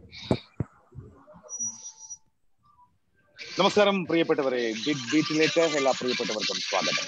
നമസ്കാരം പ്രിയപ്പെട്ടവരെ ബിഗ് ബീറ്റിലേക്ക് എല്ലാ പ്രിയപ്പെട്ടവർക്കും സ്വാഗതം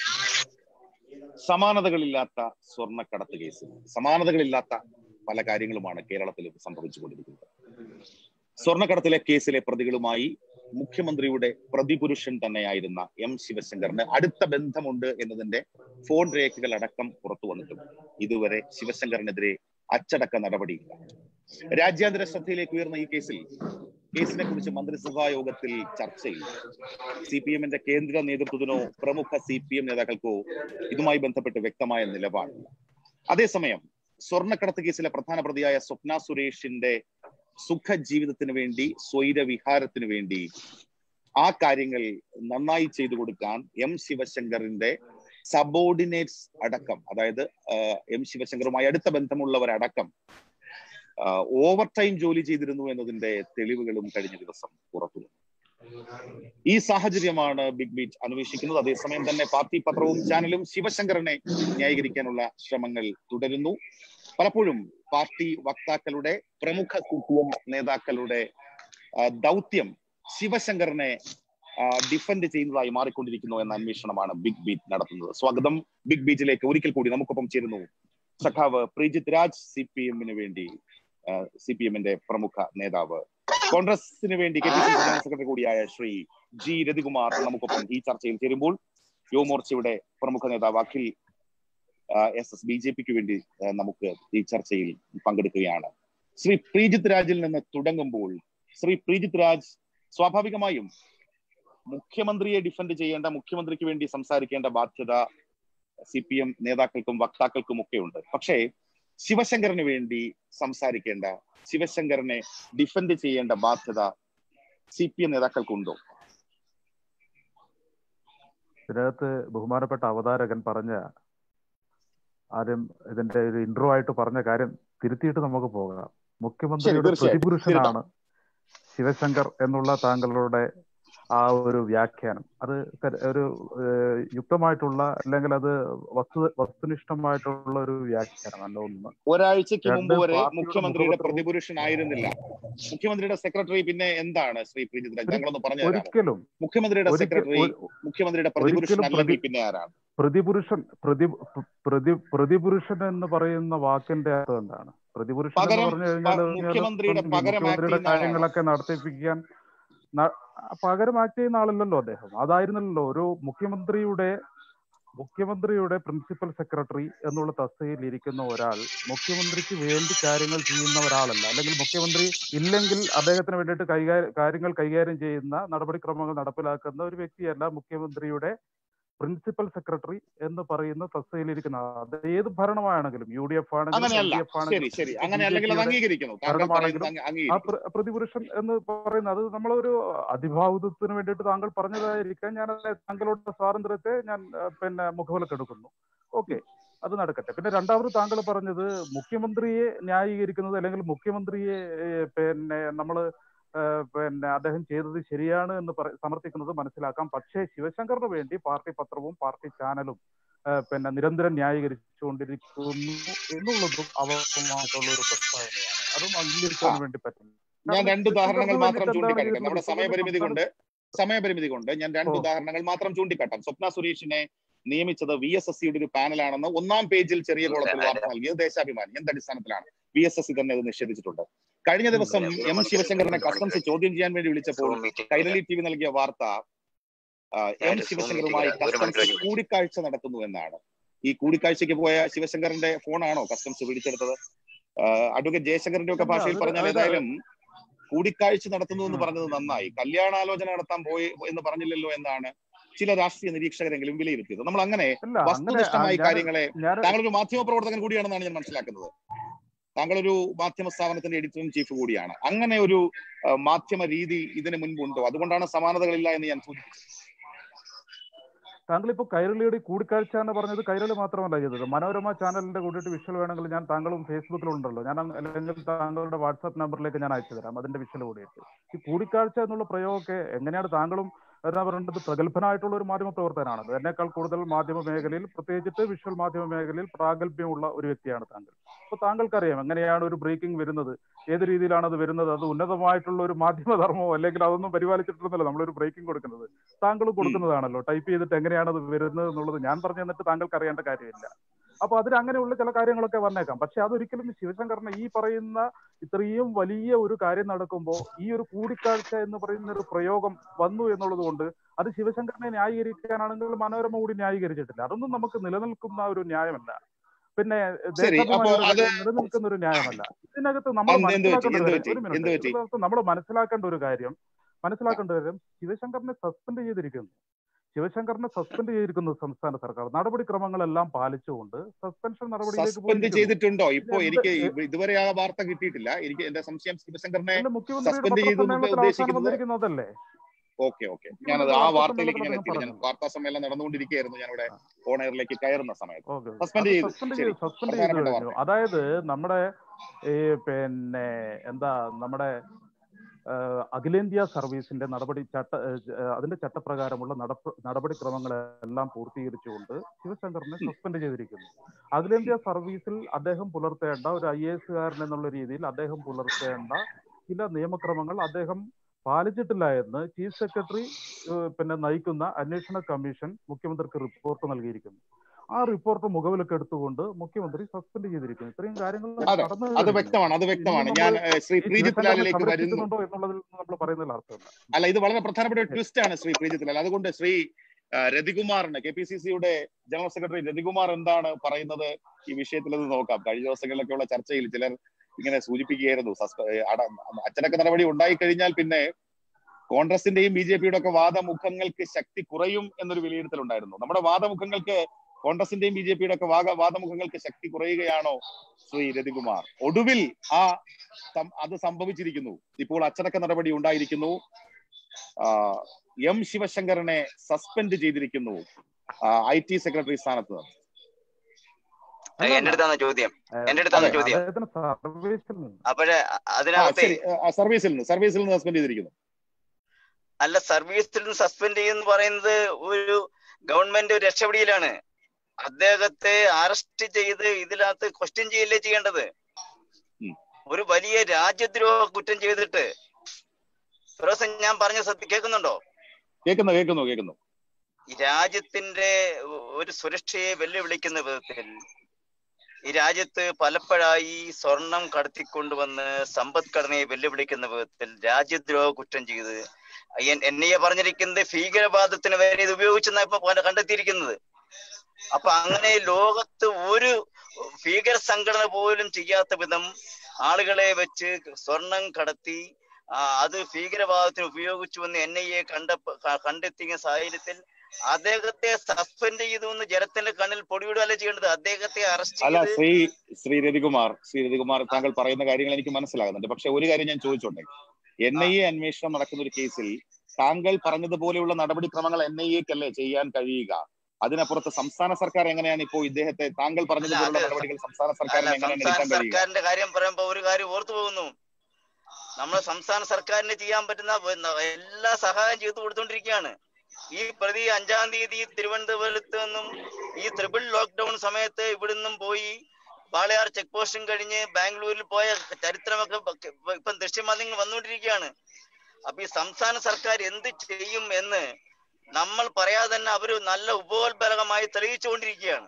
സമാനതകളില്ലാത്ത സ്വർണ്ണക്കടത്ത് കേസ് സമാനതകളില്ലാത്ത പല കാര്യങ്ങളുമാണ് കേരളത്തിൽ സംഭവിച്ചുകൊണ്ടിരിക്കുന്നത് സ്വർണ്ണക്കടത്തിലെ കേസിലെ പ്രതികളുമായി മുഖ്യമന്ത്രിയുടെ പ്രതിപുരുഷൻ തന്നെയായിരുന്ന എം ശിവശങ്കറിന് അടുത്ത ബന്ധമുണ്ട് എന്നതിന്റെ ഫോൺ രേഖകൾ അടക്കം പുറത്തു വന്നിട്ടുണ്ട് ഇതുവരെ ശിവശങ്കറിനെതിരെ അച്ചടക്ക നടപടിയില്ല രാജ്യാന്തര ശ്രദ്ധയിലേക്ക് ഉയർന്ന ഈ കേസിൽ കേസിനെ കുറിച്ച് മന്ത്രിസഭാ യോഗത്തിൽ ചർച്ചയില്ല സി പി എമ്മിന്റെ കേന്ദ്ര നേതൃത്വത്തിനോ പ്രമുഖ സി പി എം നേതാക്കൾക്കോ ഇതുമായി ബന്ധപ്പെട്ട് വ്യക്തമായ നിലപാടില്ല അതേസമയം സ്വർണ്ണക്കടത്ത് കേസിലെ പ്രധാന പ്രതിയായ സ്വപ്ന സുരേഷിന്റെ സുഖ ജീവിതത്തിന് വേണ്ടി സ്വൈര വിഹാരത്തിന് വേണ്ടി ആ കാര്യങ്ങൾ നന്നായി ചെയ്തു കൊടുക്കാൻ എം ശിവശങ്കറിന്റെ സബോർഡിനേറ്റ്സ് അടക്കം അതായത് എം ശിവശങ്കറുമായി അടുത്ത ബന്ധമുള്ളവരടക്കം ഓവർ ടൈം ജോലി ചെയ്തിരുന്നു എന്നതിന്റെ തെളിവുകളും കഴിഞ്ഞ ദിവസം പുറത്തു ഈ സാഹചര്യമാണ് ബിഗ് ബീറ്റ് അന്വേഷിക്കുന്നത് അതേസമയം തന്നെ പാർട്ടി പത്രവും ചാനലും ശിവശങ്കറിനെ ന്യായീകരിക്കാനുള്ള ശ്രമങ്ങൾ തുടരുന്നു പലപ്പോഴും പാർട്ടി വക്താക്കളുടെ പ്രമുഖ സി പി എം നേതാക്കളുടെ ദൗത്യം ശിവശങ്കറിനെ ഡിഫെൻഡ് ചെയ്യുന്നതായി മാറിക്കൊണ്ടിരിക്കുന്നു എന്ന അന്വേഷണമാണ് ബിഗ് ബീറ്റ് നടത്തുന്നത് സ്വാഗതം ബിഗ് ബീറ്റിലേക്ക് ഒരിക്കൽ കൂടി നമുക്കൊപ്പം ചേരുന്നു സഖാവ് പ്രീജിത് രാജ് സി പി എമ്മിന് വേണ്ടി സി പി എമ്മിന്റെ പ്രമുഖ നേതാവ് കോൺഗ്രസിന് വേണ്ടി K P C general secretary കൂടിയായ ശ്രീ ജി രതികുമാർ നമുക്കൊപ്പം ഈ ചർച്ചയിൽ ചേരുമ്പോൾ യുവമോർച്ചയുടെ പ്രമുഖ നേതാവ് Akhil S S B J പിക്ക് വേണ്ടി നമുക്ക് ഈ ചർച്ചയിൽ പങ്കെടുക്കുകയാണ് ശ്രീ പ്രീജിത് രാജിൽ നിന്ന് തുടങ്ങുമ്പോൾ ശ്രീ പ്രീജിത് രാജ് സ്വാഭാവികമായും മുഖ്യമന്ത്രിയെ ഡിഫെൻഡ് ചെയ്യേണ്ട മുഖ്യമന്ത്രിക്ക് വേണ്ടി സംസാരിക്കേണ്ട ബാധ്യത സി പി എം നേതാക്കൾക്കും വക്താക്കൾക്കും ഒക്കെ ഉണ്ട് പക്ഷേ ശിവശങ്കറിന് വേണ്ടി സംസാരിക്കേണ്ട ശിവശങ്കറിനെ ഡിഫെൻഡ് ചെയ്യേണ്ട ബാധ്യത സി പി എം നേതാക്കൾക്കുണ്ടോ ഇതിനകത്ത് ബഹുമാനപ്പെട്ട അവതാരകൻ പറഞ്ഞ ആദ്യം ഇതിന്റെ ഒരു ഇൻട്രോ ആയിട്ട് പറഞ്ഞ കാര്യം തിരുത്തിയിട്ട് നമുക്ക് പോകാം മുഖ്യമന്ത്രിയുടെ പ്രതിപുരുഷനാണ് ശിവശങ്കർ എന്നുള്ള താങ്കളുടെ ആ ഒരു വ്യാഖ്യാനം അത് ഒരു യുക്തമായിട്ടുള്ള അല്ലെങ്കിൽ അത് വസ്തു വസ്തുനിഷ്ഠമായിട്ടുള്ള ഒരു വ്യാഖ്യാനം ഒന്ന് ഒരാഴ്ചക്ക് മുമ്പ് വരെ മുഖ്യമന്ത്രിയുടെ പ്രതിപുരുഷനായിരുന്നില്ല മുഖ്യമന്ത്രിയുടെ സെക്രട്ടറി പിന്നെ എന്താണ് ശ്രീ പ്രീജിത് രാജ് ഞങ്ങളൊന്ന് പറഞ്ഞു ഒരിക്കലും മുഖ്യമന്ത്രിയുടെ സെക്രട്ടറി മുഖ്യമന്ത്രിയുടെ പ്രതിപുരുഷൻ അല്ലെങ്കിൽ പിന്നെ ആരാണ് പ്രതിപുരുഷൻ പ്രതി പ്രതി പ്രതിപുരുഷൻ എന്ന് പറയുന്ന വാക്കിന്റെ അർത്ഥം എന്താണ് പ്രതിപുരുഷൻ എന്ന് പറഞ്ഞു കഴിഞ്ഞാൽ മുഖ്യമന്ത്രിയുടെ കാര്യങ്ങളൊക്കെ നടത്തിപ്പിക്കാൻ പകരം ആക്ട് ചെയ്യുന്ന ആളല്ലല്ലോ അദ്ദേഹം അതായിരുന്നല്ലോ ഒരു മുഖ്യമന്ത്രിയുടെ മുഖ്യമന്ത്രിയുടെ പ്രിൻസിപ്പൽ സെക്രട്ടറി എന്നുള്ള തസ്തികയിൽ ഇരിക്കുന്ന ഒരാൾ മുഖ്യമന്ത്രിക്ക് വേണ്ടി കാര്യങ്ങൾ ചെയ്യുന്ന ഒരാളല്ല അല്ലെങ്കിൽ മുഖ്യമന്ത്രി ഇല്ലെങ്കിൽ അദ്ദേഹത്തിന് വേണ്ടിയിട്ട് കൈകാര്യം കാര്യങ്ങൾ കൈകാര്യം ചെയ്യുന്ന നടപടിക്രമങ്ങൾ നടപ്പിലാക്കുന്ന ഒരു വ്യക്തിയല്ല മുഖ്യമന്ത്രിയുടെ പ്രിൻസിപ്പൽ സെക്രട്ടറി എന്ന് പറയുന്ന തസ്തികയിലിരിക്കുന്ന അത് ഏത് ഭരണമാണെങ്കിലും യു ഡി എഫ് ആണെങ്കിലും ആ പ്രതിപുരുഷൻ എന്ന് പറയുന്നത് അത് നമ്മളൊരു അതിഭാവുതത്തിന് വേണ്ടിയിട്ട് താങ്കൾ പറഞ്ഞതായിരിക്കാൻ ഞാൻ താങ്കളുടെ സ്വാതന്ത്ര്യത്തെ ഞാൻ പിന്നെ മുഖവിലക്കെടുക്കുന്നു ഓക്കെ അത് നടക്കട്ടെ പിന്നെ രണ്ടാമത് താങ്കൾ പറഞ്ഞത് മുഖ്യമന്ത്രിയെ ന്യായീകരിക്കുന്നത് അല്ലെങ്കിൽ മുഖ്യമന്ത്രിയെ പിന്നെ നമ്മൾ പിന്നെ അദ്ദേഹം ചെയ്തത് ശരിയാണ് എന്ന് സമർത്ഥിക്കുന്നത് മനസ്സിലാക്കാം പക്ഷേ ശിവശങ്കറിന് വേണ്ടി പാർട്ടി പത്രവും പാർട്ടി ചാനലും പിന്നെ നിരന്തരം ന്യായീകരിച്ചുകൊണ്ടിരിക്കുന്നു എന്നുള്ളതും അവർക്കുമായിട്ടുള്ള ഒരു പ്രസ്താവനയാണ് അതും അംഗീകരിക്കാൻ വേണ്ടി പറ്റും ഞാൻ രണ്ട് ഉദാഹരണങ്ങൾ മാത്രം ചൂണ്ടിക്കാട്ടെ നമ്മുടെ സമയപരിമിതി കൊണ്ട് സമയപരിമിതി കൊണ്ട് ഞാൻ രണ്ട് ഉദാഹരണങ്ങൾ മാത്രം ചൂണ്ടിക്കാട്ടാം സ്വപ്ന സുരേഷിനെ നിയമിച്ചത് വി എസ് എസ് സിയുടെ ഒരു പാനലാണെന്ന് ഒന്നാം പേജിൽ ചെറിയ കോളത്തിൽ വാർത്ത നൽകിയത് ദേശാഭിമാനി എന്തടിസ്ഥാനത്തിലാണ് വി എസ് എസ് സി തന്നെ അത് നിഷേധിച്ചിട്ടുണ്ട് കഴിഞ്ഞ ദിവസം എം ശിവശങ്കറിനെ കസ്റ്റംസ് ചോദ്യം ചെയ്യാൻ വേണ്ടി വിളിച്ചപ്പോൾ കൈരളി ടി വി നൽകിയ വാർത്ത എം ശിവശങ്കറുമായി കസ്റ്റംസ് കൂടിക്കാഴ്ച നടത്തുന്നു എന്നാണ് ഈ കൂടിക്കാഴ്ചയ്ക്ക് പോയ ശിവശങ്കറിന്റെ ഫോണാണോ കസ്റ്റംസ് പിടിച്ചെടുത്തത് അഡ്വക്കേറ്റ് ജയശങ്കറിന്റെ ഒക്കെ ഭാഷയിൽ പറഞ്ഞാൽ ഏതായാലും കൂടിക്കാഴ്ച നടത്തുന്നു എന്ന് പറഞ്ഞത് നന്നായി കല്യാണാലോചന നടത്താൻ പോയി എന്ന് പറഞ്ഞില്ലല്ലോ എന്നാണ് ചില രാഷ്ട്രീയ നിരീക്ഷകരെങ്കിലും വിലയിരുത്തിയത് നമ്മൾ അങ്ങനെ വസ്തുനിഷ്ഠമായി കാര്യങ്ങളെ താങ്കളൊരു മാധ്യമ പ്രവർത്തകൻ കൂടിയാണെന്നാണ് ഞാൻ മനസ്സിലാക്കുന്നത് താങ്കളൊരു മാധ്യമ സ്ഥാപനത്തിന്റെ എഡിറ്ററും ചീഫ് കൂടിയാണ് അങ്ങനെ ഒരു മാധ്യമ രീതി ഇതിനു മുൻപുണ്ടോ അതുകൊണ്ടാണ് സമാനതകളില്ല എന്ന് ഞാൻ സൂചിപ്പിച്ചത് താങ്കൾ ഇപ്പോൾ കൈരളിയുടെ കൂടിക്കാഴ്ച എന്ന് പറഞ്ഞത് കൈരളി മാത്രമല്ല ചെയ്തത് മനോരമ ചാനലിന്റെ കൂടിയിട്ട് വിഷ്വൽ വേണമെങ്കിൽ ഞാൻ താങ്കളും ഫേസ്ബുക്കിലുണ്ടല്ലോ ഞാൻ അല്ലെങ്കിൽ താങ്കളുടെ വാട്സാപ്പ് നമ്പറിലേക്ക് ഞാൻ അയച്ചു തരാം അതിന്റെ വിഷ്വൽ കൂടിയിട്ട് ഈ കൂടിക്കാഴ്ച എന്നുള്ള പ്രയോഗമൊക്കെ എങ്ങനെയാണ് താങ്കളും എന്നാ പറയേണ്ടത് പ്രഗത്ഭനായിട്ടുള്ള ഒരു മാധ്യമ പ്രവർത്തകനാണ് എന്നേക്കാൾ കൂടുതൽ മാധ്യമ മേഖലയിൽ പ്രത്യേകിച്ചിട്ട് വിഷ്വൽ മാധ്യമ മേഖലയിൽ പ്രാഗൽഭ്യമുള്ള ഒരു വ്യക്തിയാണ് താങ്കൾ അപ്പൊ താങ്കൾക്കറിയാം എങ്ങനെയാണ് ഒരു ബ്രേക്കിംഗ് വരുന്നത് ഏത് രീതിയിലാണ് അത് വരുന്നത് അത് ഉന്നതമായിട്ടുള്ള ഒരു മാധ്യമധർമ്മമോ അല്ലെങ്കിൽ അതൊന്നും പരിപാലിച്ചിട്ടൊന്നുമല്ല നമ്മളൊരു ബ്രേക്കിംഗ് കൊടുക്കുന്നത് താങ്കൾ കൊടുക്കുന്നതാണല്ലോ ടൈപ്പ് ചെയ്തിട്ട് എങ്ങനെയാണ് അത് വരുന്നത് എന്നുള്ളത് ഞാൻ പറഞ്ഞു തന്നിട്ട് താങ്കൾക്ക് അറിയേണ്ട കാര്യമില്ല അപ്പൊ അതിൽ അങ്ങനെയുള്ള ചില കാര്യങ്ങളൊക്കെ വന്നേക്കാം പക്ഷെ അതൊരിക്കലും ശിവശങ്കറിന് ഈ പറയുന്ന ഇത്രയും വലിയ ഒരു കാര്യം നടക്കുമ്പോൾ ഈ ഒരു കൂടിക്കാഴ്ച എന്ന് പറയുന്ന ഒരു പ്രയോഗം വന്നു എന്നുള്ളത് കൊണ്ട് അത് ശിവശങ്കറിനെ ന്യായീകരിക്കാനാണെങ്കിൽ മനോരമ കൂടി ന്യായീകരിച്ചിട്ടില്ല അതൊന്നും നമുക്ക് നിലനിൽക്കുന്ന ഒരു ന്യായമല്ല പിന്നെ ശരി, അപ്പോ അത് നിലനിൽക്കുന്ന ഒരു ന്യായമല്ല ഇതിനകത്ത് നമ്മൾ എന്ത് എന്ത് പറ്റി? മനസ്സിലാക്കേണ്ട എന്ത് ഒരു പറ്റി? ഒരു മിനിറ്റ് എന്ത് പറ്റി? ഇതിനകത്ത് നമ്മൾ മനസ്സിലാക്കേണ്ട ഒരു കാര്യം മനസ്സിലാക്കേണ്ട ഒരു കാര്യം ശിവശങ്കറിനെ സസ്പെൻഡ് ചെയ്തിരിക്കുന്നു ശിവശങ്കറിനെ സസ്പെൻഡ് ചെയ്തിരിക്കുന്നു സംസ്ഥാന സർക്കാർ നടപടിക്രമങ്ങളെല്ലാം പാലിച്ചുകൊണ്ട് സസ്പെൻഷൻ നടപടിയിലേക്ക് സസ്പെൻഡ് പോയിരിക്കുന്നു. ചെയ്തിട്ടുണ്ടോ ഇപ്പോ എന്ത് എനിക്ക് ഇ- ഇതുവരെ ആ വാർത്ത കിട്ടിയിട്ടില്ല എനിക്ക് എന്റെ സംശയം ശിവശങ്കറിനെ അല്ല, മുഖ്യമന്ത്രിയുടെ suspend ചെയ്തു എന്ന് പത്രസമ്മേളനത്തിൽ അവസാനം ഉദ്ദേശിക്കുന്നത് വന്നിരിക്കുന്നതല്ലേ ഓക്കെ ഓക്കെ ഞാനത് ആ വാർത്താ വാർത്തയിലേക്ക് ഞാൻ സമ്മേളനത്തിൽ എത്തിയില്ല ഞാൻ പറഞ്ഞു. വാർത്താ സമ്മേളനം നടന്നുകൊണ്ടിരിക്കുകയായിരുന്നു ഞാനിവിടെ ഓൺ എയറിലേക്ക് കയറുന്ന സമയത്ത് ഓക്കെ Suspend ചെയ്തു. സസ്പെൻഡ് ശരി. ചെയ്തു സസ്പെൻഡ് ചെയ്തു പ്രധാനപ്പെട്ട കഴിഞ്ഞു അതായത് നമ്മുടെ ഈ പിന്നെ എന്താ നമ്മുടെ ആ, അഖിലേന്ത്യാ സർവീസിന്റെ നടപടി ചട്ട ആ, അതിന്റെ ചട്ടപ്രകാരമുള്ള നടപ്പ് നടപടിക്രമങ്ങളെല്ലാം പൂർത്തീകരിച്ചുകൊണ്ട് ശിവശങ്കറിനെ സസ്പെൻഡ് ചെയ്തിരിക്കുന്നു അഖിലേന്ത്യാ സർവീസിൽ അദ്ദേഹം പുലർത്തേണ്ട ഒരു ഐ എ എസുകാരൻ എന്നുള്ള രീതിയിൽ അദ്ദേഹം പുലർത്തേണ്ട ചില നിയമക്രമങ്ങൾ അദ്ദേഹം പാലിച്ചിട്ടില്ല എന്ന് ചീഫ് സെക്രട്ടറി ഏഹ്, പിന്നെ നയിക്കുന്ന അന്വേഷണ കമ്മീഷൻ മുഖ്യമന്ത്രിക്ക് റിപ്പോർട്ട് നൽകിയിരിക്കുന്നു ആ റിപ്പോർട്ട് മുഖവിലൊക്കെ എടുത്തുകൊണ്ട് മുഖ്യമന്ത്രി സസ്പെൻഡ് ചെയ്തിരിക്കുന്നു ഇത്രയും കാര്യങ്ങൾ അതെ, നടന്നു അത് കഴിഞ്ഞു. വ്യക്തമാണ് അത് വ്യക്തമാണ് ഇനി ഞാൻ നമ്മള് ഏഹ്, ശ്രീ ഈ പ്രീജിത് ശിവശങ്കറിനെ ലാലിലേക്ക് വരുന്നു സംരക്ഷിക്കുന്നുണ്ടോ എന്നുള്ളതിൽ നമ്മൾ പറയുന്നതിൽ അർത്ഥമില്ല അല്ല ഇത് വളരെ പ്രധാനപ്പെട്ട ഒരു ട്വിസ്റ്റ് ആണ് ശ്രീ പ്രീജിത് ലാൽ അതുകൊണ്ട് ശ്രീ ആ, രതികുമാറിന് കെ പി സി സിയുടെ ജനറൽ സെക്രട്ടറി രതികുമാർ എന്താണ് പറയുന്നത് ഈ വിഷയത്തിൽ എന്ന് നോക്കാം കഴിഞ്ഞ ദിവസങ്ങളിലൊക്കെയുള്ള ചർച്ചയിൽ ചിലർ ഇങ്ങനെ സൂചിപ്പിക്കുകയായിരുന്നു സസ്പ- ഏ, അട- അച്ചടക്ക നടപടി ഉണ്ടായി കഴിഞ്ഞാൽ പിന്നെ കോൺഗ്രസിന്റെയും ബി ജെ പിയുടെ ഒക്കെ വാദമുഖങ്ങൾക്ക് ശക്തി കുറയും എന്നൊരു വിലയിരുത്തൽ ഉണ്ടായിരുന്നു നമ്മുടെ വാദമുഖങ്ങൾക്ക് കോൺഗ്രസിന്റെയും ബി ജെ പിയുടെ ഒക്കെ വാദ വാദമുഖങ്ങൾക്ക് ശക്തി കുറയുകയാണോ ശ്രീ രതികുമാർ ഒടുവിൽ ആ സം- അത് സംഭവിച്ചിരിക്കുന്നു ഇപ്പോൾ അച്ചടക്ക നടപടി ഉണ്ടായിരിക്കുന്നു ആ, എം ശിവശങ്കറിനെ സസ്പെൻഡ് ചെയ്തിരിക്കുന്നു ഐ ടി സെക്രട്ടറി സ്ഥാനത്ത് നിന്ന് അല്ല, എന്റെ അടുത്താണ് ചോദ്യം ഏഹ്, എന്റെ അടുത്താണ് അതെ, ചോദ്യം. അദ്ദേഹത്തിന് സർവീസിൽ നിന്ന് അപ്പോഴേ ആ, അതിനകത്ത് ശരി ആ, സർവീസിൽ നിന്ന് സർവീസിൽ നിന്ന് സസ്പെൻഡ് ചെയ്തിരിക്കുന്നു അല്ല സർവീസിൽ നിന്ന് സസ്പെൻഡ് ചെയ്യുന്ന പറയുന്നത് ഒരു ഗവൺമെന്റ് രക്ഷപ്പെടിയിലാണ് അദ്ദേഹത്തെ അറസ്റ്റ് ചെയ്ത് ഇതിനകത്ത് ക്വസ്റ്റ്യൻ ചെയ്യല്ലേ ചെയ്യേണ്ടത് ഉം. ഒരു വലിയ രാജ്യദ്രോഹ കുറ്റം ചെയ്തിട്ട് ഫിറോസ് ഞാൻ പറഞ്ഞ സത്യം കേൾക്കുന്നുണ്ടോ കേൾക്കുന്നു കേൾക്കുന്നു കേൾക്കുന്നു ഈ രാജ്യത്തിന്റെ ഒരു സുരക്ഷയെ വെല്ലുവിളിക്കുന്ന വിധത്തിൽ ഈ രാജ്യത്ത് പലപ്പോഴായി സ്വർണം കടത്തിക്കൊണ്ടുവന്ന് സമ്പദ്ഘടനയെ വെല്ലുവിളിക്കുന്ന വിധത്തിൽ രാജ്യദ്രോഹ കുറ്റം ചെയ്ത് എൻ ഐ എ പറഞ്ഞിരിക്കുന്നത് ഭീകരവാദത്തിന് വരെ ഇത് ഉപയോഗിച്ചെന്നാ ഇപ്പൊ പല കണ്ടെത്തിയിരിക്കുന്നത് അപ്പൊ അങ്ങനെ ലോകത്ത് ഒരു ഭീകര സംഘടന പോലും ചെയ്യാത്ത വിധം ആളുകളെ വെച്ച് സ്വർണം കടത്തി ആ, അത് ഭീകരവാദത്തിന് ഉപയോഗിച്ചുവെന്ന് എൻ ഐ എ കണ്ട ക- കണ്ടെത്തിയ സാഹചര്യത്തിൽ അദ്ദേഹത്തെ സസ്പെൻഡ് ചെയ്തു എന്ന് ജനത്തിന്റെ കണ്ണിൽ പൊടിവിടുകയല്ല ചെയ്യേണ്ടത് അദ്ദേഹത്തെ അറസ്റ്റ് അല്ല ചെയ്ത് ശ്രീ ശ്രീ രവികുമാർ ശ്രീ രവികുമാർ താങ്കൾ പറയുന്ന കാര്യങ്ങൾ എനിക്ക് മനസ്സിലാകുന്നുണ്ട് പക്ഷെ ഒരു കാര്യം ഞാൻ ചോദിച്ചോട്ടെ എൻ ഐ എ അന്വേഷണം നടക്കുന്ന ഒരു കേസിൽ താങ്കൾ പറഞ്ഞതുപോലെയുള്ള നടപടിക്രമങ്ങൾ എൻ ഐ എക്കല്ലേ ചെയ്യാൻ കഴിയുക അതിനപ്പുറത്ത് സംസ്ഥാന സർക്കാർ എങ്ങനെയാണ് ഇപ്പോൾ ഇദ്ദേഹത്തെ താങ്കൾ പറഞ്ഞതുപോലുള്ള അത് നടപടികൾ സംസ്ഥാന അല്ല സർക്കാരിന് എങ്ങനെയാണ് സംസ്ഥാന എടുക്കാൻ കഴിയുക സർക്കാരിന്റെ കാര്യം പറയുമ്പോ ഒരു കാര്യം ഓർത്തു പോകുന്നു നമ്മൾ സംസ്ഥാന സർക്കാരിന് ചെയ്യാൻ പറ്റുന്ന വ- എല്ലാ സഹായം ചെയ്തു കൊടുത്തോണ്ടിരിക്കുകയാണ് ഈ പ്രതി അഞ്ചാം തീയതി തിരുവനന്തപുരത്ത് നിന്നും ഈ ത്രിപിൾ ലോക്ക്ഡൌൺ സമയത്ത് ഇവിടുന്നും പോയി വാളയാർ ചെക്ക് പോസ്റ്റും കഴിഞ്ഞ് ബാംഗ്ലൂരിൽ പോയ ചരിത്രമൊക്കെ ഇപ്പൊ- ഇപ്പം ദൃശ്യമാധ്യമങ്ങൾ വന്നുകൊണ്ടിരിക്കുകയാണ് അപ്പൊ ഈ സംസ്ഥാന സർക്കാർ എന്ത് ചെയ്യും എന്ന് നമ്മൾ പറയാതെ തന്നെ അവര് നല്ല ഉപോത്ബലകമായി തെളിയിച്ചുകൊണ്ടിരിക്കുകയാണ്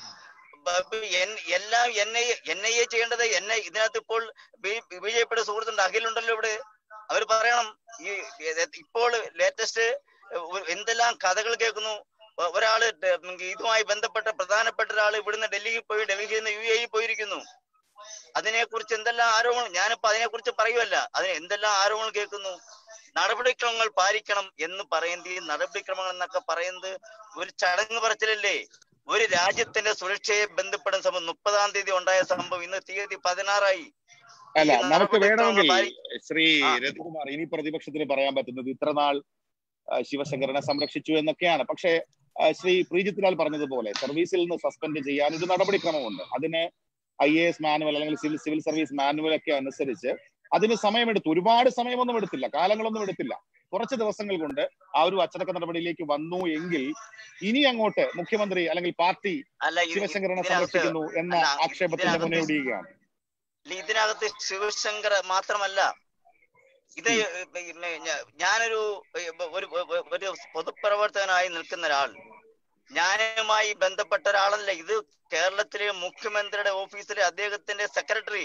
ബ- ബ- എൻ- എല്ലാം N I N I A ചെയ്യേണ്ടത് എൻ ഐ ഇതിനകത്ത് ഇപ്പോൾ ബി ജെ പിയുടെ സുഹൃത്തുണ്ട് അഖിലുണ്ടല്ലോ ഇവിടെ അവർ പറയണം ഈ ഏ- ഇപ്പോൾ ലേറ്റസ്റ്റ് എന്തെല്ലാം കഥകൾ കേൾക്കുന്നു ഒ- ഒരാള് ഡ- ഇതുമായി ബന്ധപ്പെട്ട പ്രധാനപ്പെട്ട ഒരാൾ ഇവിടുന്ന് ഡൽഹിയിൽ പോയി ഡൽഹിയിൽ നിന്ന് യു എ പോയിരിക്കുന്നു അതിനെ കുറിച്ച് എന്തെല്ലാം ആരോപണം ഞാനിപ്പോ അതിനെ കുറിച്ച് പറയുമല്ല അതിന് എന്തെല്ലാം ആരോപണം കേൾക്കുന്നു നടപടിക്രമങ്ങൾ പാലിക്കണം എന്ന് പറയുന്നത് ഈ നടപടിക്രമങ്ങൾ എന്നൊക്കെ പറയുന്നത് ഒരു ചടങ്ങ് പറച്ചിലല്ലേ ഒരു രാജ്യത്തിന്റെ സുരക്ഷയെ ബന്ധപ്പെടുന്ന സംഭവം മുപ്പതാം തീയതി ഉണ്ടായ സംഭവം ഇന്ന് തീയതി പതിനാറായി അല്ല ഈ നമുക്ക് നടപടിക്രമങ്ങൾ വേണമെങ്കിൽ പാലി- ശ്രീ ആ. രവികുമാർ ഇനി പ്രതിപക്ഷത്തിന് പറയാൻ പറ്റുന്നത് ഇത്രനാൾ ആ, ശിവശങ്കരനെ സംരക്ഷിച്ചു എന്നൊക്കെയാണ് പക്ഷേ ആ, ശ്രീ പ്രീജിത് ലാൽ പറഞ്ഞതുപോലെ സർവീസിൽ നിന്ന് സസ്പെൻഡ് ചെയ്യാൻ ഒരു നടപടിക്രമമുണ്ട് അതിന് ഐ എ എസ് മാനുവൽ അല്ലെങ്കിൽ സിവിൽ സിവിൽ സർവീസ് മാനുവൽ ഒക്കെ അനുസരിച്ച് അതിന് സമയമെടുത്തു ഒരുപാട് സമയമൊന്നും എടുത്തില്ല കാലങ്ങളൊന്നും എടുത്തില്ല കുറച്ച് ദിവസങ്ങൾ കൊണ്ട് ആ ഒരു അച്ചടക്ക നടപടിയിലേക്ക് വന്നു എങ്കിൽ ഇനി അങ്ങോട്ട് മുഖ്യമന്ത്രി അല്ലെങ്കിൽ പാർട്ടി അല്ല ഇത് ശിവശങ്കരനെ ഇതിനകത്ത് സംരക്ഷിക്കുന്നു എന്ന അല്ല, ആക്ഷേപത്തിന്റെ ഇതിനകത്ത് മുന്നോടിയുകയാണ് ഇതിനകത്ത് ശിവശങ്കർ മാത്രമല്ല ഇത് പിന്നെ ഞാ- ഞാനൊരു ഒരു ഒരു പൊതുപ്രവർത്തകനായി നിൽക്കുന്ന ഒരാൾ ഞാനുമായി ബന്ധപ്പെട്ട ഒരാളല്ല ഇത് കേരളത്തിലെ മുഖ്യമന്ത്രിയുടെ ഓഫീസിലെ അദ്ദേഹത്തിന്റെ സെക്രട്ടറി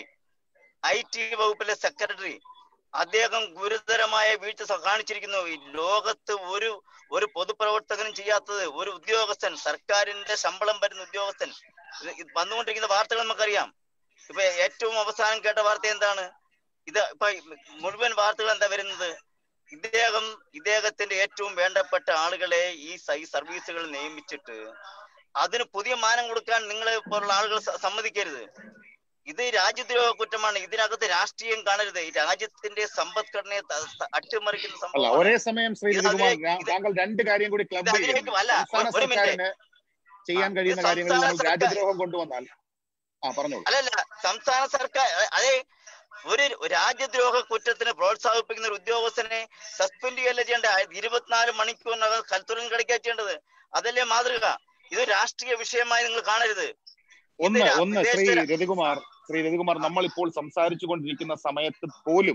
ഐ ടി വകുപ്പിലെ സെക്രട്ടറി അദ്ദേഹം ഗുരുതരമായ വീഴ്ച സ- കാണിച്ചിരിക്കുന്നു ഈ ലോകത്ത് ഒരു ഒരു പൊതുപ്രവർത്തകനും ചെയ്യാത്തത് ഒരു ഉദ്യോഗസ്ഥൻ സർക്കാരിന്റെ ശമ്പളം വരുന്ന ഉദ്യോഗസ്ഥൻ ഇത് ഇത് വന്നുകൊണ്ടിരിക്കുന്ന വാർത്തകൾ നമുക്കറിയാം ഇപ്പൊ ഏറ്റവും അവസാനം കേട്ട വാർത്ത എന്താണ് ഇത് ഇപ്പൊ മുഴുവൻ വാർത്തകൾ എന്താ വരുന്നത് ഇദ്ദേഹം ഇദ്ദേഹത്തിന്റെ ഏറ്റവും വേണ്ടപ്പെട്ട ആളുകളെ ഈ സ- ഈ സർവീസുകൾ നിയമിച്ചിട്ട് അതിന് പുതിയ മാനം കൊടുക്കാൻ നിങ്ങളെ പോലുള്ള ആളുകൾ സ- സമ്മതിക്കരുത് ഇത് രാജ്യദ്രോഹ കുറ്റമാണ് ഇതിനകത്ത് രാഷ്ട്രീയം കാണരുത് ഈ രാജ്യത്തിന്റെ സമ്പദ്ഘടനയെ ത- ത- അട്ടിമറിക്കുന്ന അല്ല സംഭവമാണ് ഒരേ സമയം ശ്രീ ഇത് രവികുമാർ അതിലേക്ക് ഞാ- ഇത് താങ്കൾ രണ്ട് കാര്യം കൂടി ക്ലബ് ഇത് അതിലേക്ക് ചെയ്യുന്നു അല്ല, സംസ്ഥാന ഒരു മിനിറ്റ്. സർക്കാരിന് ചെയ്യാൻ ആ, കഴിയുന്ന ഇത് കാര്യങ്ങളിൽ നമ്മൾ സംസ്ഥാന സർക്കാർ- രാജ്യദ്രോഹം കൊണ്ടുവന്നാൽ ആ പറഞ്ഞോളൂ അല്ലല്ല സംസ്ഥാന സർക്കാർ അതെ ഒരു രാജ്യദ്രോഹ കുറ്റത്തിന് പ്രോത്സാഹിപ്പിക്കുന്ന ഒരു ഉദ്യോഗസ്ഥനെ സസ്പെൻഡ് ചെയ്യല്ല ചെയ്യേണ്ട ഇരുപത്തിനാല് മണിക്കൂറിനകം കൽത്തുറം കിടക്കുക ചെയ്യേണ്ടത് അതല്ലേ മാതൃക ഇത് രാഷ്ട്രീയ വിഷയമായി നിങ്ങൾ കാണരുത് ഒന്ന് ഇത് രാ- ഒന്ന് ശ്രീ വിദേശ- രവികുമാർ ശ്രീ രവികുമാർ നമ്മൾ ഇപ്പോൾ സംസാരിച്ചു കൊണ്ടിരിക്കുന്ന സമയത്ത് പോലും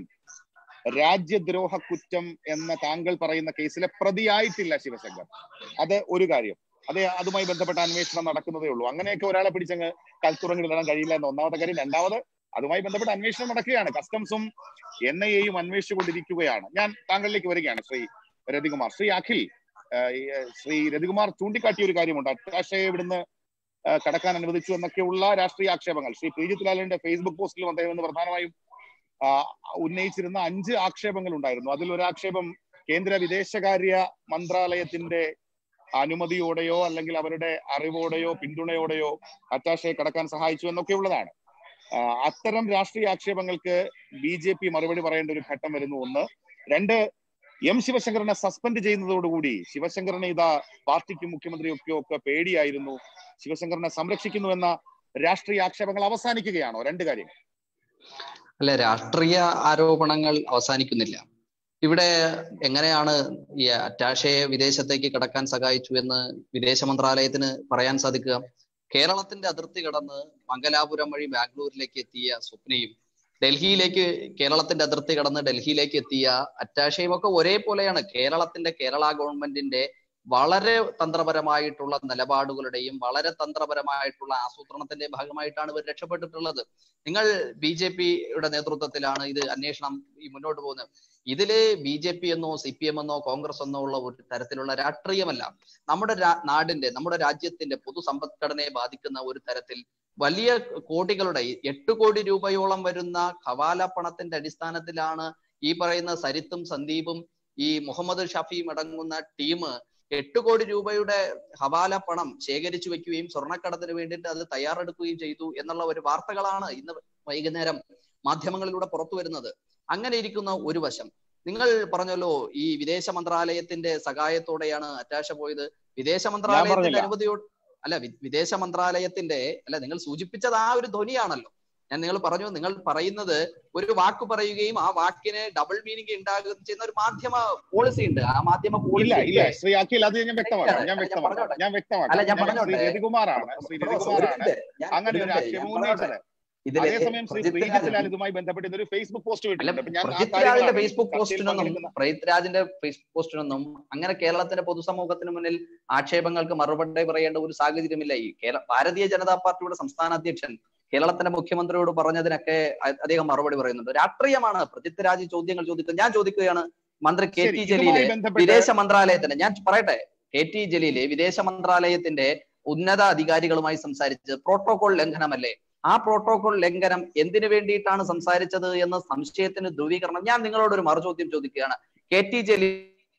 രാജ്യദ്രോഹ കുറ്റം എന്ന താങ്കൾ പറയുന്ന കേസിലെ പ്രതിയായിട്ടില്ല ശിവശങ്കർ അത് ഒരു കാര്യം അതെ അതുമായി ബന്ധപ്പെട്ട അന്വേഷണം നടക്കുന്നതേ ഉള്ളൂ അങ്ങനെയൊക്കെ ഒരാളെ പിടിച്ചങ്ങ് കൽത്തുറങ്ങിലിടാൻ കഴിയില്ല എന്ന ഒന്നാമത്തെ കാര്യം രണ്ടാമത് അതുമായി ബന്ധപ്പെട്ട അന്വേഷണം നടക്കുകയാണ് കസ്റ്റംസും എൻ ഐ എയും അന്വേഷിച്ചുകൊണ്ടിരിക്കുകയാണ് ഞാൻ താങ്കളിലേക്ക് വരികയാണ് ശ്രീ രവികുമാർ ശ്രീ അഖിൽ ആ, ഈ, ശ്രീ രവികുമാർ ചൂണ്ടിക്കാട്ടിയ ഒരു കാര്യമുണ്ട് അറ്റാഷയെ ഇവിടുന്ന് ആ, കടക്കാൻ അനുവദിച്ചു എന്നൊക്കെയുള്ള രാഷ്ട്രീയ ആക്ഷേപങ്ങൾ ശ്രീ പ്രീജിത് ലാലിന്റെ ഫേസ്ബുക്ക് പോസ്റ്റിലും അദ്ദേഹം ഇന്ന് പ്രധാനമായും ആ, ഉന്നയിച്ചിരുന്ന അഞ്ച് ആക്ഷേപങ്ങൾ ഉണ്ടായിരുന്നു അതിൽ ഒരു ആക്ഷേപം കേന്ദ്ര വിദേശകാര്യ മന്ത്രാലയത്തിന്റെ അനുമതിയോടെയോ അല്ലെങ്കിൽ അവരുടെ അറിവോടെയോ പിന്തുണയോടെയോ അറ്റാഷയെ കടക്കാൻ സഹായിച്ചു എന്നൊക്കെയുള്ളതാണ് ആ, അത്തരം രാഷ്ട്രീയ ആക്ഷേപങ്ങൾക്ക് ബി ജെ പി മറുപടി പറയേണ്ട ഒരു ഘട്ടം വരുന്നു ഒന്ന് രണ്ട് എം ശിവശങ്കരനെ സസ്പെൻഡ് ചെയ്യുന്നതോടുകൂടി ശിവശങ്കരനെ ഇതാ പാർട്ടിക്കും മുഖ്യമന്ത്രിയൊക്കെ ഒക്കെ പേടിയായിരുന്നു ശിവശങ്കരനെ സംരക്ഷിക്കുന്നു എന്ന രാഷ്ട്രീയ ആക്ഷേപങ്ങൾ അവസാനിക്കുകയാണോ രണ്ട് കാര്യം അല്ല രാഷ്ട്രീയ ആരോപണങ്ങൾ അവസാനിക്കുന്നില്ല ഇവിടെ എങ്ങനെയാണ് ഈ അറ്റാഷയെ വിദേശത്തേക്ക് കടക്കാൻ സഹായിച്ചു എന്ന് വിദേശ മന്ത്രാലയത്തിന് പറയാൻ സാധിക്കുക കേരളത്തിന്റെ അതിർത്തി കടന്ന് മംഗലാപുരം വഴി ബാംഗ്ലൂരിലേക്ക് എത്തിയ സ്വപ്നയും ഡൽഹിയിലേക്ക് കേരളത്തിന്റെ അതിർത്തി കടന്ന് ഡൽഹിയിലേക്ക് എത്തിയ അറ്റാഷയും ഒക്കെ ഒരേപോലെയാണ് കേരളത്തിന്റെ കേരള ഗവൺമെന്റിന്റെ വളരെ തന്ത്രപരമായിട്ടുള്ള നിലപാടുകളുടെയും വളരെ തന്ത്രപരമായിട്ടുള്ള ആസൂത്രണത്തിന്റെ ഭാഗമായിട്ടാണ് ഇവർ രക്ഷപ്പെട്ടിട്ടുള്ളത് നിങ്ങൾ ബി ജെ പിയുടെ നേതൃത്വത്തിലാണ് ഇത് അന്വേഷണം ഈ മുന്നോട്ട് പോകുന്നത് ഇതില് ബി ജെ പി എന്നോ സി പി എം എന്നോ കോൺഗ്രസ് എന്നോ ഉള്ള ഒരു തരത്തിലുള്ള രാഷ്ട്രീയമല്ല നമ്മുടെ രാ- നാടിന്റെ നമ്മുടെ രാജ്യത്തിന്റെ പൊതു സമ്പദ്ഘടനയെ ബാധിക്കുന്ന ഒരു തരത്തിൽ വലിയ കോടികളുടെ എട്ട് കോടി രൂപയോളം വരുന്ന ഹവാല പണത്തിന്റെ അടിസ്ഥാനത്തിലാണ് ഈ പറയുന്ന സരിത്തും സന്ദീപും ഈ മുഹമ്മദ് ഷഫിയും അടങ്ങുന്ന ടീം എട്ട് കോടി രൂപയുടെ ഹവാല പണം ശേഖരിച്ചു വെക്കുകയും സ്വർണ്ണക്കടത്തിന് വേണ്ടിയിട്ട് അത് തയ്യാറെടുക്കുകയും ചെയ്തു എന്നുള്ള ഒരു വാർത്തകളാണ് ഇന്ന് വൈകുന്നേരം മാധ്യമങ്ങളിലൂടെ പുറത്തു വരുന്നത് അങ്ങനെ ഇരിക്കുന്ന ഒരു വശം നിങ്ങൾ പറഞ്ഞല്ലോ ഈ വിദേശ മന്ത്രാലയത്തിന്റെ സഹായത്തോടെയാണ് അറ്റാഷ പോയത് വിദേശ മന്ത്രാലയത്തിന്റെ പറഞ്ഞില്ല. അനുമതിയോട് അല്ല വി- വിദേശ മന്ത്രാലയത്തിന്റെ അല്ല നിങ്ങൾ സൂചിപ്പിച്ചത് ആ ഒരു ധ്വനിയാണല്ലോ ഞാൻ നിങ്ങൾ പറഞ്ഞു നിങ്ങൾ പറയുന്നത് ഒരു വാക്ക് പറയുകയും ആ വാക്കിന് ഡബിൾ മീനിങ് ഉണ്ടാകുകയും ചെയ്യുന്ന ഒരു മാധ്യമ പോളിസി ഉണ്ട് ആ മാധ്യമ ഇല്ല പോളിസി ഇല്ല ശ്രീ അഖിൽ അത് ഞാൻ വ്യക്തമാക്കാം ഞാൻ ഞാൻ വ്യക്തമാക്കാം പറഞ്ഞോട്ടെ. ഞാൻ അല്ല, വ്യക്തമാക്കാം ഞാൻ ഞാൻ ശ്രീ പറഞ്ഞോട്ടെ. രവികുമാറാണ് ശ്രീ രവികുമാറാണ് അങ്ങനെ ഒരു ആക്ഷേപം ഉന്നയിച്ചത് അതേസമയം ശ്രീ പ്രീജിത് ലാൽ ഇതുമായി ബന്ധപ്പെട്ട് ഇതൊരു ഫേസ്ബുക്ക് പോസ്റ്റ് അല്ല വിട്ടിട്ടുണ്ട് അപ്പൊ ഞാൻ ആ പൃഥ്വിരാജിന്റെ കാര്യങ്ങളാണ് ഫേസ്ബുക്ക് ചർച്ചയിൽ പോസ്റ്റിനൊന്നും പങ്കെടുക്കുന്ന- പൃഥ്വിരാജിന്റെ ഫേസ്ബുക്ക് പോസ്റ്റിനൊന്നും അങ്ങനെ കേരളത്തിന്റെ പൊതുസമൂഹത്തിന് മുന്നിൽ ആക്ഷേപങ്ങൾക്ക് മറുപടി പറയേണ്ട ഒരു സാഹചര്യമില്ല ഈ കേരള ഭാരതീയ ജനതാ പാർട്ടിയുടെ സംസ്ഥാന അധ്യക്ഷൻ കേരളത്തിന്റെ മുഖ്യമന്ത്രിയോട് പറഞ്ഞതിനൊക്കെ അ- അദ്ദേഹം മറുപടി പറയുന്നുണ്ട് രാഷ്ട്രീയമാണ് പൃഥ്വിരാജ് ചോദ്യങ്ങൾ ചോദിക്കുന്നത് ഞാൻ ചോദിക്കുകയാണ് മന്ത്രി കെ ശരി, ടി ഇതുമായി ജലീല് ബന്ധപ്പെട്ട് വിദേശ മന്ത്രാലയത്തിന്റെ ഞാൻ പറയട്ടെ കെ ടി ജലീല് വിദേശ മന്ത്രാലയത്തിന്റെ ഉന്നത അധികാരികളുമായി സംസാരിച്ചത് പ്രോട്ടോകോൾ ലംഘനമല്ലേ ആ പ്രോട്ടോകോൾ ലംഘനം എന്തിനു വേണ്ടിയിട്ടാണ് സംസാരിച്ചത് എന്ന സംശയത്തിന് ധ്രുവീകരണം ഞാൻ നിങ്ങളോട് ഒരു മറുചോദ്യം ചോദിക്കുകയാണ് കെ ടി ജലീൽ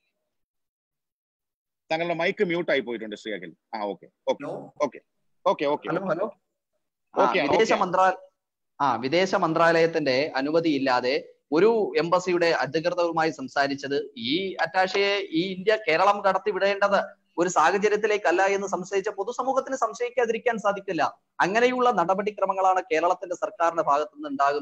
താങ്കളുടെ മൈക്ക് മ്യൂട്ട് ആയി പോയിട്ടുണ്ട് ശ്രീ അഖിൽ ആ okay okay okay okay okay hello hello ആ, ഓക്കെ, വിദേശ ഓക്കെ. മന്ത്രാ ആ വിദേശ മന്ത്രാലയത്തിന്റെ അനുമതി ഇല്ലാതെ ഒരു എംബസിയുടെ അധികൃതരുമായി സംസാരിച്ചത് ഈ അറ്റാഷയെ ഈ ഇന്ത്യ കേരളം കടത്തി വിടേണ്ടത് ഒരു സാഹചര്യത്തിലേക്കല്ല എന്ന് സംശയിച്ച പൊതുസമൂഹത്തിന് സംശയിക്കാതിരിക്കാൻ സാധിക്കില്ല അങ്ങനെയുള്ള നടപടിക്രമങ്ങളാണ് കേരളത്തിന്റെ സർക്കാരിന്റെ ഭാഗത്തു നിന്ന് ഉണ്ടാകുന്നത്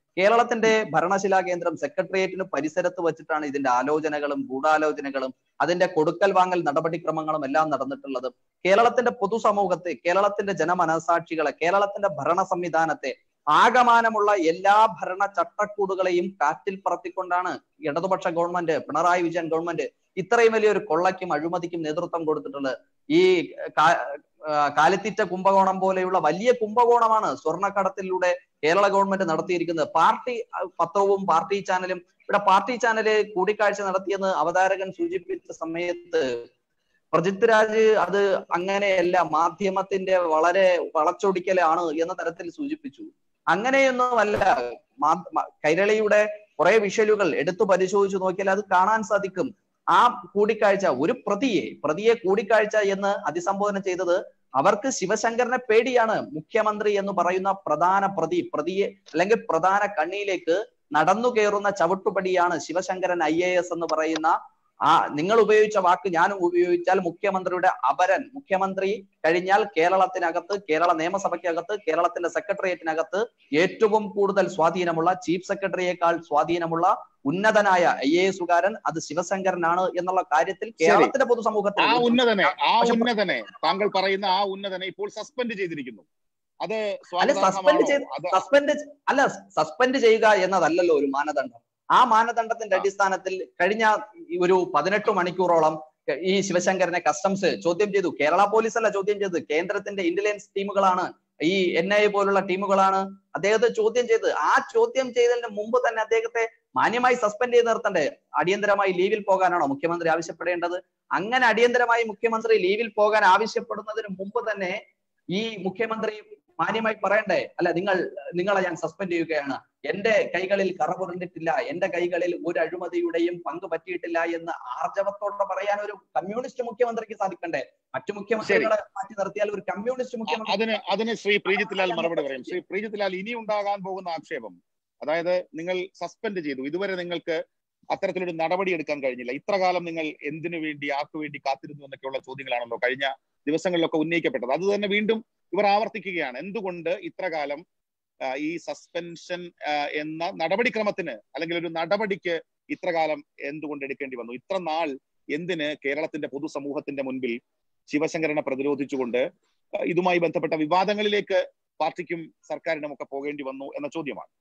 കേരളത്തിന്റെ ഭരണശിലാ കേന്ദ്രം സെക്രട്ടേറിയറ്റിന് പരിസരത്ത് വെച്ചിട്ടാണ് ഇതിന്റെ ആലോചനകളും ഗൂഢാലോചനകളും അതിന്റെ കൊടുക്കൽ വാങ്ങൽ നടപടിക്രമങ്ങളും എല്ലാം നടന്നിട്ടുള്ളത് കേരളത്തിന്റെ പൊതുസമൂഹത്തെ കേരളത്തിന്റെ ജനമനസാക്ഷികളെ കേരളത്തിന്റെ ഭരണ സംവിധാനത്തെ ആകമാനമുള്ള എല്ലാ ഭരണ ചട്ടക്കൂടുകളെയും കാറ്റിൽ പറത്തിക്കൊണ്ടാണ് ഇടതുപക്ഷ ഗവൺമെന്റ് പിണറായി വിജയൻ ഗവൺമെന്റ് ഇത്രയും വലിയൊരു കൊള്ളയ്ക്കും അഴിമതിക്കും നേതൃത്വം കൊടുത്തിട്ടുള്ളത് ഈ കാ- ആ, കാലിത്തീറ്റ കുംഭകോണം പോലെയുള്ള വലിയ കുംഭകോണമാണ് സ്വർണ്ണക്കടത്തിലൂടെ കേരള ഗവൺമെന്റ് നടത്തിയിരിക്കുന്നത് പാർട്ടി ആ, പത്രവും പാർട്ടി ചാനലും ഇവിടെ പാർട്ടി ചാനല് കൂടിക്കാഴ്ച നടത്തിയെന്ന് അവതാരകൻ സൂചിപ്പിച്ച സമയത്ത് പ്രജിത് രാജ് അത് അങ്ങനെയല്ല മാധ്യമത്തിന്റെ വളരെ വളച്ചൊടിക്കലാണ് എന്ന തരത്തിൽ സൂചിപ്പിച്ചു അങ്ങനെയൊന്നുമല്ല മാ- മ- കൈരളിയുടെ കുറെ വിഷ്വലുകൾ എടുത്തു പരിശോധിച്ചു നോക്കിയാൽ അത് കാണാൻ സാധിക്കും ആ കൂടിക്കാഴ്ച ഒരു പ്രതിയെ പ്രതിയെ കൂടിക്കാഴ്ച എന്ന് അഭിസംബോധന ചെയ്തത് അവർക്ക് ശിവശങ്കരനെ പേടിയാണ് മുഖ്യമന്ത്രി എന്ന് പറയുന്ന പ്രധാന പ്രതി പ്രതിയെ അല്ലെങ്കിൽ പ്രധാന കണ്ണിയിലേക്ക് നടന്നു കയറുന്ന ചവിട്ടുപടിയാണ് ശിവശങ്കരൻ ഐ എ എസ് എന്ന് പറയുന്ന ആ നിങ്ങൾ ഉപയോഗിച്ച വാക്ക് ഞാനും ഉപയോഗിച്ചാൽ മുഖ്യമന്ത്രിയുടെ അപരൻ മുഖ്യമന്ത്രി കഴിഞ്ഞാൽ കേരളത്തിനകത്ത് കേരള നിയമസഭയ്ക്കകത്ത് കേരളത്തിന്റെ സെക്രട്ടേറിയറ്റിനകത്ത് ഏറ്റവും കൂടുതൽ സ്വാധീനമുള്ള ചീഫ് സെക്രട്ടറിയേക്കാൾ സ്വാധീനമുള്ള ഉന്നതനായ ഐ എ എസുകാരൻ അത് ശിവശങ്കരനാണ് എന്നുള്ള കാര്യത്തിൽ കേരളത്തിന്റെ പൊതുസമൂഹത്തിൽ ആ ഉന്നതനെ ആ പക്ഷെ- ഉന്നതനെ താങ്കൾ പറയുന്ന ആ ഉന്നതനെ ഇപ്പോൾ സസ്പെൻഡ് ചെയ്തിരിക്കുന്നു അത് അല്ല സസ്പെൻഡ് ചെയ്ത് സ്വാഗതാർഹമാണോ? അത് സസ്പെൻഡ് അല്ല സസ്പെൻഡ് ചെയ്യുക എന്നതല്ലല്ലോ ഒരു മാനദണ്ഡം ആ മാനദണ്ഡത്തിന്റെ ആ. അടിസ്ഥാനത്തിൽ കഴിഞ്ഞ ഈ ഒരു പതിനെട്ട് മണിക്കൂറോളം ഈ ശിവശങ്കരനെ കസ്റ്റംസ് ചോദ്യം ചെയ്തു കേരള പോലീസ് അല്ല ചോദ്യം ചെയ്തത് കേന്ദ്രത്തിന്റെ ഇന്റലിജൻസ് ടീമുകളാണ് ഈ എൻ ഐ എ പോലുള്ള ടീമുകളാണ് അദ്ദേഹത്തെ ചോദ്യം ചെയ്ത് ആ ചോദ്യം ചെയ്തതിന് മുമ്പ് തന്നെ അദ്ദേഹത്തെ മാന്യമായി സസ്പെൻഡ് ചെയ്ത് നിർത്തണ്ടേ അടിയന്തരമായി ലീവിൽ പോകാനാണോ മുഖ്യമന്ത്രി ആവശ്യപ്പെടേണ്ടത് അങ്ങനെ അടിയന്തരമായി മുഖ്യമന്ത്രി ലീവിൽ പോകാൻ ആവശ്യപ്പെടുന്നതിന് മുമ്പ് തന്നെ ഈ മുഖ്യമന്ത്രി മാന്യമായി പറയണ്ടേ അല്ല നിങ്ങൾ നിങ്ങളെ ഞാൻ സസ്പെൻഡ് ചെയ്യുകയാണ് എന്റെ കൈകളിൽ കറ പുരണ്ടിട്ടില്ല എന്റെ കൈകളിൽ ഒരു അഴിമതിയുടെയും പങ്ക് പറ്റിയിട്ടില്ല എന്ന് ആർജവത്തോടെ പറയാൻ ഒരു കമ്മ്യൂണിസ്റ്റ് മുഖ്യമന്ത്രിക്ക് സാധിക്കണ്ടേ മറ്റു മുഖ്യമന്ത്രികളെ മാറ്റി നിർത്തിയാൽ ഒരു കമ്മ്യൂണിസ്റ്റ് അ- മുഖ്യമന്ത്രി അതിന് അതിന് ശ്രീ പ്രീജിത് ലാൽ മറുപടി പറയും ശ്രീ പ്രീജിത് ലാൽ ഇനി ഉണ്ടാകാൻ പോകുന്ന ആക്ഷേപം അതായത് നിങ്ങൾ സസ്പെൻഡ് ചെയ്തു ഇതുവരെ നിങ്ങൾക്ക് അത്തരത്തിലൊരു നടപടി എടുക്കാൻ കഴിഞ്ഞില്ല ഇത്ര കാലം നിങ്ങൾ എന്തിനു വേണ്ടി ആർക്കു വേണ്ടി കാത്തിരുന്നു എന്നൊക്കെയുള്ള ചോദ്യങ്ങളാണല്ലോ കഴിഞ്ഞ ദിവസങ്ങളിലൊക്കെ ഉന്നയിക്കപ്പെട്ടത് അത് തന്നെ വീണ്ടും ഇവർ ആവർത്തിക്കുകയാണ് എന്തുകൊണ്ട് ഇത്ര കാലം ആ, ഈ സസ്പെൻഷൻ ആ, എന്ന നടപടിക്രമത്തിന് അല്ലെങ്കിൽ ഒരു നടപടിക്ക് ഇത്ര കാലം എന്തുകൊണ്ട് എടുക്കേണ്ടി വന്നു ഇത്ര നാൾ എന്തിന് കേരളത്തിന്റെ പൊതുസമൂഹത്തിന്റെ മുൻപിൽ ശിവശങ്കരനെ പ്രതിരോധിച്ചുകൊണ്ട് ആ, ഇതുമായി ബന്ധപ്പെട്ട വിവാദങ്ങളിലേക്ക് പാർട്ടിക്കും സർക്കാരിനും ഒക്കെ പോകേണ്ടി വന്നു എന്ന ചോദ്യമാണ്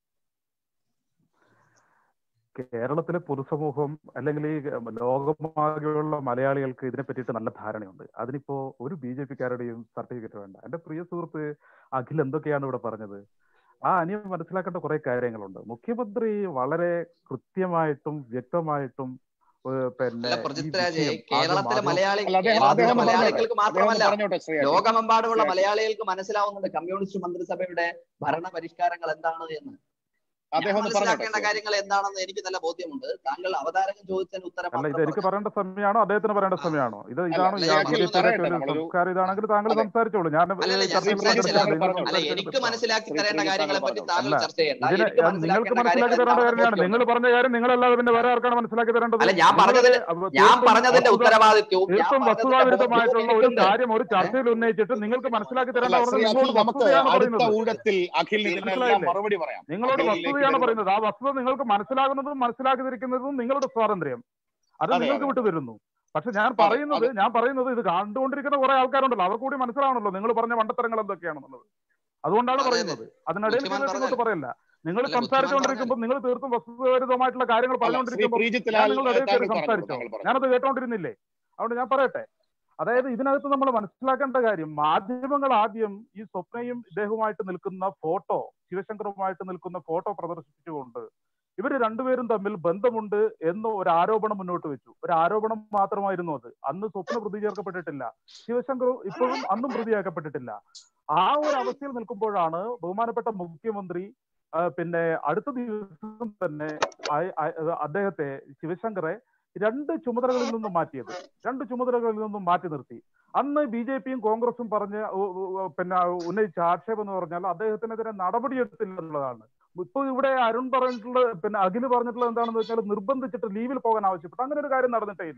കേരളത്തിലെ പൊതുസമൂഹം അല്ലെങ്കിൽ ഈ ലോകമാകെയുള്ള മലയാളികൾക്ക് ഇതിനെ പറ്റിയിട്ട് നല്ല ധാരണയുണ്ട് അതിനിപ്പോ ഒരു ബി ജെ പിക്കാരുടെയും സർട്ടിഫിക്കറ്റ് വേണ്ട എന്റെ പ്രിയ സുഹൃത്ത് അഖിൽ എന്തൊക്കെയാണ് ഇവിടെ പറഞ്ഞത് ആ അനിയം മനസ്സിലാക്കേണ്ട കുറെ കാര്യങ്ങളുണ്ട് മുഖ്യമന്ത്രി വളരെ കൃത്യമായിട്ടും വ്യക്തമായിട്ടും ഏഹ് പിന്നെ അല്ല ഈ പ്രജിത്രാജ് വിഷയം കേരളത്തിലെ ആദ്യം മലയാളി അല്ല, അദ്ദേഹം- കേരളത്തിലെ അദ്ദേഹം പറഞ്ഞോട്ടെ. മലയാളികൾക്ക് അദ്ദേഹം മാത്രമല്ല പറഞ്ഞോട്ടെ ശ്രീ അഖിൽ. ലോകമെമ്പാടുമുള്ള ശരി. മലയാളികൾക്ക് മനസ്സിലാവുന്നുണ്ട് കമ്മ്യൂണിസ്റ്റ് മന്ത്രിസഭയുടെ ഭരണ പരിഷ്കാരങ്ങൾ എന്താണ് എന്ന് ഞാൻ അദ്ദേഹം ഒന്ന് പറഞ്ഞോട്ടെ മനസ്സിലാക്കേണ്ട കാര്യങ്ങൾ എന്താണെന്ന് എനിക്ക് നല്ല ബോധ്യമുണ്ട് താങ്കൾ അവതാരകൻ ചോദിച്ചതിന് ഉത്തരം അല്ല ഇത് മാത്രം എനിക്ക് പറഞ്ഞു. പറയേണ്ട സമയമാണോ അദ്ദേഹത്തിന് പറയേണ്ട ആ. സമയമാണോ ഇത് അല്ല, ഇതാണ് അല്ല, ഈ ഞാൻ ബി ജെ ഒന്ന് പിയുടെ പറയട്ടെ, ഒരു നമ്മളൊരു- സംസ്കാരം ഇതാണെങ്കിൽ താങ്കൾ അതെ. സംസാരിച്ചോളൂ ഞാൻ അല്ലല്ല, ഞാൻ ചർച്ചയിൽ സംസാരിച്ചില്ല. പങ്കെടുത്തില്ല നിങ്ങൾ പറഞ്ഞോളൂ. അല്ല സംസാരിച്ചതിന് എനിക്ക് പറ്റില്ല. മനസ്സിലാക്കി ശ്രീ തരേണ്ട പ്രീതി കാര്യങ്ങളെ പറ്റി താങ്കൾ താങ്കൾ അല്ല, ചർച്ച ചെയ്യണ്ട ഇതിന് എനിക്ക് ഞാൻ- നിങ്ങൾക്ക് മനസ്സിലാക്കേണ്ട മനസ്സിലാക്കി കാര്യങ്ങൾ തരേണ്ട എന്താണെന്ന് കാര്യമാണ് നിങ്ങൾ ബോധ്യമുണ്ട്. പറഞ്ഞ കാര്യം നിങ്ങളല്ലാതെ പിന്നെ വേറെ ആർക്കാണ് മനസ്സിലാക്കി തരേണ്ടത് അല്ല ഞാൻ നിങ്ങൾ പറഞ്ഞതിന്റെ അത് ഞാൻ തീർത്തും പറഞ്ഞതിന്റെ വസ്തുത- ഉത്തരവാദിത്വവും ഞാൻ തീർത്തും പറഞ്ഞതിന്റെ വസ്തുതാവിരുദ്ധമായിട്ടുള്ള ബോധ്യവും ഒരു എനിക്കുണ്ട് കാര്യം ഒരു ചർച്ചയിൽ ഉന്നയിച്ചിട്ട് നിങ്ങൾക്ക് മനസ്സിലാക്കി അല്ല തരേണ്ട ശ്രീ പറഞ്ഞത് അഖിൽ നിങ്ങളോട് നമുക്ക് വസ്തുതയാണ് അടുത്ത പറയുന്നത് ഊഴത്തിൽ അഖിൽ ഇതിനെല്ലാം മനസ്സിലായില്ലേ? മറുപടി പറയാം നിങ്ങളോട് അഖിലിലേക്ക് വസ്തുതയാണ് വരുമ്പോൾ. പറയുന്നത് ആ വസ്തുത നിങ്ങൾക്ക് മനസ്സിലാകുന്നതും മനസ്സിലാക്കാതിരിക്കുന്നതും നിങ്ങളുടെ സ്വാതന്ത്ര്യം അത് അതെ, നിങ്ങൾക്ക് അതെ. വിട്ടു തരുന്നു പക്ഷെ ഞാൻ അതെ, പറയുന്നത് അത് ഞാൻ പറയുന്നത് ഇത് കണ്ടുകൊണ്ടിരിക്കുന്ന കുറെ ആൾക്കാരുണ്ടല്ലോ അവർ കൂടി മനസ്സിലാവണല്ലോ നിങ്ങൾ പറഞ്ഞ മണ്ടത്തരങ്ങൾ എന്തൊക്കെയാണെന്നുള്ളത് അതുകൊണ്ടാണ് അതെ, അതെ. പറയുന്നത് അതിനിടയിൽ ബുദ്ധിമാൻ കയറി ഇങ്ങോട്ട് പറയല്ല നിങ്ങൾ അല്ല, ബുദ്ധിമാൻ സംസാരിച്ചുകൊണ്ടിരിക്കുമ്പോൾ നിങ്ങൾ തീർത്തും വസ്തുതാവിരുദ്ധമായിട്ടുള്ള കാര്യങ്ങൾ അല്ല ശ്രീ പറഞ്ഞുകൊണ്ടിരിക്കുമ്പോൾ പ്രീജിത്ത് ഞാൻ ലാൽ നിങ്ങളുടെ ഇടയിൽ താങ്കൾ കയറി പറഞ്ഞു സംസാരിച്ചോ താങ്കൾ പറഞ്ഞു ഞാനത് കേട്ടോണ്ടിരുന്നില്ലേ അതുകൊണ്ട് ഞാൻ പറയട്ടെ അതായത് ഇതിനകത്ത് നമ്മൾ മനസ്സിലാക്കേണ്ട കാര്യം മാധ്യമങ്ങൾ ആദ്യം ഈ സ്വപ്നയും ഇദ്ദേഹവുമായിട്ട് നിൽക്കുന്ന ഫോട്ടോ ശിവശങ്കറുമായിട്ട് നിൽക്കുന്ന ഫോട്ടോ പ്രദർശിപ്പിച്ചുകൊണ്ട് ഇവർ രണ്ടുപേരും തമ്മിൽ ബന്ധമുണ്ട് എന്ന് ഒരു ആരോപണം മുന്നോട്ട് വെച്ചു ഒരു ആരോപണം മാത്രമായിരുന്നു അത് അന്ന് സ്വപ്ന പ്രതി ചേർക്കപ്പെട്ടിട്ടില്ല ശിവശങ്കർ ഇപ്പോഴും അന്നും പ്രതിയാക്കപ്പെട്ടിട്ടില്ല ആ ഒരു അവസ്ഥയിൽ നിൽക്കുമ്പോഴാണ് ബഹുമാനപ്പെട്ട മുഖ്യമന്ത്രി ആ, പിന്നെ അടുത്ത ദിവസം തന്നെ അയ- അയ- അദ്ദേഹത്തെ ശിവശങ്കറെ രണ്ട് ചുമതലകളിൽ നിന്നും മാറ്റിയത് രണ്ട് ചുമതലകളിൽ നിന്നും മാറ്റി നിർത്തി അന്ന് ബി ജെ പിയും കോൺഗ്രസും പറഞ്ഞ് ഉ- ഉ- പിന്നെ ഉന്നയിച്ച ആക്ഷേപം എന്ന് പറഞ്ഞാൽ അദ്ദേഹത്തിനെതിരെ നടപടിയെടുത്തില്ല എന്നുള്ളതാണ് ഇപ്പൊ ഇവിടെ അരുൺ പറഞ്ഞിട്ടുള്ള പിന്നെ അഖില് പറഞ്ഞിട്ടുള്ളത് എന്താണെന്ന് വെച്ചാൽ നിർബന്ധിച്ചിട്ട് ലീവിൽ പോകാൻ ആവശ്യപ്പെട്ടു അങ്ങനെ ഒരു കാര്യം നടന്നിട്ടേ ഇല്ല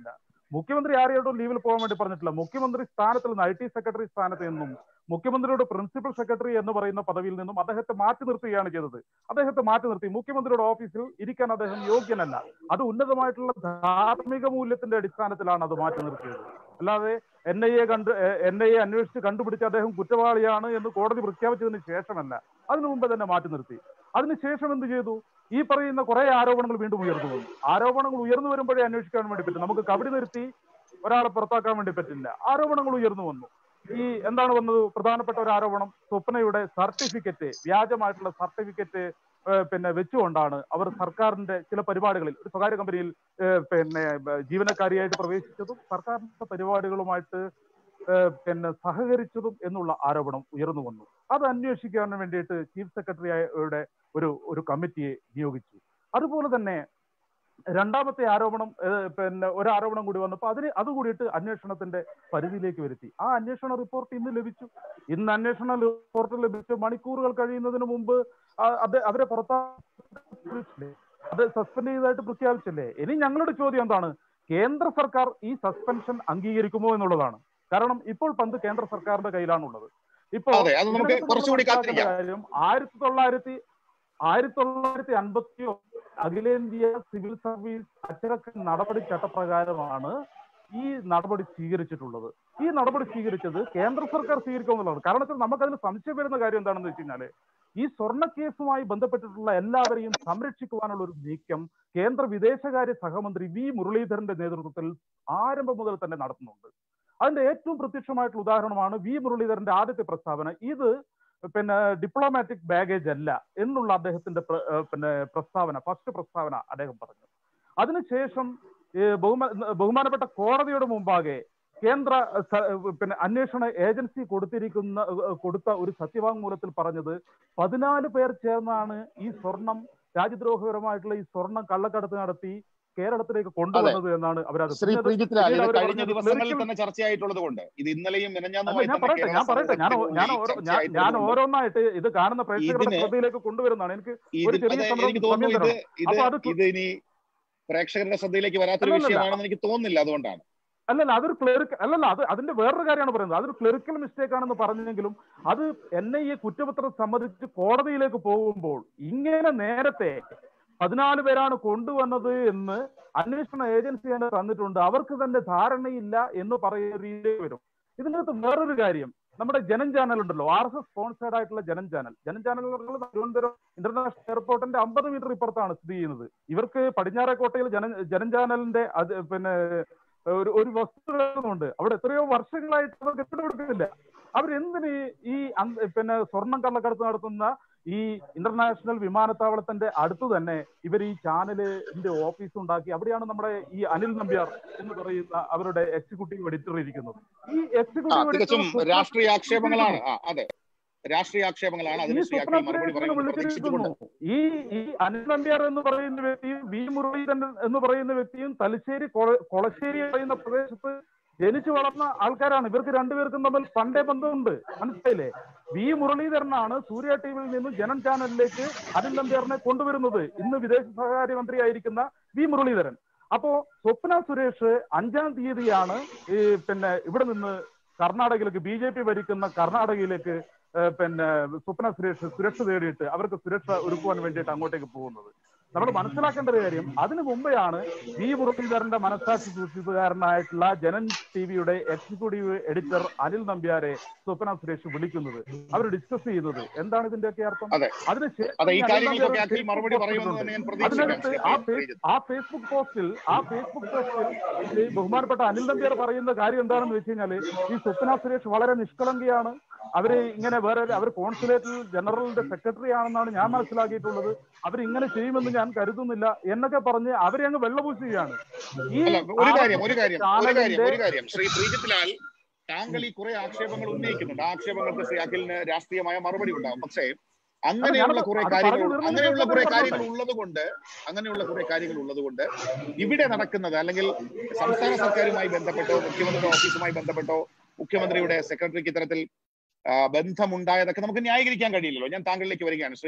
മുഖ്യമന്ത്രി ആരെയോടും ലീവിൽ പോകാൻ വേണ്ടി പറഞ്ഞിട്ടില്ല മുഖ്യമന്ത്രി സ്ഥാനത്തിൽ നിന്ന് ഐ ടി സെക്രട്ടറി സ്ഥാനത്ത് നിന്നും മുഖ്യമന്ത്രിയുടെ പ്രിൻസിപ്പൽ സെക്രട്ടറി എന്ന് പറയുന്ന പദവിയിൽ നിന്നും അദ്ദേഹത്തെ മാറ്റി നിർത്തുകയാണ് ചെയ്തത് അദ്ദേഹത്തെ മാറ്റി നിർത്തി മുഖ്യമന്ത്രിയുടെ ഓഫീസിൽ ഇരിക്കാൻ അദ്ദേഹം യോഗ്യനല്ല അത് ഉന്നതമായിട്ടുള്ള ധാർമ്മിക മൂല്യത്തിന്റെ അടിസ്ഥാനത്തിലാണ് അത് മാറ്റി നിർത്തിയത് അല്ലാതെ എൻ ഐ എ കണ്ട് എൻ ഐ എ അന്വേഷിച്ച് കണ്ടുപിടിച്ച് അദ്ദേഹം കുറ്റവാളിയാണ് എന്ന് കോടതി പ്രഖ്യാപിച്ചതിന് ശേഷമല്ല അതിനു മുമ്പ് തന്നെ മാറ്റി നിർത്തി അതിനുശേഷം എന്ത് ചെയ്തു ഈ പറയുന്ന കുറെ ആരോപണങ്ങൾ വീണ്ടും ഉയർന്നു വന്നു ആരോപണങ്ങൾ ഉയർന്നു വരുമ്പോഴേ അന്വേഷിക്കാൻ വേണ്ടി പറ്റും നമുക്ക് കബഡി നിർത്തി ഒരാളെ പുറത്താക്കാൻ വേണ്ടി പറ്റില്ല ആരോപണങ്ങൾ ഉയർന്നു വന്നു ഈ എന്താണ് വന്നത് പ്രധാനപ്പെട്ട ഒരു ആരോപണം സ്വപ്നയുടെ സർട്ടിഫിക്കറ്റ് വ്യാജമായിട്ടുള്ള സർട്ടിഫിക്കറ്റ് പിന്നെ വെച്ചുകൊണ്ടാണ് അവർ സർക്കാരിന്റെ ചില പരിപാടികളിൽ ഒരു സ്വകാര്യ കമ്പനിയിൽ ഏഹ് പിന്നെ ബ- ജീവനക്കാരിയായിട്ട് പ്രവേശിച്ചതും സർക്കാരിന്റെ പരിപാടികളുമായിട്ട് ഏഹ് പിന്നെ സഹകരിച്ചതും എന്നുള്ള ആരോപണം ഉയർന്നു വന്നു അത് അന്വേഷിക്കാൻ വേണ്ടിയിട്ട് ചീഫ് സെക്രട്ടറിയുടെ ഒരു ഒരു കമ്മിറ്റിയെ നിയോഗിച്ചു അതുപോലെ തന്നെ രണ്ടാമത്തെ ആരോപണം ഏഹ് പിന്നെ ഒരു ആരോപണം കൂടി വന്നപ്പോൾ അതിന് അതുകൂടിയിട്ട് അന്വേഷണത്തിന്റെ പരിധിയിലേക്ക് വരുത്തി ആ അന്വേഷണ റിപ്പോർട്ട് ഇന്ന് ലഭിച്ചു ഇന്ന് അന്വേഷണ റിപ്പോർട്ട് ലഭിച്ച് മണിക്കൂറുകൾ കഴിയുന്നതിന് മുമ്പ് ആ- അത് അവരെ പുറത്താക്കില്ലേ അത് സസ്പെൻഡ് ചെയ്തതായിട്ട് പ്രഖ്യാപിച്ചില്ലേ ഇനി ഞങ്ങളുടെ ചോദ്യം എന്താണ് കേന്ദ്ര സർക്കാർ ഈ സസ്പെൻഷൻ അംഗീകരിക്കുമോ എന്നുള്ളതാണ് കാരണം ഇപ്പോൾ പന്ത് കേന്ദ്ര സർക്കാരിന്റെ കയ്യിലാണുള്ളത് ഇപ്പോ അതെ അത് നമുക്ക് ഇതിനകത്ത് കുറച്ചുകൂടി നമ്മൾ മനസ്സിലാക്കേണ്ട കാത്തിരിക്കാം കാര്യം ആയിരത്തി തൊള്ളായിരത്തി ആയിരത്തി തൊള്ളായിരത്തി അൻപത്തി അഖിലേന്ത്യാ സിവിൽ സർവീസ് അച്ചടക്ക നടപടി ചട്ടപ്രകാരമാണ് ഈ നടപടി സ്വീകരിച്ചിട്ടുള്ളത് ഈ നടപടി സ്വീകരിച്ചത് കേന്ദ്ര സർക്കാർ സ്വീകരിക്കുമെന്നുള്ളതാണ് കാരണം വെച്ചാൽ നമുക്കതിന് സംശയം വരുന്ന കാര്യം എന്താണെന്ന് വെച്ച് കഴിഞ്ഞാല് ഈ സ്വർണ്ണ കേസുമായി ബന്ധപ്പെട്ടിട്ടുള്ള എല്ലാവരെയും സംരക്ഷിക്കുവാനുള്ള ഒരു നീക്കം കേന്ദ്ര വിദേശകാര്യ സഹമന്ത്രി വി മുരളീധരന്റെ നേതൃത്വത്തിൽ ആരംഭം മുതൽ തന്നെ നടത്തുന്നുണ്ട് അതിന്റെ ഏറ്റവും പ്രത്യക്ഷമായിട്ടുള്ള ഉദാഹരണമാണ് വി മുരളീധരന്റെ ആദ്യത്തെ പ്രസ്താവന ഇത് പിന്നെ ഡിപ്ലോമാറ്റിക് ബാഗേജ് അല്ല എന്നുള്ള അദ്ദേഹത്തിന്റെ പ്ര- ഏഹ് പിന്നെ പ്രസ്താവന ഫസ്റ്റ് പ്രസ്താവന അദ്ദേഹം പറഞ്ഞു അതിനുശേഷം ഏഹ് ബഹുമാ- ബഹുമാനപ്പെട്ട കോടതിയുടെ മുമ്പാകെ കേന്ദ്ര സ- പിന്നെ അന്വേഷണ ഏജൻസി കൊടുത്തിരിക്കുന്ന ഏഹ് കൊടുത്ത ഒരു സത്യവാങ്മൂലത്തിൽ പറഞ്ഞത് പതിനാല് പേർ ചേർന്നാണ് ഈ സ്വർണം രാജ്യദ്രോഹപരമായിട്ടുള്ള ഈ സ്വർണം കള്ളക്കടത്ത് നടത്തി കേരളത്തിലേക്ക് കൊണ്ടുവന്നത് എന്നാണ് അവരത് ശ്രീ പിന്നീട് പ്രീജിത്ലാൽ ഇത് പിന്നീട് അവര് കഴിഞ്ഞ പറഞ്ഞത് ദിവസങ്ങളിൽ clerical തന്നെ ചർച്ചയായിട്ടുള്ളത് കൊണ്ട് ഇത് ഇന്നലെയും അല്ല മിനഞ്ഞാന്നുമായി ഞാൻ തന്നെ പറയട്ടെ കേരള ഞാൻ പറയട്ടെ ഞാൻ ഓ- ഞാൻ ഓരോ- ഞാൻ ഞാൻ ചർച്ചയായിട്ടുള്ളത് കൊണ്ട് ഓരോന്നായിട്ട് ഇത് കാണുന്ന പ്രേക്ഷകരുടെ ഇതിന് ശ്രദ്ധയിലേക്ക് കൊണ്ടുവരുന്നതാണ് എനിക്ക് ഇത് ഒരു ചെറിയ അതെ, സമയം എനിക്ക് തോന്നുന്നു സമയം ഇത് തരണം. ഇത് അപ്പൊ അത് ഇത് ഇനി പ്രേക്ഷകരുടെ ശ്രദ്ധയിലേക്ക് വരാത്തൊരു അല്ലല്ലല്ല. വിഷയമാണെന്ന് എനിക്ക് തോന്നുന്നില്ല അതുകൊണ്ടാണ് അല്ലല്ല അതൊരു ക്ലറിക്കൽ അല്ലല്ല അത് അതിന്റെ വേറൊരു കാര്യമാണ് പറയുന്നത് അതൊരു ക്ലറിക്കൽ മിസ്റ്റേക്ക് ആണെന്ന് പറഞ്ഞെങ്കിലും അത് എൻ ഐ എ കുറ്റപത്രം സമ്മതിച്ച് കോടതിയിലേക്ക് പോകുമ്പോൾ ഇങ്ങനെ നേരത്തെ പതിനാല് പേരാണ് കൊണ്ടുവന്നത് എന്ന് അന്വേഷണ ഏജൻസി തന്നെ തന്നിട്ടുണ്ട് അവർക്ക് തന്നെ ധാരണയില്ല എന്ന് പറയുന്ന രീതിയിൽ വരും ഇതിനകത്ത് വേറൊരു കാര്യം നമ്മുടെ ജനം ചാനൽ ഉണ്ടല്ലോ ആർ എസ് എസ് സ്പോൺസേഡ് ആയിട്ടുള്ള ജനം ചാനൽ ജനം ചാനൽ എന്ന് പറയുന്നത് തിരുവനന്തപുരം ഇന്റർനാഷണൽ എയർപോർട്ടിന്റെ അമ്പത് മീറ്റർ ഇപ്പുറത്താണ് സ്ഥിതി ചെയ്യുന്നത് ഇവർക്ക് പടിഞ്ഞാറേക്കോട്ടയിൽ ജന ജനം ചാനലിന്റെ അത് പിന്നെ ഒരു ഒരു വസ്തു കിടക്കുന്നുണ്ട് അവിടെ എത്രയോ വർഷങ്ങളായിട്ട് അവർ കെട്ടിടം കൊടുക്കുന്നില്ല അവരെന്തിന് ഈ അന്ത- പിന്നെ സ്വർണം കള്ളക്കടത്ത് നടത്തുന്ന ഈ ഇന്റർനാഷണൽ വിമാനത്താവളത്തിന്റെ അടുത്ത് തന്നെ ഇവർ ഈ ചാനലിന്റെ ഓഫീസ് ഉണ്ടാക്കി അവിടെയാണ് നമ്മുടെ ഈ അനിൽ നമ്പ്യാർ എന്ന് പറയുന്ന അവരുടെ എക്സിക്യൂട്ടീവ് എഡിറ്റർ ഇരിക്കുന്നത് ഈ ആ എക്സിക്യൂട്ടീവ് തികച്ചും എഡിറ്റർ രാഷ്ട്രീയ ആക്ഷേപങ്ങളാണ് ആ അതെ രാഷ്ട്രീയ ആക്ഷേപങ്ങളാണ് ഈ അതിന് ശ്രീ സ്വപ്ന അഖിൽ മറുപടി സുരേഷിനെ പറയുമെന്ന് പ്രതീക്ഷിച്ചുകൊണ്ട് വിളിച്ചിരിക്കുന്നു ഈ ഈ അനിൽ നമ്പ്യാർ എന്ന് പറയുന്ന വ്യക്തിയും വി മുരളീധരൻ എന്ന് പറയുന്ന വ്യക്തിയും തലശ്ശേരി കൊള- കൊളശ്ശേരി പറയുന്ന പ്രദേശത്ത് ജനിച്ചു വളർന്ന ആൾക്കാരാണ് ഇവർക്ക് രണ്ടുപേർക്കും തമ്മിൽ പണ്ടേ ബന്ധമുണ്ട് മനസ്സിലായില്ലേ വി മുരളീധരനാണ് സൂര്യ ടിവിയിൽ നിന്നും ജനം ചാനലിലേക്ക് അനിൽ നമ്പ്യാറിനെ കൊണ്ടുവരുന്നത് ഇന്ന് വിദേശ സഹകാര്യ മന്ത്രിയായിരിക്കുന്ന വി മുരളീധരൻ അപ്പോ സ്വപ്ന സുരേഷ് അഞ്ചാം തീയതിയാണ് ഈ പിന്നെ ഇവിടെ നിന്ന് കർണാടകയിലേക്ക് ബി ജെ പി ഭരിക്കുന്ന കർണാടകയിലേക്ക് ഏഹ് പിന്നെ സ്വപ്ന സുരേഷ് സുരക്ഷ തേടിയിട്ട് അവർക്ക് സുരക്ഷ ഒരുക്കുവാൻ വേണ്ടിയിട്ട് അങ്ങോട്ടേക്ക് പോകുന്നത് നമ്മൾ മനസ്സിലാക്കേണ്ട ഒരു കാര്യം അതിനു മുമ്പെയാണ് വി മുരളീധരന്റെ മനസ്സാക്ഷി സൂക്ഷിപ്പുകാരനായിട്ടുള്ള ജനൻ ടി വിയുടെ എക്സിക്യൂട്ടീവ് എഡിറ്റർ അനിൽ നമ്പ്യാരെ സ്വപ്ന സുരേഷ് വിളിക്കുന്നത് അവർ ഡിസ്കസ് ചെയ്യുന്നത് എന്താണ് ഇതിന്റെയൊക്കെ അർത്ഥം അതെ. അതിനുശേഷം അതെ ഈ അനിൽ കാര്യങ്ങൾക്കൊക്കെ നമ്പ്യാർ അഖിൽ മറുപടി പറയുമെന്ന് തന്നെ ഞാൻ പ്രതീക്ഷിക്കാം അതിനകത്ത് ശ്രീ ആ അഖിൽ ഫേസ് ആ ഫേസ്ബുക്ക് പോസ്റ്റിൽ ആ ഫേസ്ബുക്ക് പോസ്റ്റിൽ ഈ ബഹുമാനപ്പെട്ട അനിൽ നമ്പ്യാർ പറയുന്ന കാര്യം എന്താണെന്ന് വെച്ച് കഴിഞ്ഞാല് ഈ സ്വപ്ന സുരേഷ് വളരെ നിഷ്കളങ്കിയാണ് അവര് ഇങ്ങനെ വേറെ അവർ കോൺസുലേറ്റിൽ ജനറലിന്റെ സെക്രട്ടറി ആണെന്നാണ് ഞാൻ മനസ്സിലാക്കിയിട്ടുള്ളത് അവർ ഇങ്ങനെ ചെയ്യുമെന്ന് ഞാൻ കരുതുന്നില്ല എന്നൊക്കെ പറഞ്ഞ് അവരെ അങ്ങ് വെള്ളപൂശുകയാണ് ഈ അല്ല ഒരു കാര്യം ഒരു കാര്യം ഒരു കാര്യം ചാനലിന്റെ ഒരു കാര്യം ശ്രീ ശ്രീജിത്ലാൽ താങ്കൾ ഈ കുറെ ആക്ഷേപങ്ങൾ ഉന്നയിക്കുന്നുണ്ട് ആ ആക്ഷേപങ്ങൾക്ക് ശ്രീ അഖിലിന് രാഷ്ട്രീയമായ മറുപടി ഉണ്ടാവും പക്ഷേ അങ്ങനെയുള്ള ഞാനത് കുറെ അത് കാര്യങ്ങൾ പറഞ്ഞു തീർന്നില്ല, അങ്ങനെയുള്ള ഞാൻ കുറെ പറഞ്ഞോട്ടെ. കാര്യങ്ങൾ ഉള്ളത് കൊണ്ട് അങ്ങനെയുള്ള കുറെ കാര്യങ്ങൾ ഉള്ളത് കൊണ്ട് ഇവിടെ നടക്കുന്നത് അല്ലെങ്കിൽ സംസ്ഥാന സർക്കാരുമായി ബന്ധപ്പെട്ടോ മുഖ്യമന്ത്രിയുടെ ഓഫീസുമായി ബന്ധപ്പെട്ടോ മുഖ്യമന്ത്രിയുടെ സെക്രട്ടറിക്ക് ഇത്തരത്തിൽ ആ, ബന്ധമുണ്ടായതൊക്കെ നമുക്ക് ന്യായീകരിക്കാൻ കഴിയില്ലല്ലോ ഞാൻ താങ്കളിലേക്ക് വരികയാണ് ശ്രീ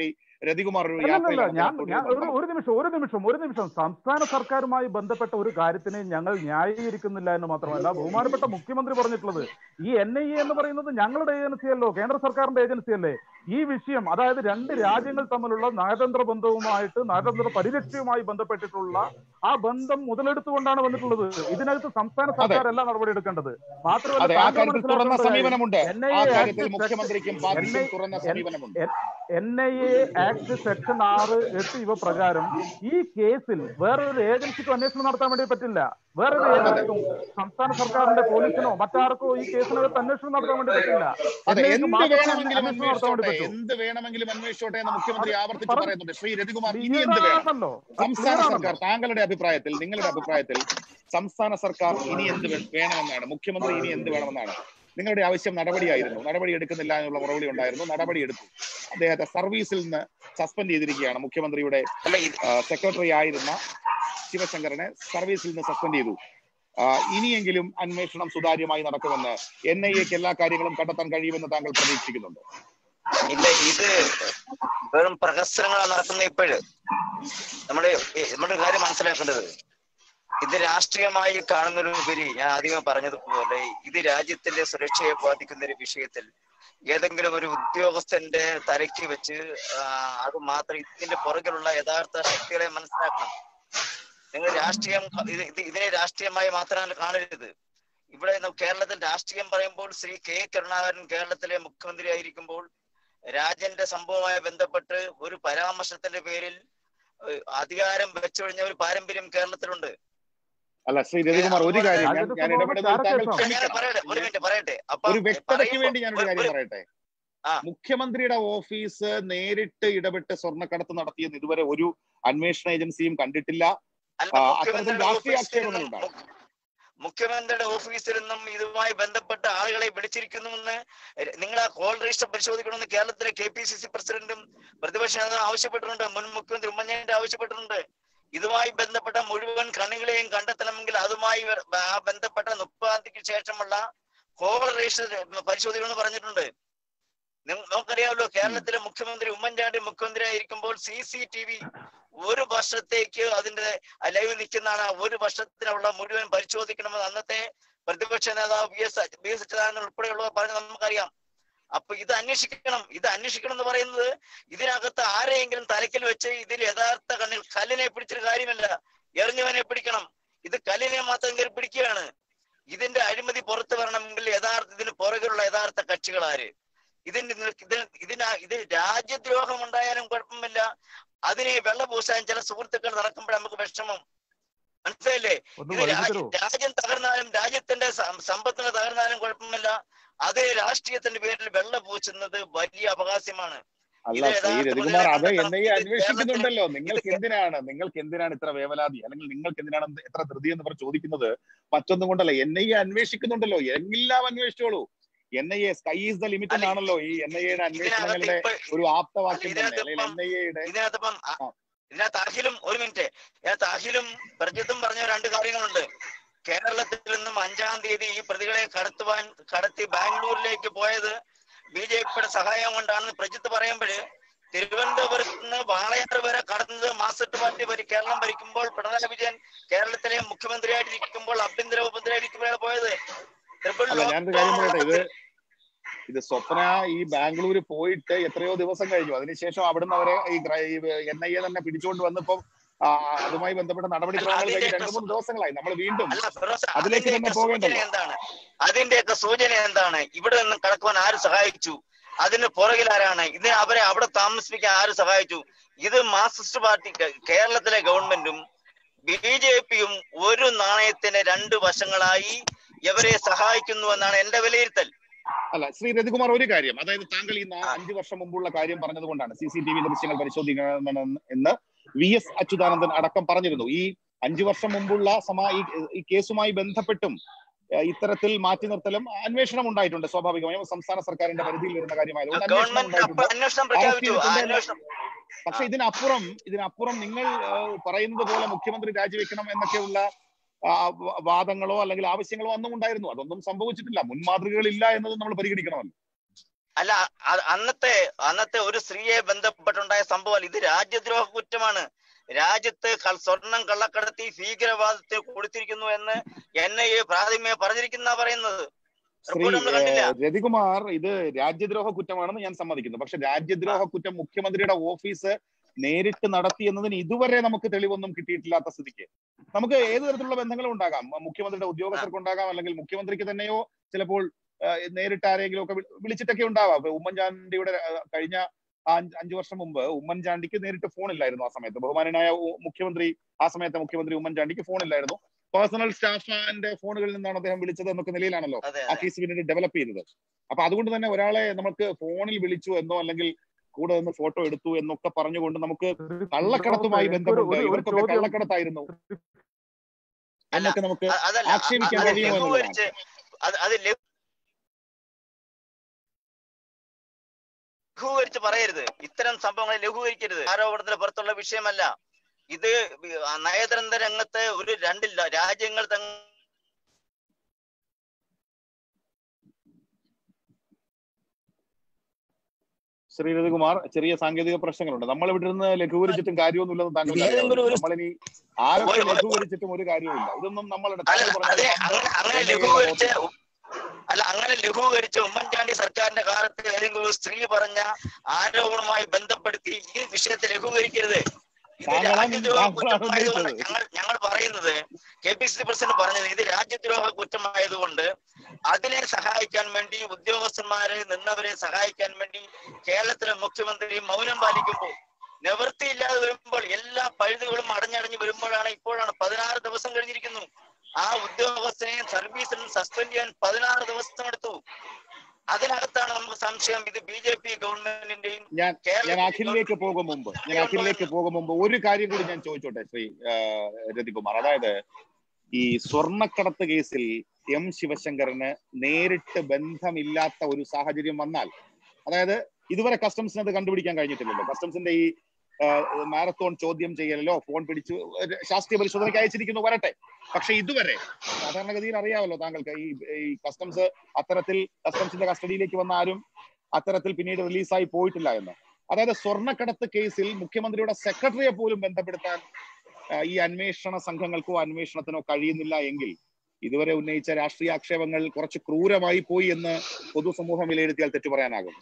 രതികുമാർ ഒരു അല്ലല്ല യാത്രയിലാണ് ഞാൻ അദ്ദേഹത്തോട് ഞാൻ ഒരു പറഞ്ഞു. ഒരു നിമിഷം ഒരു നിമിഷം ഒരു നിമിഷം സംസ്ഥാന സർക്കാരുമായി ബന്ധപ്പെട്ട ഒരു കാര്യത്തിനെ ഞങ്ങൾ ന്യായീകരിക്കുന്നില്ല എന്ന് മാത്രമല്ല ബഹുമാനപ്പെട്ട മുഖ്യമന്ത്രി പറഞ്ഞിട്ടുള്ളത് ഈ എൻ ഐ എ എന്ന് പറയുന്നത് ഞങ്ങളുടെ ഏജൻസിയല്ലോ കേന്ദ്ര സർക്കാരിന്റെ ഏജൻസിയല്ലേ ഈ വിഷയം അതായത് രണ്ട് രാജ്യങ്ങൾ തമ്മിലുള്ള നയതന്ത്ര ബന്ധവുമായിട്ട് നയതന്ത്ര പരിരക്ഷയുമായി ബന്ധപ്പെട്ടിട്ടുള്ള ആ ബന്ധം മുതലെടുത്തുകൊണ്ടാണ് വന്നിട്ടുള്ളത് ഇതിനകത്ത് സംസ്ഥാന സർക്കാരല്ല നടപടി എടുക്കേണ്ടത് മാത്രമല്ല അതെ ആ താങ്കൾ കാര്യത്തിൽ തുറന്ന മനസ്സിലാക്കേണ്ട കാര്യം സമീപനമുണ്ട് എൻ ഐ ആ എ കാര്യത്തിൽ ആക്ട് മുഖ്യമന്ത്രിക്കും പാർട്ടിക്കും തുറന്ന സമീപനമുണ്ട് N I A act section ആറ് എട്ട് ഇവ പ്രകാരം ഈ കേസിൽ വേറൊരു ഏജൻസിക്കും അന്വേഷണം നടത്താൻ വേണ്ടി പറ്റില്ല വേറൊരു ഏജൻസിക്കും സംസ്ഥാന സർക്കാരിന്റെ പോലീസിനോ മറ്റാർക്കോ ഈ കേസിനകത്ത് അന്വേഷണം നടത്താൻ വേണ്ടി പറ്റില്ല അതെ NIA ക്ക് എന്ത് മാത്രമേ വേണമെങ്കിലും അന്വേഷണം നടത്താൻ വേണ്ടി അന്വേഷിച്ചോട്ടെ പറ്റൂ എന്ത് വേണമെങ്കിലും അന്വേഷിച്ചോട്ടെ എന്ന് മുഖ്യമന്ത്രി ആവർത്തിച്ച് പറ- പറയുന്നുണ്ട് ശ്രീ രതികുമാർ ഇനി എന്ത് ക്ലിയർ വേണം ആണല്ലോ അത് സംസ്ഥാന ക്ലിയർ സർക്കാർ ആണല്ലോ താങ്കളുടെ അഭിപ്രായത്തിൽ നിങ്ങളുടെ അഭിപ്രായത്തിൽ സംസ്ഥാന സർക്കാർ ഇനി എന്ത് വേ- വേണമെന്നാണ് മുഖ്യമന്ത്രി ഇനി എന്ത് വേണമെന്നാണ് നിങ്ങളുടെ ആവശ്യം നടപടിയായിരുന്നു നടപടി എടുക്കുന്നില്ല എന്നുള്ള മറുപടി ഉണ്ടായിരുന്നു നടപടി എടുത്തു അദ്ദേഹത്തെ സർവീസിൽ നിന്ന് സസ്പെൻഡ് ചെയ്തിരിക്കുകയാണ് മുഖ്യമന്ത്രിയുടെ അല്ല ഇത് സെക്രട്ടറി ആയിരുന്ന ശിവശങ്കരനെ സർവീസിൽ നിന്ന് സസ്പെൻഡ് ചെയ്തു ആ, ഇനിയെങ്കിലും അന്വേഷണം സുതാര്യമായി നടക്കുമെന്ന് എൻ ഐ എക്ക് എല്ലാ കാര്യങ്ങളും കണ്ടെത്താൻ കഴിയുമെന്ന് താങ്കൾ പ്രതീക്ഷിക്കുന്നുണ്ട് ഇല്ല ഇത് വെറും പ്രഹസനങ്ങളാണ് നടക്കുന്നത് ഇപ്പോഴ് നമ്മുടെ നമ്മുടെ ഒരു കാര്യം മനസ്സിലാക്കേണ്ടത് ഇത് രാഷ്ട്രീയമായി കാണുന്നതിലുപരി ഞാൻ ആദ്യമേ പറഞ്ഞതുപോലെ ഇത് രാജ്യത്തിന്റെ സുരക്ഷയെ ബാധിക്കുന്ന ഒരു വിഷയത്തിൽ ഏതെങ്കിലും ഒരു ഉദ്യോഗസ്ഥന്റെ തലയ്ക്ക് വെച്ച് ആ, അത് മാത്രം ഇതിന്റെ പുറകിലുള്ള യഥാർത്ഥ ശക്തികളെ മനസ്സിലാക്കണം നിങ്ങൾ രാഷ്ട്രീയം ഇത് ഇത് ഇതിനെ രാഷ്ട്രീയമായി മാത്രമല്ല കാണരുത് ഇവിടെ ന- കേരളത്തിൽ രാഷ്ട്രീയം പറയുമ്പോൾ ശ്രീ കെ കരുണാകരൻ കേരളത്തിലെ മുഖ്യമന്ത്രി ആയിരിക്കുമ്പോൾ രാജന്റെ സംഭവവുമായി ബന്ധപ്പെട്ട് ഒരു പരാമർശത്തിന്റെ പേരിൽ ഏഹ്, അധികാരം വെച്ചൊഴിഞ്ഞ ഒരു പാരമ്പര്യം കേരളത്തിലുണ്ട് അല്ല ശ്രീ രവികുമാർ ഒരു കാര്യം ഞാൻ രാജ്യത്തെ ഞാൻ സംഭവം ഇടപെടുന്നതിൽ താങ്കൾ ചാരക്കേസാണ്. ഞാൻ ക്ഷമിക്കണം പറയട്ടെ ഒരു മിനിറ്റ് പറയട്ടെ അപ്പൊ ഒരു വ്യക്തതയ്ക്ക് പറയുമ്പോ- വേണ്ടി ഞാനൊരു കാര്യം ഒരു- പറയട്ടെ ആ. മുഖ്യമന്ത്രിയുടെ ഓഫീസ് നേരിട്ട് ഇടപെട്ട് സ്വർണ്ണക്കടത്ത് നടത്തിയെന്ന് ഇതുവരെ ഒരു അന്വേഷണ ഏജൻസിയും കണ്ടിട്ടില്ല അല്ല, ആ, മുഖ്യമന്ത്രിയുടെ അത്തരത്തിൽ രാഷ്ട്രീയ ഓഫീസിൽ നിന്നും ആക്ഷേപങ്ങളുണ്ടായി. മുഖ്യ- മുഖ്യമന്ത്രിയുടെ ഓഫീസിൽ നിന്നും ഇതുമായി ബന്ധപ്പെട്ട ആളുകളെ വിളിച്ചിരിക്കുന്നുവെന്ന് നിങ്ങൾ ആ കോൾ രജിസ്റ്റർ പരിശോധിക്കണമെന്ന് കേരളത്തിലെ കെ പി സി സി പ്രസിഡന്റും പ്രതിപക്ഷ നേതാവും ആവശ്യപ്പെട്ടിട്ടുണ്ട് മുൻ മുഖ്യമന്ത്രി ഉമ്മൻചാണ്ടി ആവശ്യപ്പെട്ടിട്ടുണ്ട് ഇതുമായി ബന്ധപ്പെട്ട മുഴുവൻ കണികളെയും കണ്ടെത്തണമെങ്കിൽ അതുമായി വ- ആ ബന്ധപ്പെട്ട മുപ്പതാം തീയതിക്ക് ശേഷമുള്ള കോൾ രജിസ്റ്റർ പരിശോധിക്കണമെന്ന് പറഞ്ഞിട്ടുണ്ട് നിങ്ങ- നമുക്കറിയാമല്ലോ കേരളത്തിലെ മുഖ്യമന്ത്രി ഉമ്മൻചാണ്ടി മുഖ്യമന്ത്രി ആയിരിക്കുമ്പോൾ സി സി ടി വി ഒരു വർഷത്തേക്ക് അതിന്റെ ലൈവ് നിൽക്കുന്നതാണ് ഒരു വർഷത്തിനുള്ള മുഴുവൻ പരിശോധിക്കണമെന്ന് അന്നത്തെ പ്രതിപക്ഷ നേതാവ് V S V S Achuthanandan ഉൾപ്പെടെയുള്ളവർ പറഞ്ഞ് നമുക്കറിയാം അപ്പൊ ഇത് അന്വേഷിക്കണം ഇത് അന്വേഷിക്കണം എന്ന് പറയുന്നത് ഇതിനകത്ത് ആരെയെങ്കിലും തലയ്ക്കൽ വെച്ച് ഇതിൽ യഥാർത്ഥ കണ്ണിൽ കല്ലിനെ പിടിച്ചൊരു കാര്യമല്ല എറിഞ്ഞവനെ പിടിക്കണം ഇത് കല്ലിനെ മാത്രം കയറി പിടിക്കുകയാണ് ഇതിന്റെ അഴിമതി പുറത്തു വരണമെങ്കിൽ യഥാർത്ഥ ഇതിന് പുറകിലുള്ള യഥാർത്ഥ കക്ഷികൾ ആര് ഇതിന്റെ ഇതിന് ഇതിന് ഇത് രാജ്യദ്രോഹം ഉണ്ടായാലും കുഴപ്പമില്ല അതിനെ വെള്ളപൂശാൻ ചില സുഹൃത്തുക്കൾ നടക്കുമ്പോൾ നമുക്ക് വിഷമം മനസ്സിലായില്ലേ ഒന്ന് ഇത് വൈകി രാജ്യ- തരൂ രാജ്യം തകർന്നാലും രാജ്യത്തിന്റെ സം- സമ്പത്തിന് തകർന്നാലും കുഴപ്പമില്ല അതേ രാഷ്ട്രീയത്തിന്റെ പേരിൽ വെള്ള പൂച്ചുന്നത് വലിയ അപകാശമാണ് അല്ല ഇത് ശ്രീ യഥാർത്ഥ രവികുമാർ അത് മുതലാളിത്തം എന്നെ ഇത് അന്വേഷിക്കുന്നുണ്ടല്ലോ നിങ്ങൾക്ക് ഇത് എന്തിനാണ് നിങ്ങൾക്ക് എന്തിനാണ് ഇത്ര വേവലാതി അല്ലെങ്കിൽ നിങ്ങൾക്ക് എന്തിനാണ് എന്ത് എത്ര ധൃതി എന്ന് പറഞ്ഞ് ചോദിക്കുന്നത് മറ്റൊന്നും കൊണ്ടല്ല എൻ ഐ എ അന്വേഷിക്കുന്നുണ്ടല്ലോ എല്ലാം അന്വേഷിച്ചോളൂ N I A sky is the limit അല്ല, എന്നാണല്ലോ ഈ എൻ ഐ എയുടെ ഇതിനകത്ത് അന്വേഷണങ്ങളുടെ ഇപ്പൊ ഒരു ആപ്തവാക്യം അല്ല, തന്നെ ഇതിനകത്ത് അല്ലെങ്കിൽ എൻ ഐ എയുടെ ഇതിനകത്തിപ്പം അ- ആ. ഇതിനകത്ത് അഖിലും ഒരു മിനിറ്റ് ഇതിനകത്ത് അഖിലും പ്രജിത്തും പറഞ്ഞ രണ്ട് കാര്യങ്ങളുണ്ട് കേരളത്തിൽ നിന്നും അഞ്ചാം തീയതി ഈ പ്രതികളെ കടത്തുവാൻ കടത്തി ബാംഗ്ലൂരിലേക്ക് പോയത് ബി ജെ പിയുടെ സഹായം കൊണ്ടാണെന്ന് പ്രജിത്ത് പറയുമ്പോൾ തിരുവനന്തപുരത്ത് നിന്ന് വാളയാർ വരെ കടന്നത് മാസട്ട് പാർട്ടി ഭരി കേരളം ഭരിക്കുമ്പോൾ പിണറായി വിജയൻ കേരളത്തിലെ മുഖ്യമന്ത്രിയായിട്ടിരിക്കുമ്പോൾ ആഭ്യന്തര ഉപമന്ത്രിയായിരിക്കുമ്പോഴാണ് പോയത് ട്രിപ്പിൾ അല്ല ഞാനൊരു കാര്യം പറയട്ടെ ഇത് ഇത് സ്വപ്ന ഈ ബാംഗ്ലൂര് പോയിട്ട് എത്രയോ ദിവസം കഴിഞ്ഞു അതിനുശേഷം അവിടുന്ന് അവരെ ഈ എൻ ഐ എ തന്നെ പിടിച്ചുകൊണ്ട് വന്നപ്പോ ആ, അതുമായി ബന്ധപ്പെട്ട നടപടിക്രമങ്ങൾ കഴിഞ്ഞ് രണ്ടു മൂന്ന് ദിവസങ്ങളായി നമ്മൾ വീണ്ടും അല്ല ഫിറോസ് അതിലേക്ക് തന്നെ അതിന്റെയൊക്കെ സൂചന പോകേണ്ടല്ലോ. എന്താണ് അതിന്റെയൊക്കെ സൂചന എന്താണ് ഇവിടെ നിന്ന് കടക്കുവാൻ ആര് സഹായിച്ചു അതിന് പുറകിൽ ആരാണ് ഇത് അവരെ അവിടെ താമസിപ്പിക്കാൻ ആര് സഹായിച്ചു ഇത് മാർക്സിസ്റ്റ് പാർട്ടി കേ- കേരളത്തിലെ ഗവൺമെന്റും ബി ജെ പിയും ഒരു നാണയത്തിന് രണ്ട് വശങ്ങളായി ഇവരെ സഹായിക്കുന്നു എന്നാണ് എന്റെ വിലയിരുത്തൽ അല്ല ശ്രീ രവികുമാർ ഒരു കാര്യം അതായത് താങ്കൾ ഈ നാ- അഞ്ചു വർഷം മുമ്പുള്ള കാര്യം പറഞ്ഞതുകൊണ്ടാണ് സി സി ടി വി ദൃശ്യങ്ങൾ പരിശോധിക്കണമെന്ന് എന്ന് വി എസ് അച്യുതാനന്ദൻ അടക്കം പറഞ്ഞിരുന്നു ഈ അഞ്ചു വർഷം മുമ്പുള്ള സമാ ഈ- ഈ കേസുമായി ബന്ധപ്പെട്ടും ഏഹ്, ഇത്തരത്തിൽ മാറ്റി നിർത്തലും അന്വേഷണം ഉണ്ടായിട്ടുണ്ട് സ്വാഭാവികമായും സംസ്ഥാന സർക്കാരിന്റെ പരിധിയിൽ വരുന്ന കാര്യമായതുകൊണ്ട് അന്വേഷണം ഗവൺമെന്റ് അപ്പൊ ഉണ്ടായിട്ടുണ്ട് അന്വേഷണം പ്രഖ്യാപിച്ചു ആ ചെയ്തിട്ടുണ്ട് അന്വേഷണം പക്ഷെ ഇതിനപ്പുറം ഇതിനപ്പുറം നിങ്ങൾ ഏഹ്, പറയുന്നത് പോലെ മുഖ്യമന്ത്രി രാജിവെക്കണം എന്നൊക്കെയുള്ള ആ, വ- വാദങ്ങളോ അല്ലെങ്കിൽ ആവശ്യങ്ങളോ ഒന്നും ഉണ്ടായിരുന്നു അതൊന്നും സംഭവിച്ചിട്ടില്ല മുൻമാതൃകകളില്ല എന്നതും നമ്മൾ പരിഗണിക്കണമല്ലോ അല്ല അ- അന്നത്തെ അന്നത്തെ ഒരു സ്ത്രീയെ ബന്ധപ്പെട്ടുണ്ടായ സംഭവം ഇത് രാജ്യദ്രോഹ കുറ്റമാണ് രാജ്യത്ത് കൾ- സ്വർണം കള്ളക്കടത്തി ഭീകരവാദത്തിന് കൊടുത്തിരിക്കുന്നു എന്ന് എൻ ഐ എ പ്രാഥമിക പറഞ്ഞിരിക്കുന്ന പറയുന്നത് ശ്രീ റിപ്പോർട്ട് നമ്മൾ കണ്ടില്ല ഏഹ്, രവികുമാർ ഇത് രാജ്യദ്രോഹ കുറ്റമാണെന്ന് ഞാൻ സമ്മതിക്കുന്നു പക്ഷെ രാജ്യദ്രോഹ കുറ്റം മുഖ്യമന്ത്രിയുടെ ഓഫീസ് നേരിട്ട് നടത്തി എന്നതിന് ഇതുവരെ നമുക്ക് തെളിവൊന്നും കിട്ടിയിട്ടില്ലാത്ത സ്ഥിതിക്ക് നമുക്ക് ഏത് തരത്തിലുള്ള ബന്ധങ്ങളും ഉണ്ടാകാം മ- മുഖ്യമന്ത്രിയുടെ ഉദ്യോഗസ്ഥർക്ക് ഉണ്ടാകാം അല്ലെങ്കിൽ മുഖ്യമന്ത്രിക്ക് തന്നെയോ ചിലപ്പോൾ ഏഹ്, നേരിട്ട് ആരെങ്കിലും ഒക്കെ വിളി- വിളിച്ചിട്ടൊക്കെ ഉണ്ടാവാം ഇപ്പൊ ഉമ്മൻചാണ്ടിയുടെ ഏഹ്, കഴിഞ്ഞ ആ അഞ്ച് അഞ്ചു വർഷം മുമ്പ് ഉമ്മൻചാണ്ടിക്ക് നേരിട്ട് ഫോണില്ലായിരുന്നു ആ സമയത്ത് ബഹുമാനനായ ഉ- മുഖ്യമന്ത്രി ആ സമയത്തെ മുഖ്യമന്ത്രി ഉമ്മൻചാണ്ടിക്ക് ഫോണില്ലായിരുന്നു പേഴ്സണൽ സ്റ്റാഫിന്റെ ഫോണുകളിൽ നിന്നാണ് അദ്ദേഹം വിളിച്ചത് എന്നൊക്കെ നിലയിലാണല്ലോ അതെ ആ അതെ കേസ് പിന്നീട് ഡെവലപ്പ് ചെയ്തത് അപ്പൊ അതുകൊണ്ട് തന്നെ ഒരാളെ നമുക്ക് ഫോണിൽ വിളിച്ചു എന്നോ അല്ലെങ്കിൽ കൂടെ നിന്ന് ഫോട്ടോ എടുത്തു എന്നൊക്കെ പറഞ്ഞുകൊണ്ട് നമുക്ക് കള്ളക്കടത്തുമായി ബന്ധപ്പെട്ട് ഇവർക്കൊക്കെ കള്ളക്കടത്തായിരുന്നു അല്ല എന്നൊക്കെ നമുക്ക് അ- അതല്ല അ- ആക്ഷേപിക്കാൻ അത് കഴിയുമോ എന്നുള്ളതാണ് ലഘൂകരിച്ച് അത് അത് ലഘൂകരിച്ച് പറയരുത് ഇത്തരം സംഭവങ്ങളെ ലഘൂകരിക്കരുത് ആരോപണത്തിന് പുറത്തുള്ള വിഷയമല്ല ഇത് നയതന്ത്ര രംഗത്ത് ഒരു രണ്ടില്ല രാജ്യങ്ങൾ തങ്ങ ശ്രീ രവികുമാർ ചെറിയ സാങ്കേതിക പ്രശ്നങ്ങളുണ്ട് നമ്മൾ ഇവിടെ ഇരുന്ന് ലഘൂകരിച്ചിട്ടും കാര്യമൊന്നുമില്ലെന്ന് താങ്കൾക്ക് ഏതെങ്കിലും ഒരു- നമ്മളിനി ആരൊക്കെ ഒരു- ഒരു- ലഘൂകരിച്ചിട്ടും ഒരു കാര്യമില്ല ഇതൊന്നും നമ്മളുടെ അല്ല താങ്കൾ പറഞ്ഞ അതെ അങ്ങനെ അങ്ങനെ എന്നെ ലഘൂകരിച്ച് അല്ല അങ്ങനെ ലഘൂകരിച്ച് ഉമ്മൻചാണ്ടി സർക്കാരിന്റെ കാലത്ത് ഏതെങ്കിലും ഒരു സ്ത്രീ പറഞ്ഞ ആരോപണവുമായി ബന്ധപ്പെടുത്തി ഈ വിഷയത്തെ ലഘൂകരിക്കരുത് ഇത് താങ്കളാണ് രാജ്യദ്രോഹ താങ്കളാണ് കുറ്റമായതുകൊണ്ട് ഉന്നയിച്ചത്. ഞങ്ങൾ ഞങ്ങൾ പറയുന്നത് കെ പി സി പ്രസിഡന്റ് പറഞ്ഞത് ഇത് രാജ്യദ്രോഹ കുറ്റമായതുകൊണ്ട് അതിനെ സഹായിക്കാൻ വേണ്ടി ഉദ്യോഗസ്ഥന്മാരെ നിന്നവരെ സഹായിക്കാൻ വേണ്ടി കേരളത്തിലെ മുഖ്യമന്ത്രി മൗനം പാലിക്കുമ്പോൾ നിവൃത്തിയില്ലാതെ വരുമ്പോൾ എല്ലാ പഴുതുകളും അടഞ്ഞടഞ്ഞ് വരുമ്പോഴാണ് ഇപ്പോഴാണ് പതിനാറ് ദിവസം കഴിഞ്ഞിരിക്കുന്നു ആ ഉദ്യോഗസ്ഥനെ സർവീസിൽ നിന്ന് സസ്പെൻഡ് ചെയ്യാൻ പതിനാറ് ദിവസം എടുത്തു അതിനകത്താണ് നമുക്ക് സംശയം ഇത് ബി ജെ പി ഗവൺമെന്റിന്റെയും ഞാൻ ഞാൻ കേരളത്തിലെ അഖിലിലേക്ക് പോകും മുമ്പ് ഞാൻ അഖിലിലേക്ക് പോകും മുമ്പ് ഒരു കാര്യം കൂടി ഞാൻ ചോദിച്ചോട്ടെ ശ്രീ ആ, രതികുമാർ അതായത് ഈ സ്വർണ്ണക്കടത്ത് കേസിൽ എം ശിവശങ്കറിന് നേരിട്ട് ബന്ധമില്ലാത്ത ഒരു സാഹചര്യം വന്നാൽ അതായത് ഇതുവരെ കസ്റ്റംസിന് അത് കണ്ടുപിടിക്കാൻ കഴിഞ്ഞിട്ടില്ലല്ലോ കസ്റ്റംസിന്റെ ഈ ആ, മാരത്തോൺ ചോദ്യം ചെയ്യലോ ഫോൺ പിടിച്ച് ഒരു ശാസ്ത്രീയ പരിശോധനയ്ക്ക് അയച്ചിരിക്കുന്നു വരട്ടെ പക്ഷെ ഇതുവരെ സാധാരണഗതിയിൽ അറിയാമല്ലോ താങ്കൾക്ക് ഈ ഈ കസ്റ്റംസ് അത്തരത്തിൽ കസ്റ്റംസിന്റെ കസ്റ്റഡിയിലേക്ക് വന്ന ആരും അത്തരത്തിൽ പിന്നീട് റിലീസായി പോയിട്ടില്ല എന്ന് അതായത് സ്വർണ്ണക്കടത്ത് കേസിൽ മുഖ്യമന്ത്രിയുടെ സെക്രട്ടറിയെ പോലും ബന്ധപ്പെടുത്താൻ ആ, ഈ അന്വേഷണ സംഘങ്ങൾക്കോ അന്വേഷണത്തിനോ കഴിയുന്നില്ല എങ്കിൽ ഇതുവരെ ഉന്നയിച്ച രാഷ്ട്രീയ ആക്ഷേപങ്ങൾ കുറച്ച് ക്രൂരമായി പോയി എന്ന് പൊതുസമൂഹം വിലയിരുത്തിയാൽ തെറ്റു പറയാനാകും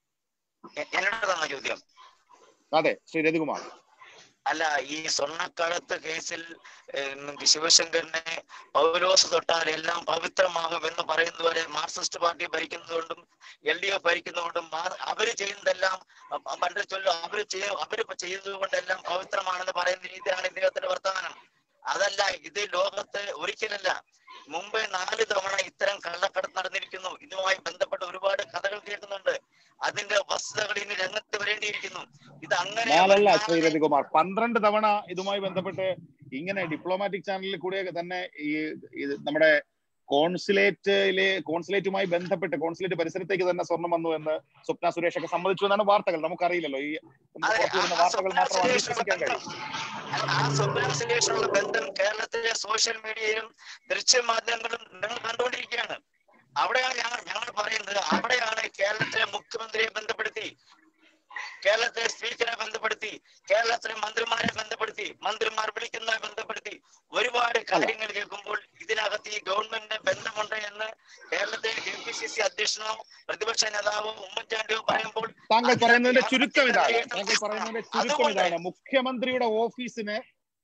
എ- എന്നോടതാണ് ചോദ്യം അതെ ശ്രീ രവികുമാർ അല്ല ഈ സ്വർണ്ണക്കടത്ത് കേസിൽ ഏഹ്, ശിവശങ്കരനെ പൗലോസ് തൊട്ടാൽ എല്ലാം പവിത്രമാകും എന്ന് പറയുന്നതുവരെ മാർക്സിസ്റ്റ് പാർട്ടി ഭരിക്കുന്നതുകൊണ്ടും എൽ ഡി എഫ് ഭരിക്കുന്നതുകൊണ്ടും മാർ- അവര് ചെയ്യുന്നതെല്ലാം അ- പണ്ട് ചൊല്ലും അവര് ചെയ്യ അവര് ചെയ്യുന്നത് കൊണ്ടെല്ലാം പവിത്രമാണെന്ന് പറയുന്ന രീതിയാണ് ഇദ്ദേഹത്തിന്റെ വർത്തമാനം അതല്ല ഇത് ലോകത്ത് ഒരിക്കലല്ല മുമ്പ് നാല് തവണ ഇത്തരം കള്ളക്കടത്ത് നടന്നിരിക്കുന്നു ഇതുമായി ബന്ധപ്പെട്ട ഒരുപാട് കഥകൾ കേൾക്കുന്നുണ്ട് അതിന്റെ വസ്തുതകൾ ഇനി രംഗത്ത് വരേണ്ടിയിരിക്കുന്നു ഇത് അങ്ങനെ നാലല്ല ശ്രീ നാല് രവികുമാർ പന്ത്രണ്ട് തവണ ഇതുമായി ബന്ധപ്പെട്ട് ഇങ്ങനെ ഡിപ്ലോമാറ്റിക് ചാനലിൽ കൂടെ തന്നെ ഈ ഇത് നമ്മുടെ കോൺസുലേറ്റിലെ കോൺസുലേറ്റുമായി ബന്ധപ്പെട്ട് കോൺസുലേറ്റ് പരിസരത്തേക്ക് തന്നെ സ്വർണം വന്നു എന്ന് സ്വപ്ന സുരേഷ് ഒക്കെ സമ്മതിച്ചു എന്നാണ് വാർത്തകൾ നമുക്കറിയില്ലല്ലോ ഈ അതെ, പുറത്തു വരുന്ന ആ വാർത്തകൾ സ്വപ്ന മാത്രമാണ് സുരേഷുള്ള വിശ്വസിക്കാൻ കഴിയും ബന്ധം ആ സ്വപ്ന സുരേഷുള്ള ബന്ധം കേരളത്തിലെ സോഷ്യൽ മീഡിയയിലും ദൃശ്യമാധ്യമങ്ങളും നിങ്ങൾ കണ്ടുകൊണ്ടിരിക്കുകയാണ് അവിടെയാണ് ഞങ്ങൾ ഞങ്ങൾ പറയുന്നത് അവിടെയാണ് കേരളത്തിലെ മുഖ്യമന്ത്രിയെ ബന്ധപ്പെടുത്തി കേരളത്തിലെ സ്പീക്കറെ ബന്ധപ്പെടുത്തി കേരളത്തിലെ മന്ത്രിമാരെ ബന്ധപ്പെടുത്തി മന്ത്രിമാർ വിളിക്കുന്നവരെ ബന്ധപ്പെടുത്തി ഒരുപാട് കാര്യങ്ങൾ കേൾക്കുമ്പോൾ ഇതിനകത്ത് ഈ ഗവൺമെന്റിന് ബന്ധമുണ്ട് എന്ന് കേരളത്തിലെ കെ പി സി സി അധ്യക്ഷനോ പ്രതിപക്ഷ നേതാവോ ഉമ്മൻചാണ്ടിയോ പറയുമ്പോൾ താങ്കൾ പറയുന്നതിന്റെ ചുരുക്കം ഇതാണ് അതിനകത്ത് താങ്കൾ പറയുന്നതിന്റെ ചുരുക്കം അതുകൊണ്ട് ഇതാണ് മുഖ്യമന്ത്രിയുടെ ഓഫീസിന്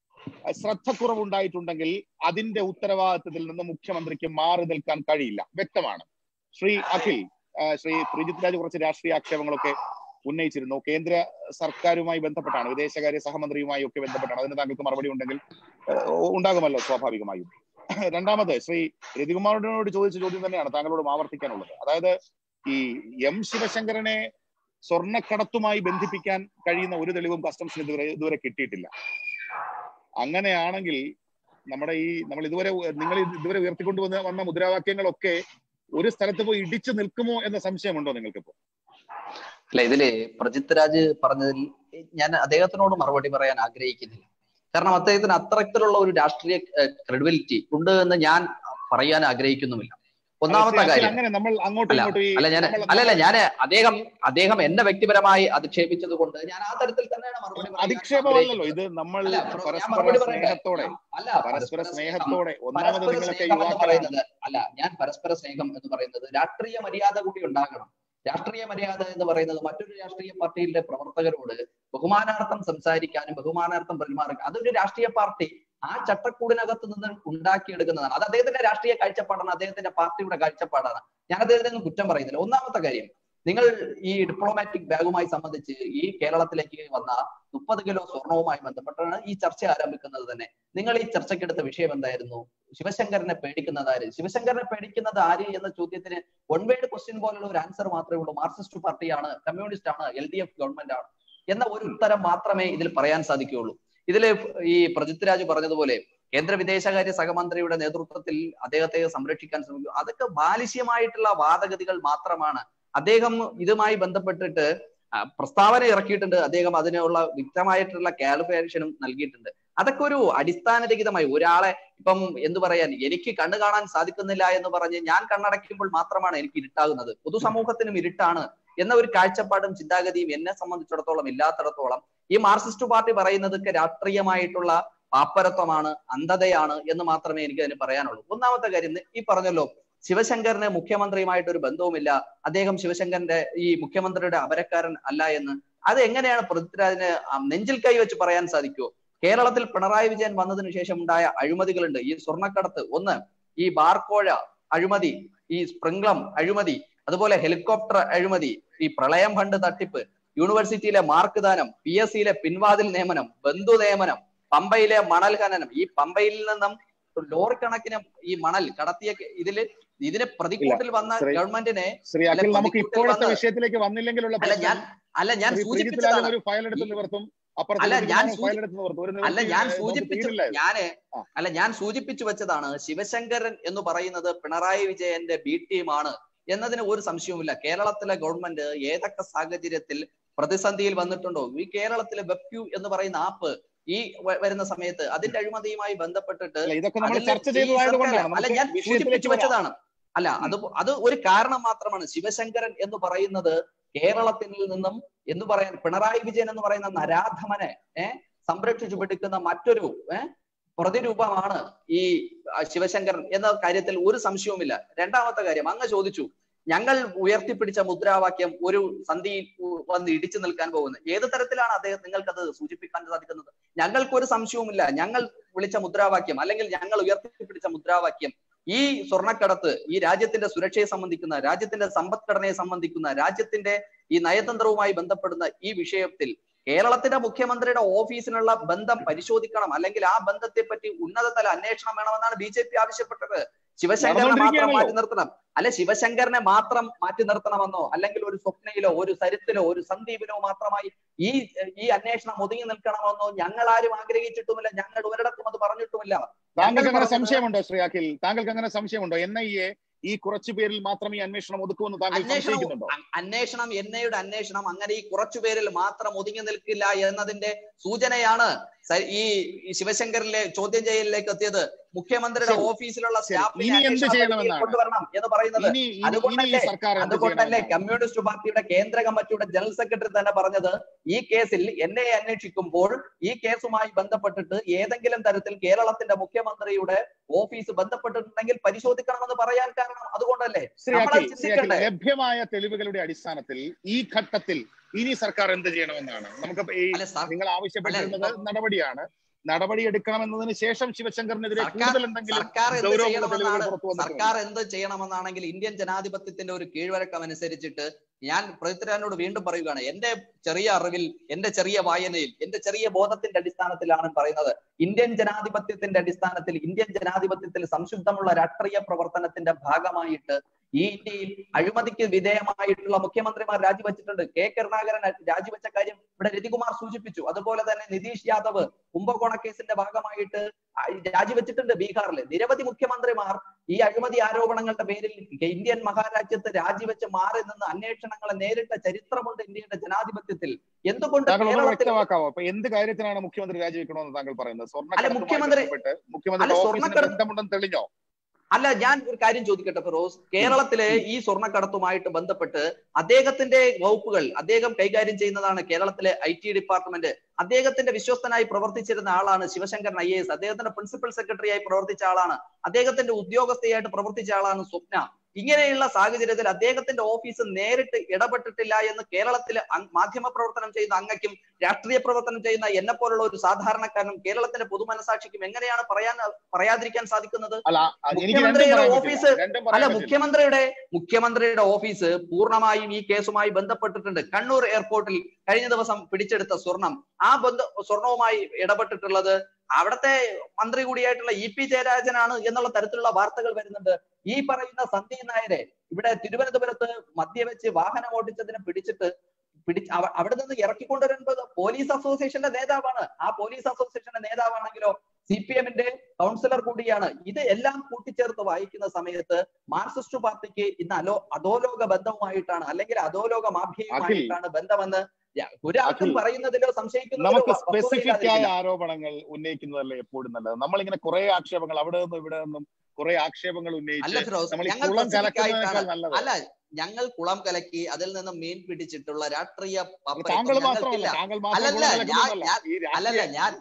ശ്രദ്ധക്കുറവുണ്ടായിട്ടുണ്ടെങ്കിൽ അതിന്റെ ഉത്തരവാദിത്തത്തിൽ നിന്ന് മുഖ്യമന്ത്രിക്ക് മാറി നിൽക്കാൻ കഴിയില്ല വ്യക്തമാണ് ശ്രീ അഖിൽ ആ, ശ്രീ ശ്രീജിത് രാജ് കുറച്ച് രാഷ്ട്രീയ ആക്ഷേപങ്ങളൊക്കെ ഉന്നയിച്ചിരുന്നു കേന്ദ്ര സർക്കാരുമായി ബന്ധപ്പെട്ടാണ് വിദേശകാര്യ സഹമന്ത്രിയുമായി ഒക്കെ ബന്ധപ്പെട്ടാണ് അതിന് താങ്കൾക്ക് മറുപടി ഉണ്ടെങ്കിൽ ഏഹ്, ഉണ്ടാകുമല്ലോ സ്വാഭാവികമായും രണ്ടാമത് ശ്രീ രതികുമാറിനോട് ചോദിച്ച ചോദ്യം തന്നെയാണ് താങ്കളോട് ആവർത്തിക്കാനുള്ളത് അതായത് ഈ എം ശിവശങ്കരനെ സ്വർണ്ണക്കടത്തുമായി ബന്ധിപ്പിക്കാൻ കഴിയുന്ന ഒരു തെളിവും കസ്റ്റംസിന് ഇതുവരെ ഇതുവരെ കിട്ടിയിട്ടില്ല അങ്ങനെയാണെങ്കിൽ നമ്മുടെ ഈ നമ്മൾ ഇതുവരെ നിങ്ങൾ ഇതുവരെ ഉയർത്തിക്കൊണ്ടുവന്ന വന്ന മുദ്രാവാക്യങ്ങളൊക്കെ ഒരു സ്ഥലത്ത് പോയി ഇടിച്ചു നിൽക്കുമോ എന്ന സംശയമുണ്ടോ നിങ്ങൾക്കിപ്പോ അല്ല ഇതില് പ്രജിത് രാജ് പറഞ്ഞതിൽ ഞാൻ അദ്ദേഹത്തിനോട് മറുപടി പറയാൻ ആഗ്രഹിക്കുന്നില്ല കാരണം അദ്ദേഹത്തിന് അത്തരത്തിലുള്ള ഒരു രാഷ്ട്രീയ ക്രെഡിബിലിറ്റി ഉണ്ട് എന്ന് ഞാൻ പറയാൻ ആഗ്രഹിക്കുന്നുമില്ല ഒന്നാമത്തെ കാര്യം അങ്ങനെ നമ്മൾ അങ്ങോട്ടും അല്ല ഇങ്ങോട്ടും ഈ അല്ല ഞാൻ നമ്മൾ- അല്ലല്ല ഞാൻ അദ്ദേഹം അദ്ദേഹം എന്നെ വ്യക്തിപരമായി അധിക്ഷേപിച്ചത് കൊണ്ട് ഞാൻ ആ തരത്തിൽ തന്നെയാണ് മറുപടി പറയാൻ അധിക്ഷേപമല്ലല്ലോ ഇത് നമ്മൾ അല്ല, ഞാൻ പരസ്പര മറുപടി പറയട്ടെ. സ്നേഹത്തോടെ അല്ല പരസ്പര സ്നേഹം സ്നേഹത്തോടെ ഒന്നാമത് പരസ്പര നിങ്ങളൊക്കെ സ്നേഹം എന്ന് യുവാക്കളാണ് പറയുന്നത് അല്ല ഞാൻ പരസ്പര സ്നേഹം എന്ന് പറയുന്നത് രാഷ്ട്രീയ മര്യാദ കൂടി ഉണ്ടാകണം രാഷ്ട്രീയ മര്യാദ എന്ന് പറയുന്നത് മറ്റൊരു രാഷ്ട്രീയ പാർട്ടിയിലെ പ്രവർത്തകരോട് ബഹുമാനാർത്ഥം സംസാരിക്കാനും ബഹുമാനാർത്ഥം പെരുമാറുക അതൊരു രാഷ്ട്രീയ പാർട്ടി ആ ചട്ടക്കൂടിനകത്ത് നിന്ന് ഉണ്ടാക്കിയെടുക്കുന്നതാണ് അത് അദ്ദേഹത്തിന്റെ രാഷ്ട്രീയ കാഴ്ചപ്പാടാണ് അദ്ദേഹത്തിന്റെ പാർട്ടിയുടെ കാഴ്ചപ്പാടാണ് ഞാൻ അദ്ദേഹത്തിൽ നിന്ന് കുറ്റം പറയുന്നില്ല ഒന്നാമത്തെ കാര്യം നിങ്ങൾ ഈ ഡിപ്ലോമാറ്റിക് ബാഗുമായി സംബന്ധിച്ച് ഈ കേരളത്തിലേക്ക് വന്ന മുപ്പത് കിലോ സ്വർണവുമായി ബന്ധപ്പെട്ടാണ് ഈ ചർച്ച ആരംഭിക്കുന്നത് തന്നെ നിങ്ങൾ ഈ ചർച്ചയ്ക്കെടുത്ത വിഷയം എന്തായിരുന്നു ശിവശങ്കരനെ പേടിക്കുന്നത് ആര് ശിവശങ്കരനെ പേടിക്കുന്നത് ആര് എന്ന ചോദ്യത്തിന് വൺ വേഡ് ക്വസ്റ്റ്യൻ പോലുള്ള ഒരു ആൻസർ മാത്രമേ ഉള്ളൂ മാർക്സിസ്റ്റ് പാർട്ടിയാണ് കമ്മ്യൂണിസ്റ്റ് ആണ് എൽ ഡി എഫ് ഗവൺമെന്റ് ആണ് എന്ന ഒരു ഉത്തരം മാത്രമേ ഇതിൽ പറയാൻ സാധിക്കുകയുള്ളൂ ഇതില് ഈ പ്രജിത് രാജ് പറഞ്ഞതുപോലെ കേന്ദ്ര വിദേശകാര്യ സഹമന്ത്രിയുടെ നേതൃത്വത്തിൽ അദ്ദേഹത്തെ സംരക്ഷിക്കാൻ ശ്രമിക്കും അതൊക്കെ ബാലിശ്യമായിട്ടുള്ള വാദഗതികൾ മാത്രമാണ് അദ്ദേഹം ഇതുമായി ബന്ധപ്പെട്ടിട്ട് ആ, പ്രസ്താവന ഇറക്കിയിട്ടുണ്ട് അദ്ദേഹം അതിനുള്ള വ്യക്തമായിട്ടുള്ള കാലിഫിക്കേഷനും നൽകിയിട്ടുണ്ട് അതൊക്കെ ഒരു അടിസ്ഥാനരഹിതമായി ഒരാളെ ഇപ്പം എന്തു പറയാൻ എനിക്ക് കണ്ണു കാണാൻ സാധിക്കുന്നില്ല എന്ന് പറഞ്ഞ് ഞാൻ കണ്ണടയ്ക്കുമ്പോൾ മാത്രമാണ് എനിക്ക് ഇരുട്ടാകുന്നത് പൊതുസമൂഹത്തിനും ഇരുട്ടാണ് എന്ന ഒരു കാഴ്ചപ്പാടും ചിന്താഗതിയും എന്നെ സംബന്ധിച്ചിടത്തോളം ഇല്ലാത്തിടത്തോളം ഈ മാർക്സിസ്റ്റ് പാർട്ടി പറയുന്നതൊക്കെ രാഷ്ട്രീയമായിട്ടുള്ള പാപ്പരത്വമാണ് അന്ധതയാണ് എന്ന് മാത്രമേ എനിക്ക് അതിന് പറയാനുള്ളൂ ഒന്നാമത്തെ കാര്യം ഈ പറഞ്ഞല്ലോ ശിവശങ്കറിന് മുഖ്യമന്ത്രിയുമായിട്ട് ഒരു ബന്ധവുമില്ല അദ്ദേഹം ശിവശങ്കറിന്റെ ഈ മുഖ്യമന്ത്രിയുടെ അപരക്കാരൻ അല്ല എന്ന് അത് എങ്ങനെയാണ് പൃഥ്വിരാജിന് ആ നെഞ്ചിൽ കൈ വെച്ച് പറയാൻ സാധിക്കുമോ കേരളത്തിൽ പിണറായി വിജയൻ വന്നതിന് ശേഷം ഉണ്ടായ അഴിമതികളുണ്ട് ഈ സ്വർണ്ണക്കടത്ത് ഒന്ന് ഈ ബാർക്കോഴ അഴിമതി ഈ സ്പ്രിംഗ്ലം അഴിമതി അതുപോലെ ഹെലികോപ്റ്റർ അഴിമതി ഈ പ്രളയം ഫണ്ട് തട്ടിപ്പ് യൂണിവേഴ്സിറ്റിയിലെ മാർക്ക് ദാനം പി എസ് സിയിലെ പിൻവാതിൽ നിയമനം ബന്ധു നിയമനം പമ്പയിലെ മണൽ ഖനനം ഈ പമ്പയിൽ നിന്നും ലോറിക്കണക്കിന് ഈ മണൽ കടത്തിയ ഇതില് ഇതിന് പ്രതികൂട്ടിൽ വന്ന ശ്രീ- ഗവൺമെന്റിനെ ശ്രീ അല്ല, അഖിൽ നമുക്ക് പ്രതികൂട്ടിൽ ഇപ്പോഴത്തെ വന്ന് വിഷയത്തിലേക്ക് വന്നില്ലെങ്കിലുള്ള അല്ല ഞാൻ അല്ല ഞാൻ ശ്രീ പ്രീജിത്ത് രാജൻ സൂചിപ്പിച്ചതാണ് ഒരു ഫയൽ എടുത്ത് നിവർത്തും അല്ല, അപ്പുറത്ത് ഞാൻ ഫയൽ എടുത്ത് നിവർത്തും ഒരു അല്ല നിവൃത്തി ഞാൻ നമുക്ക് സൂചിപ്പിച്ചു തീരില്ല ഇത്. ഞാന് ആ. അല്ല ഞാൻ സൂചിപ്പിച്ചു വെച്ചതാണ് ശിവശങ്കരൻ എന്ന് പറയുന്നത് പിണറായി വിജയന്റെ ബി ടീമാണ് എന്നതിന് ഒരു സംശയവുമില്ല കേരളത്തിലെ ഗവൺമെന്റ് ഏതൊക്കെ സാഹചര്യത്തിൽ പ്രതിസന്ധിയിൽ വന്നിട്ടുണ്ടോ ഈ കേരളത്തിലെ വെബ്ക്യൂ എന്ന് പറയുന്ന ആപ്പ് ഈ വ- വരുന്ന സമയത്ത് അതിന്റെ അഴിമതിയുമായി ബന്ധപ്പെട്ടിട്ട് അല്ല ഇതൊക്കെ നമ്മൾ അതിൽ ചർച്ച ഈ ചെയ്തതായത് സർക്കാർ- കൊണ്ടാണ് അല്ല നമുക്ക് ഞാൻ സൂചിപ്പിച്ചു വിഷയത്തിലേക്ക് വരാം. വെച്ചതാണ് അല്ല അത് അത് ഒരു കാരണം മാത്രമാണ് ശിവശങ്കരൻ എന്ന് പറയുന്നത് കേരളത്തിൽ നിന്നും എന്ന് പറയാൻ പിണറായി വിജയൻ എന്ന് പറയുന്ന നരാധമനെ ഏഹ് സംരക്ഷിച്ചു പിടിക്കുന്ന മറ്റൊരു ഏഹ് പ്രതിരൂപമാണ് ഈ ആ, ശിവശങ്കരൻ എന്ന കാര്യത്തിൽ ഒരു സംശയവുമില്ല രണ്ടാമത്തെ കാര്യം അങ്ങ് ചോദിച്ചു ഞങ്ങൾ ഉയർത്തിപ്പിടിച്ച മുദ്രാവാക്യം ഒരു സന്ധിയിൽ ഉ- വന്ന് ഇടിച്ചു നിൽക്കാൻ പോകുന്നത് ഏത് തരത്തിലാണ് അദ്ദേഹം നിങ്ങൾക്കത് സൂചിപ്പിക്കാൻ സാധിക്കുന്നത് ഞങ്ങൾക്ക് ഒരു സംശയവുമില്ല ഞങ്ങൾ വിളിച്ച മുദ്രാവാക്യം അല്ലെങ്കിൽ ഞങ്ങൾ ഉയർത്തിപ്പിടിച്ച മുദ്രാവാക്യം ഈ സ്വർണ്ണക്കടത്ത് ഈ രാജ്യത്തിന്റെ സുരക്ഷയെ സംബന്ധിക്കുന്ന രാജ്യത്തിന്റെ സമ്പദ്ഘടനയെ സംബന്ധിക്കുന്ന രാജ്യത്തിന്റെ ഈ നയതന്ത്രവുമായി ബന്ധപ്പെടുന്ന ഈ വിഷയത്തിൽ കേരളത്തിന്റെ മുഖ്യമന്ത്രിയുടെ ഓഫീസിനുള്ള ബന്ധം പരിശോധിക്കണം അല്ലെങ്കിൽ ആ ബന്ധത്തെ പറ്റി ഉന്നതതല അന്വേഷണം വേണമെന്നാണ് ബി ജെ പി ആവശ്യപ്പെട്ടത് ശിവശങ്കരനെ മാത്രം നടന്നുകൊണ്ടിരിക്കുകയാണല്ലോ. മാറ്റി നിർത്തണം അല്ലെ ശിവശങ്കരനെ മാത്രം മാറ്റി നിർത്തണമെന്നോ അല്ലെങ്കിൽ ഒരു സ്വപ്നയിലോ ഒരു സരിത്തിലോ ഒരു സന്ദീപിലോ മാത്രമായി ഈ ഈ അന്വേഷണം ഒതുങ്ങി നിൽക്കണമെന്നോ ഞങ്ങൾ ആരും ആഗ്രഹിച്ചിട്ടുമില്ല ഞങ്ങൾ ഒരിടത്തും അത് പറഞ്ഞിട്ടുമില്ല താങ്കൾക്ക് അങ്ങനെ പറഞ്ഞത് സംശയമുണ്ടോ ശ്രീ അഖിൽ താങ്കൾക്ക് അങ്ങനെ സംശയമുണ്ടോ എൻ ഐ എ ഈ കുറച്ചു പേരിൽ മാത്രം ഈ അന്വേഷണം ഒതുക്കുമെന്ന് താങ്കൾ അന്വേഷണം സംശയിക്കുന്നുണ്ടോ അ- അന്വേഷണം എന്നയുടെ അന്വേഷണം അങ്ങനെ ഈ കുറച്ചു പേരിൽ മാത്രം ഒതുങ്ങി നിൽക്കില്ല എന്നതിന്റെ സൂചനയാണ് സ- ഈ ഈ ശിവശങ്കറിലെ ചോദ്യം ചെയ്യലിലേക്ക് എത്തിയത് മുഖ്യമന്ത്രിയുടെ ശരി. ഓഫീസിലുള്ള ശരി. സ്റ്റാഫിനെ ഇനി എന്ത് അന്വേഷണ ചെയ്യണമെന്നാണ്? പരിധിയിൽ കൊണ്ടുവരണം എന്ന് പറയുന്നത് ഇനി ഇനി- ഇനി ഈ അതുകൊണ്ടല്ലേ- സർക്കാർ എന്ത് അതുകൊണ്ടല്ലേ ചെയ്യണമെന്നാണ്? കമ്മ്യൂണിസ്റ്റ് പാർട്ടിയുടെ കേന്ദ്ര കമ്മിറ്റിയുടെ ജനറൽ സെക്രട്ടറി തന്നെ പറഞ്ഞത് ഈ കേസിൽ എന്നെ അന്വേഷിക്കുമ്പോൾ ഈ കേസുമായി ബന്ധപ്പെട്ടിട്ട് ഏതെങ്കിലും തരത്തിൽ കേരളത്തിന്റെ മുഖ്യമന്ത്രിയുടെ ഓഫീസ് ബന്ധപ്പെട്ടിട്ടുണ്ടെങ്കിൽ പരിശോധിക്കണമെന്ന് പറയാൻ കാരണം അതുകൊണ്ടല്ലേ ശ്രീ നമ്മളത് അഖിൽ ശ്രീ അഖിൽ ചിന്തിക്കണ്ടേ? ലഭ്യമായ തെളിവുകളുടെ അടിസ്ഥാനത്തിൽ ഈ ഘട്ടത്തിൽ ഇനി സർക്കാർ എന്ത് ചെയ്യണമെന്നാണ് നമുക്ക് ഈ അല്ലെ സർ- നിങ്ങൾ ആവശ്യപ്പെട്ടിരുന്നത് അല്ല, നടപടിയാണ് നടപടി എടുക്കണമെന്നതിന് ശേഷം ശിവശങ്കറിനെതിരെ സർക്കാർ കൂടുതൽ എന്തെങ്കിലും സർക്കാർ എന്ത് ഗൗരവമുള്ള ചെയ്യണമെന്നാണ് തെളിവുകൾ പുറത്തു വന്നിട്ടുണ്ട് സർക്കാർ എന്ത് ചെയ്യണമെന്നാണെങ്കിൽ ഇന്ത്യൻ ജനാധിപത്യത്തിന്റെ ഒരു കീഴ്വഴക്കം അനുസരിച്ചിട്ട് ഞാൻ പൃഥ്വിരാജിനോട് വീണ്ടും പറയുകയാണ് എന്റെ ചെറിയ അറിവിൽ എന്റെ ചെറിയ വായനയിൽ എന്റെ ചെറിയ ബോധത്തിന്റെ അടിസ്ഥാനത്തിലാണ് പറയുന്നത് ഇന്ത്യൻ ജനാധിപത്യത്തിന്റെ അടിസ്ഥാനത്തിൽ ഇന്ത്യൻ ജനാധിപത്യത്തിൽ സംശുദ്ധമുള്ള രാഷ്ട്രീയ പ്രവർത്തനത്തിന്റെ ഭാഗമായിട്ട് ഈ ഇന്ത്യയിൽ അഴിമതിക്ക് വിധേയമായിട്ടുള്ള മുഖ്യമന്ത്രിമാർ രാജിവെച്ചിട്ടുണ്ട് കെ കരുണാകരൻ രാജിവെച്ച കാര്യം ഇവിടെ രതികുമാർ സൂചിപ്പിച്ചു അതുപോലെ തന്നെ നിതീഷ് യാദവ് കുംഭകോണ കേസിന്റെ ഭാഗമായിട്ട് ആ- രാജിവെച്ചിട്ടുണ്ട് ബീഹാറിൽ നിരവധി മുഖ്യമന്ത്രിമാർ ഈ അഴിമതി ആരോപണങ്ങളുടെ പേരിൽ ഇന്ത്യൻ മഹാരാജ്യത്ത് രാജിവെച്ച് മാറി നിന്ന് അന്വേഷണങ്ങളെ നേരിട്ട ചരിത്രമുണ്ട് ഇന്ത്യയുടെ ജനാധിപത്യത്തിൽ എന്തുകൊണ്ട് താങ്കൾ ഒന്ന് കേരളത്തിൽ വ്യക്തമാക്കാവോ അപ്പൊ എന്ത് കാര്യത്തിനാണ് മുഖ്യമന്ത്രി രാജിവെക്കണമെന്ന് താങ്കൾ പറയുന്നത് സ്വർണ്ണക്കടത്തുമായി മുഖ്യമന്ത്രി- ബന്ധപ്പെട്ട് മുഖ്യമന്ത്രിയുടെ അല്ല, ഓഫീസിന് സ്വർണ്ണക്കടത്ത് ബന്ധമുണ്ടെന്ന് തെളിഞ്ഞോ അല്ല ഞാൻ ഒരു കാര്യം ചോദിക്കട്ടെ ഫിറോസ് കേരളത്തിലെ ഈ സ്വർണ്ണക്കടത്തുമായിട്ട് ബന്ധപ്പെട്ട് അദ്ദേഹത്തിന്റെ വകുപ്പുകൾ അദ്ദേഹം കൈകാര്യം ചെയ്യുന്നതാണ് കേരളത്തിലെ ഐ ടി ഡിപ്പാർട്ട്മെന്റ് അദ്ദേഹത്തിന്റെ വിശ്വസ്തനായി പ്രവർത്തിച്ചിരുന്ന ആളാണ് ശിവശങ്കരൻ ഐ എസ് അദ്ദേഹത്തിന്റെ പ്രിൻസിപ്പൽ സെക്രട്ടറിയായി പ്രവർത്തിച്ച ആളാണ് അദ്ദേഹത്തിന്റെ ഉദ്യോഗസ്ഥയായിട്ട് പ്രവർത്തിച്ച ആളാണ് സ്വപ്ന ഇങ്ങനെയുള്ള സാഹചര്യത്തിൽ അദ്ദേഹത്തിന്റെ ഓഫീസ് നേരിട്ട് ഇടപെട്ടിട്ടില്ല എന്ന് കേരളത്തിലെ മാധ്യമ പ്രവർത്തനം ചെയ്യുന്ന അങ്ങയ്ക്കും രാഷ്ട്രീയ പ്രവർത്തനം ചെയ്യുന്ന എന്നെ പോലുള്ള ഒരു സാധാരണക്കാരനും കേരളത്തിന്റെ പൊതുമനസാക്ഷിക്കും എങ്ങനെയാണ് പറയാൻ പറയാതിരിക്കാൻ സാധിക്കുന്നത് മുഖ്യമന്ത്രിയുടെ ഓഫീസ് അല്ല മുഖ്യമന്ത്രിയുടെ മുഖ്യമന്ത്രിയുടെ ഓഫീസ് പൂർണ്ണമായും ഈ കേസുമായി ബന്ധപ്പെട്ടിട്ടുണ്ട് കണ്ണൂർ എയർപോർട്ടിൽ കഴിഞ്ഞ ദിവസം പിടിച്ചെടുത്ത സ്വർണം ആ ബന്ധ സ്വർണവുമായി ഇടപെട്ടിട്ടുള്ളത് അവിടുത്തെ മന്ത്രി കൂടിയായിട്ടുള്ള ഇ പി ജയരാജനാണ് എന്നുള്ള തരത്തിലുള്ള വാർത്തകൾ വരുന്നുണ്ട് ഈ പറയുന്ന സന്ദീപ് നായരെ ഇവിടെ തിരുവനന്തപുരത്ത് മദ്യവെച്ച് വാഹനം ഓടിച്ചതിനെ പിടിച്ചിട്ട് പിടി അവിടെ നിന്ന് ഇറക്കിക്കൊണ്ടുവരുന്നത് പോലീസ് അസോസിയേഷന്റെ നേതാവാണ് ആ പോലീസ് അസോസിയേഷന്റെ നേതാവാണെങ്കിലോ സി പി എമ്മിന്റെ കൗൺസിലർ കൂടിയാണ് ഇത് എല്ലാം കൂട്ടിച്ചേർത്ത് വായിക്കുന്ന സമയത്ത് മാർക്സിസ്റ്റ് പാർട്ടിക്ക് ഇന്ന് അലോ അധോലോക ബന്ധവുമായിട്ടാണ് അല്ലെങ്കിൽ അധോലോക മാഫിയയുമായിട്ടാണ് ബന്ധമെന്ന് ഒരാൾക്കും പറയുന്നതിലോ സംശയിക്കുന്നതിലോ നമുക്ക് സ്പെസിഫിക് ആയ ആരോപണങ്ങൾ ഉന്നയിക്കുന്നതല്ലേ എപ്പോഴും നല്ലത് നമ്മളിങ്ങനെ കുറെ ആക്ഷേപങ്ങൾ അവിടെ നിന്നും ഇവിടെ നിന്നും കുറെ ആക്ഷേപങ്ങൾ ഉന്നയിച്ച് നമ്മൾ ഈ കുളം കലക്കുന്നതിനേക്കാൾ നല്ലത് അല്ല ഞങ്ങൾ കുളം കലക്കി അതിൽ നിന്ന് മീൻ പിടിച്ചിട്ടുള്ള രാഷ്ട്രീയ താങ്കൾ മാത്രമല്ല താങ്കൾ അല്ലല്ല ഞാൻ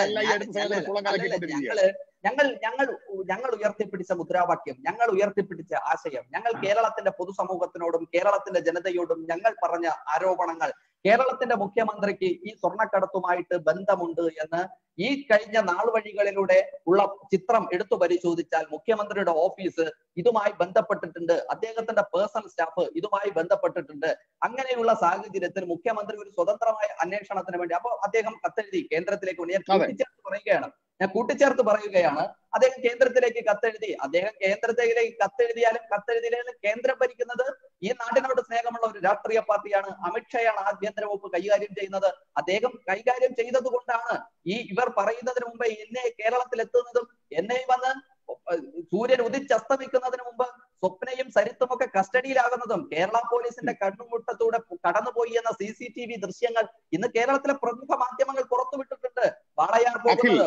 ഞങ്ങള് ഞങ്ങൾ ഞങ്ങൾ ഞങ്ങൾ ഉയർത്തിപ്പിടിച്ച മുദ്രാവാക്യം ഞങ്ങൾ ഉയർത്തിപ്പിടിച്ച ആശയം ഞങ്ങൾ കേരളത്തിന്റെ പൊതുസമൂഹത്തിനോടും കേരളത്തിന്റെ ജനതയോടും ഞങ്ങൾ പറഞ്ഞ ആരോപണങ്ങൾ കേരളത്തിന്റെ മുഖ്യമന്ത്രിക്ക് ഈ സ്വർണ്ണക്കടത്തുമായിട്ട് ബന്ധമുണ്ട് എന്ന് ഈ കഴിഞ്ഞ നാൾ വഴികളിലൂടെ ഉള്ള ചിത്രം എടുത്തു പരിശോധിച്ചാൽ മുഖ്യമന്ത്രിയുടെ ഓഫീസ് ഇതുമായി ബന്ധപ്പെട്ടിട്ടുണ്ട് അദ്ദേഹത്തിന്റെ പേഴ്സണൽ സ്റ്റാഫ് ഇതുമായി ബന്ധപ്പെട്ടിട്ടുണ്ട് അങ്ങനെയുള്ള സാഹചര്യത്തിൽ മുഖ്യമന്ത്രി ഒരു സ്വതന്ത്രമായ അന്വേഷണത്തിന് വേണ്ടി അപ്പൊ അദ്ദേഹം കത്തെഴുതി കേന്ദ്രത്തിലേക്ക് ഞാൻ കൂട്ടിച്ചേർത്ത് പറയുകയാണ് ഞാൻ കൂട്ടിച്ചേർത്ത് പറയുകയാണ് അദ്ദേഹം കേന്ദ്രത്തിലേക്ക് കത്തെഴുതി അദ്ദേഹം കേന്ദ്രത്തിലേക്ക് കത്തെഴുതിയാലും കത്തെഴുതിയാലും കേന്ദ്രം ഭരിക്കുന്നത് ഈ നാടിനോട് സ്നേഹമുള്ള ഒരു രാഷ്ട്രീയ പാർട്ടിയാണ് അമിത്ഷായാണ് ആഭ്യന്തര വകുപ്പ് കൈകാര്യം ചെയ്യുന്നത് അദ്ദേഹം കൈകാര്യം ചെയ്തത് കൊണ്ടാണ് ഈ ഇവർ പറയുന്നതിന് മുമ്പ് എന്നെ കേരളത്തിൽ എത്തുന്നതും എന്നെ വന്ന് സൂര്യൻ ഉദിച്ചസ്തമിക്കുന്നതിന് മുമ്പ് സ്വപ്നയും സരിത്തും ഒക്കെ കസ്റ്റഡിയിലാകുന്നതും കേരള പോലീസിന്റെ കണ്ണുമുട്ടത്തൂടെ കടന്നുപോയി എന്ന സി സി ടി വി ദൃശ്യങ്ങൾ ഇന്ന് കേരളത്തിലെ പ്രമുഖ മാധ്യമങ്ങൾ പുറത്തുവിട്ടിട്ടുണ്ട് വാളയാർ പോകുന്നത്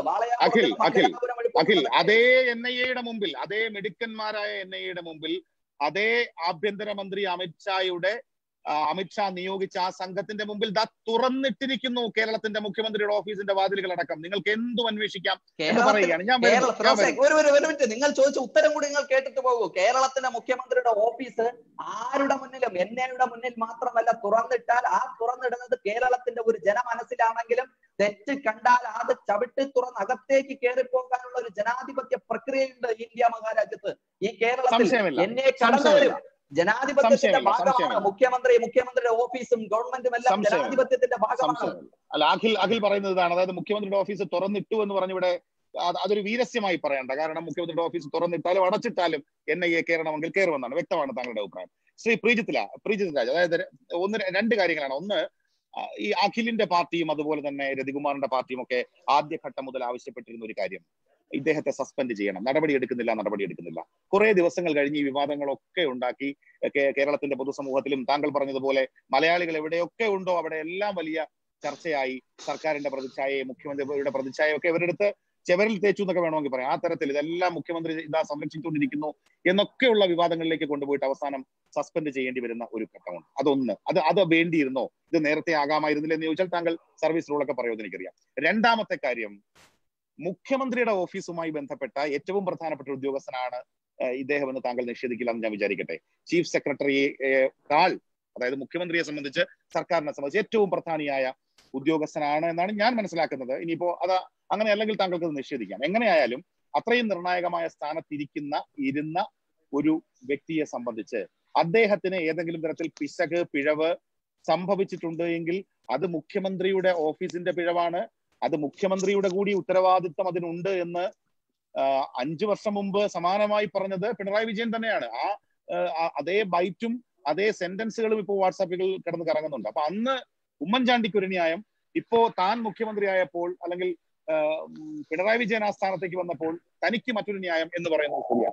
അഖിൽ അതേ എൻ ഐ എയുടെ മുമ്പിൽ അതേ മിടുക്കന്മാരായ എൻ ഐ എയുടെ മുമ്പിൽ അതേ ആഭ്യന്തരമന്ത്രി അമിത്ഷായുടെ അമിത്ഷാ നിയോഗിച്ച ആ സംഘത്തിന്റെ മുമ്പിൽ ദാ തുറന്നിട്ടിരിക്കുന്നു കേരളത്തിന്റെ മുഖ്യമന്ത്രിയുടെ ഓഫീസിന്റെ വാതിലുകൾ അടക്കം നിങ്ങൾക്ക് എന്തും അന്വേഷിക്കാം എന്ന് പറയുകയാണ് ഞാൻ നിങ്ങൾ ചോദിച്ച ഉത്തരം കൂടി നിങ്ങൾ കേട്ടിട്ട് പോകൂ കേരളത്തിന്റെ മുഖ്യമന്ത്രിയുടെ ഓഫീസ് ആരുടെ മുന്നിലും എൻ ഐയുടെ മുന്നിൽ മാത്രമല്ല തുറന്നിട്ടാൽ ആ തുറന്നിടുന്നത് കേരളത്തിന്റെ ഒരു ജനമനസ്സിലാണെങ്കിലും തെറ്റ് കണ്ടാൽ അത് ചവിട്ടി തുറന്ന് അകത്തേക്ക് കയറിപ്പോകാനുള്ള ഒരു ജനാധിപത്യ പ്രക്രിയയുണ്ട് ഇന്ത്യ മഹാരാജ്യത്ത് ഈ കേരളത്തിൽ എന്നെ കടന്നവരും ജനാധിപത്യത്തിന്റെ ഭാഗമാണ് മുഖ്യമന്ത്രി മുഖ്യമന്ത്രിയുടെ ഓഫീസും ഗവൺമെന്റും എല്ലാം ജനാധിപത്യത്തിന്റെ ഭാഗമാണ് അല്ല അഖിൽ അഖിൽ പറയുന്നത് ഇതാണ് അതായത് മുഖ്യമന്ത്രിയുടെ ഓഫീസ് തുറന്നിട്ടു എന്ന് പറഞ്ഞിവിടെ അതൊരു വീരസ്യമായി പറയണ്ട കാരണം മുഖ്യമന്ത്രിയുടെ ഓഫീസ് തുറന്നിട്ടാലും അടച്ചിട്ടാലും എൻ ഐ എ കയറണമെങ്കിൽ കയറുമെന്നാണ് വ്യക്തമാണ് താങ്കളുടെ അഭിപ്രായം ശ്രീ പ്രീജിത്തില പ്രീജിത് രാജ് അതായത് ഒന്ന് രണ്ട് കാര്യങ്ങളാണ് ഒന്ന് ഈ അഖിലിന്റെ പാർട്ടിയും അതുപോലെ തന്നെ രതികുമാറിന്റെ പാർട്ടിയും ഒക്കെ ആദ്യഘട്ടം മുതൽ ആവശ്യപ്പെട്ടിരുന്ന ഒരു കാര്യം ഇദ്ദേഹത്തെ സസ്പെൻഡ് ചെയ്യണം നടപടി എടുക്കുന്നില്ല നടപടി എടുക്കുന്നില്ല കുറെ ദിവസങ്ങൾ കഴിഞ്ഞ് ഈ വിവാദങ്ങളൊക്കെ ഉണ്ടാക്കി കേരളത്തിന്റെ പൊതുസമൂഹത്തിലും താങ്കൾ പറഞ്ഞതുപോലെ മലയാളികൾ എവിടെയൊക്കെ ഉണ്ടോ അവിടെ എല്ലാം വലിയ ചർച്ചയായി സർക്കാരിന്റെ പ്രതിച്ഛായയെ മുഖ്യമന്ത്രിയുടെ പ്രതിച്ഛായയൊക്കെ ഇവരെടുത്ത് ചെവരിൽ തേച്ചു എന്നൊക്കെ വേണമെങ്കിൽ പറയാം ആ തരത്തിൽ ഇതെല്ലാം മുഖ്യമന്ത്രി ഇതാ സംരക്ഷിച്ചുകൊണ്ടിരിക്കുന്നു എന്നൊക്കെയുള്ള വിവാദങ്ങളിലേക്ക് കൊണ്ടുപോയിട്ട് അവസാനം സസ്പെൻഡ് ചെയ്യേണ്ടി വരുന്ന ഒരു ഘട്ടമുണ്ട് അതൊന്ന് അത് അത് വേണ്ടിയിരുന്നോ ഇത് നേരത്തെ ആകാമായിരുന്നില്ല എന്ന് ചോദിച്ചാൽ താങ്കൾ സർവീസ് റൂളൊക്കെ പറയുമെന്ന് എനിക്കറിയാം രണ്ടാമത്തെ കാര്യം മുഖ്യമന്ത്രിയുടെ ഓഫീസുമായി ബന്ധപ്പെട്ട ഏറ്റവും പ്രധാനപ്പെട്ട ഉദ്യോഗസ്ഥനാണ് ഇദ്ദേഹം എന്ന് താങ്കൾ നിഷേധിക്കില്ല എന്ന് ഞാൻ വിചാരിക്കട്ടെ ചീഫ് സെക്രട്ടറി കാൾ അതായത് മുഖ്യമന്ത്രിയെ സംബന്ധിച്ച് സർക്കാരിനെ സംബന്ധിച്ച് ഏറ്റവും പ്രധാനിയായ ഉദ്യോഗസ്ഥനാണ് എന്നാണ് ഞാൻ മനസ്സിലാക്കുന്നത് ഇനിയിപ്പോ അത് അങ്ങനെ അല്ലെങ്കിൽ താങ്കൾക്ക് അത് നിഷേധിക്കാം എങ്ങനെയായാലും അത്രയും നിർണായകമായ സ്ഥാനത്തിരിക്കുന്ന ഇരുന്ന ഒരു വ്യക്തിയെ സംബന്ധിച്ച് അദ്ദേഹത്തിന് ഏതെങ്കിലും തരത്തിൽ പിശക് പിഴവ് സംഭവിച്ചിട്ടുണ്ട് എങ്കിൽ അത് മുഖ്യമന്ത്രിയുടെ ഓഫീസിന്റെ പിഴവാണ് അത് മുഖ്യമന്ത്രിയുടെ കൂടി ഉത്തരവാദിത്വം അതിനുണ്ട് എന്ന് അഞ്ചു വർഷം മുമ്പ് സമാനമായി പറഞ്ഞത് പിണറായി വിജയൻ തന്നെയാണ് ആ അതേ ബൈറ്റും അതേ സെന്റൻസുകളും ഇപ്പോൾ വാട്സാപ്പിൽ കിടന്ന് കറങ്ങുന്നുണ്ട് അപ്പൊ അന്ന് ഉമ്മൻചാണ്ടിക്ക് ഒരു ന്യായം ഇപ്പോ താൻ മുഖ്യമന്ത്രിയായപ്പോൾ അല്ലെങ്കിൽ പിണറായി വിജയൻ ആ സ്ഥാനത്തേക്ക് വന്നപ്പോൾ തനിക്ക് മറ്റൊരു ന്യായം എന്ന് പറയുന്നത് ശരിയാണ്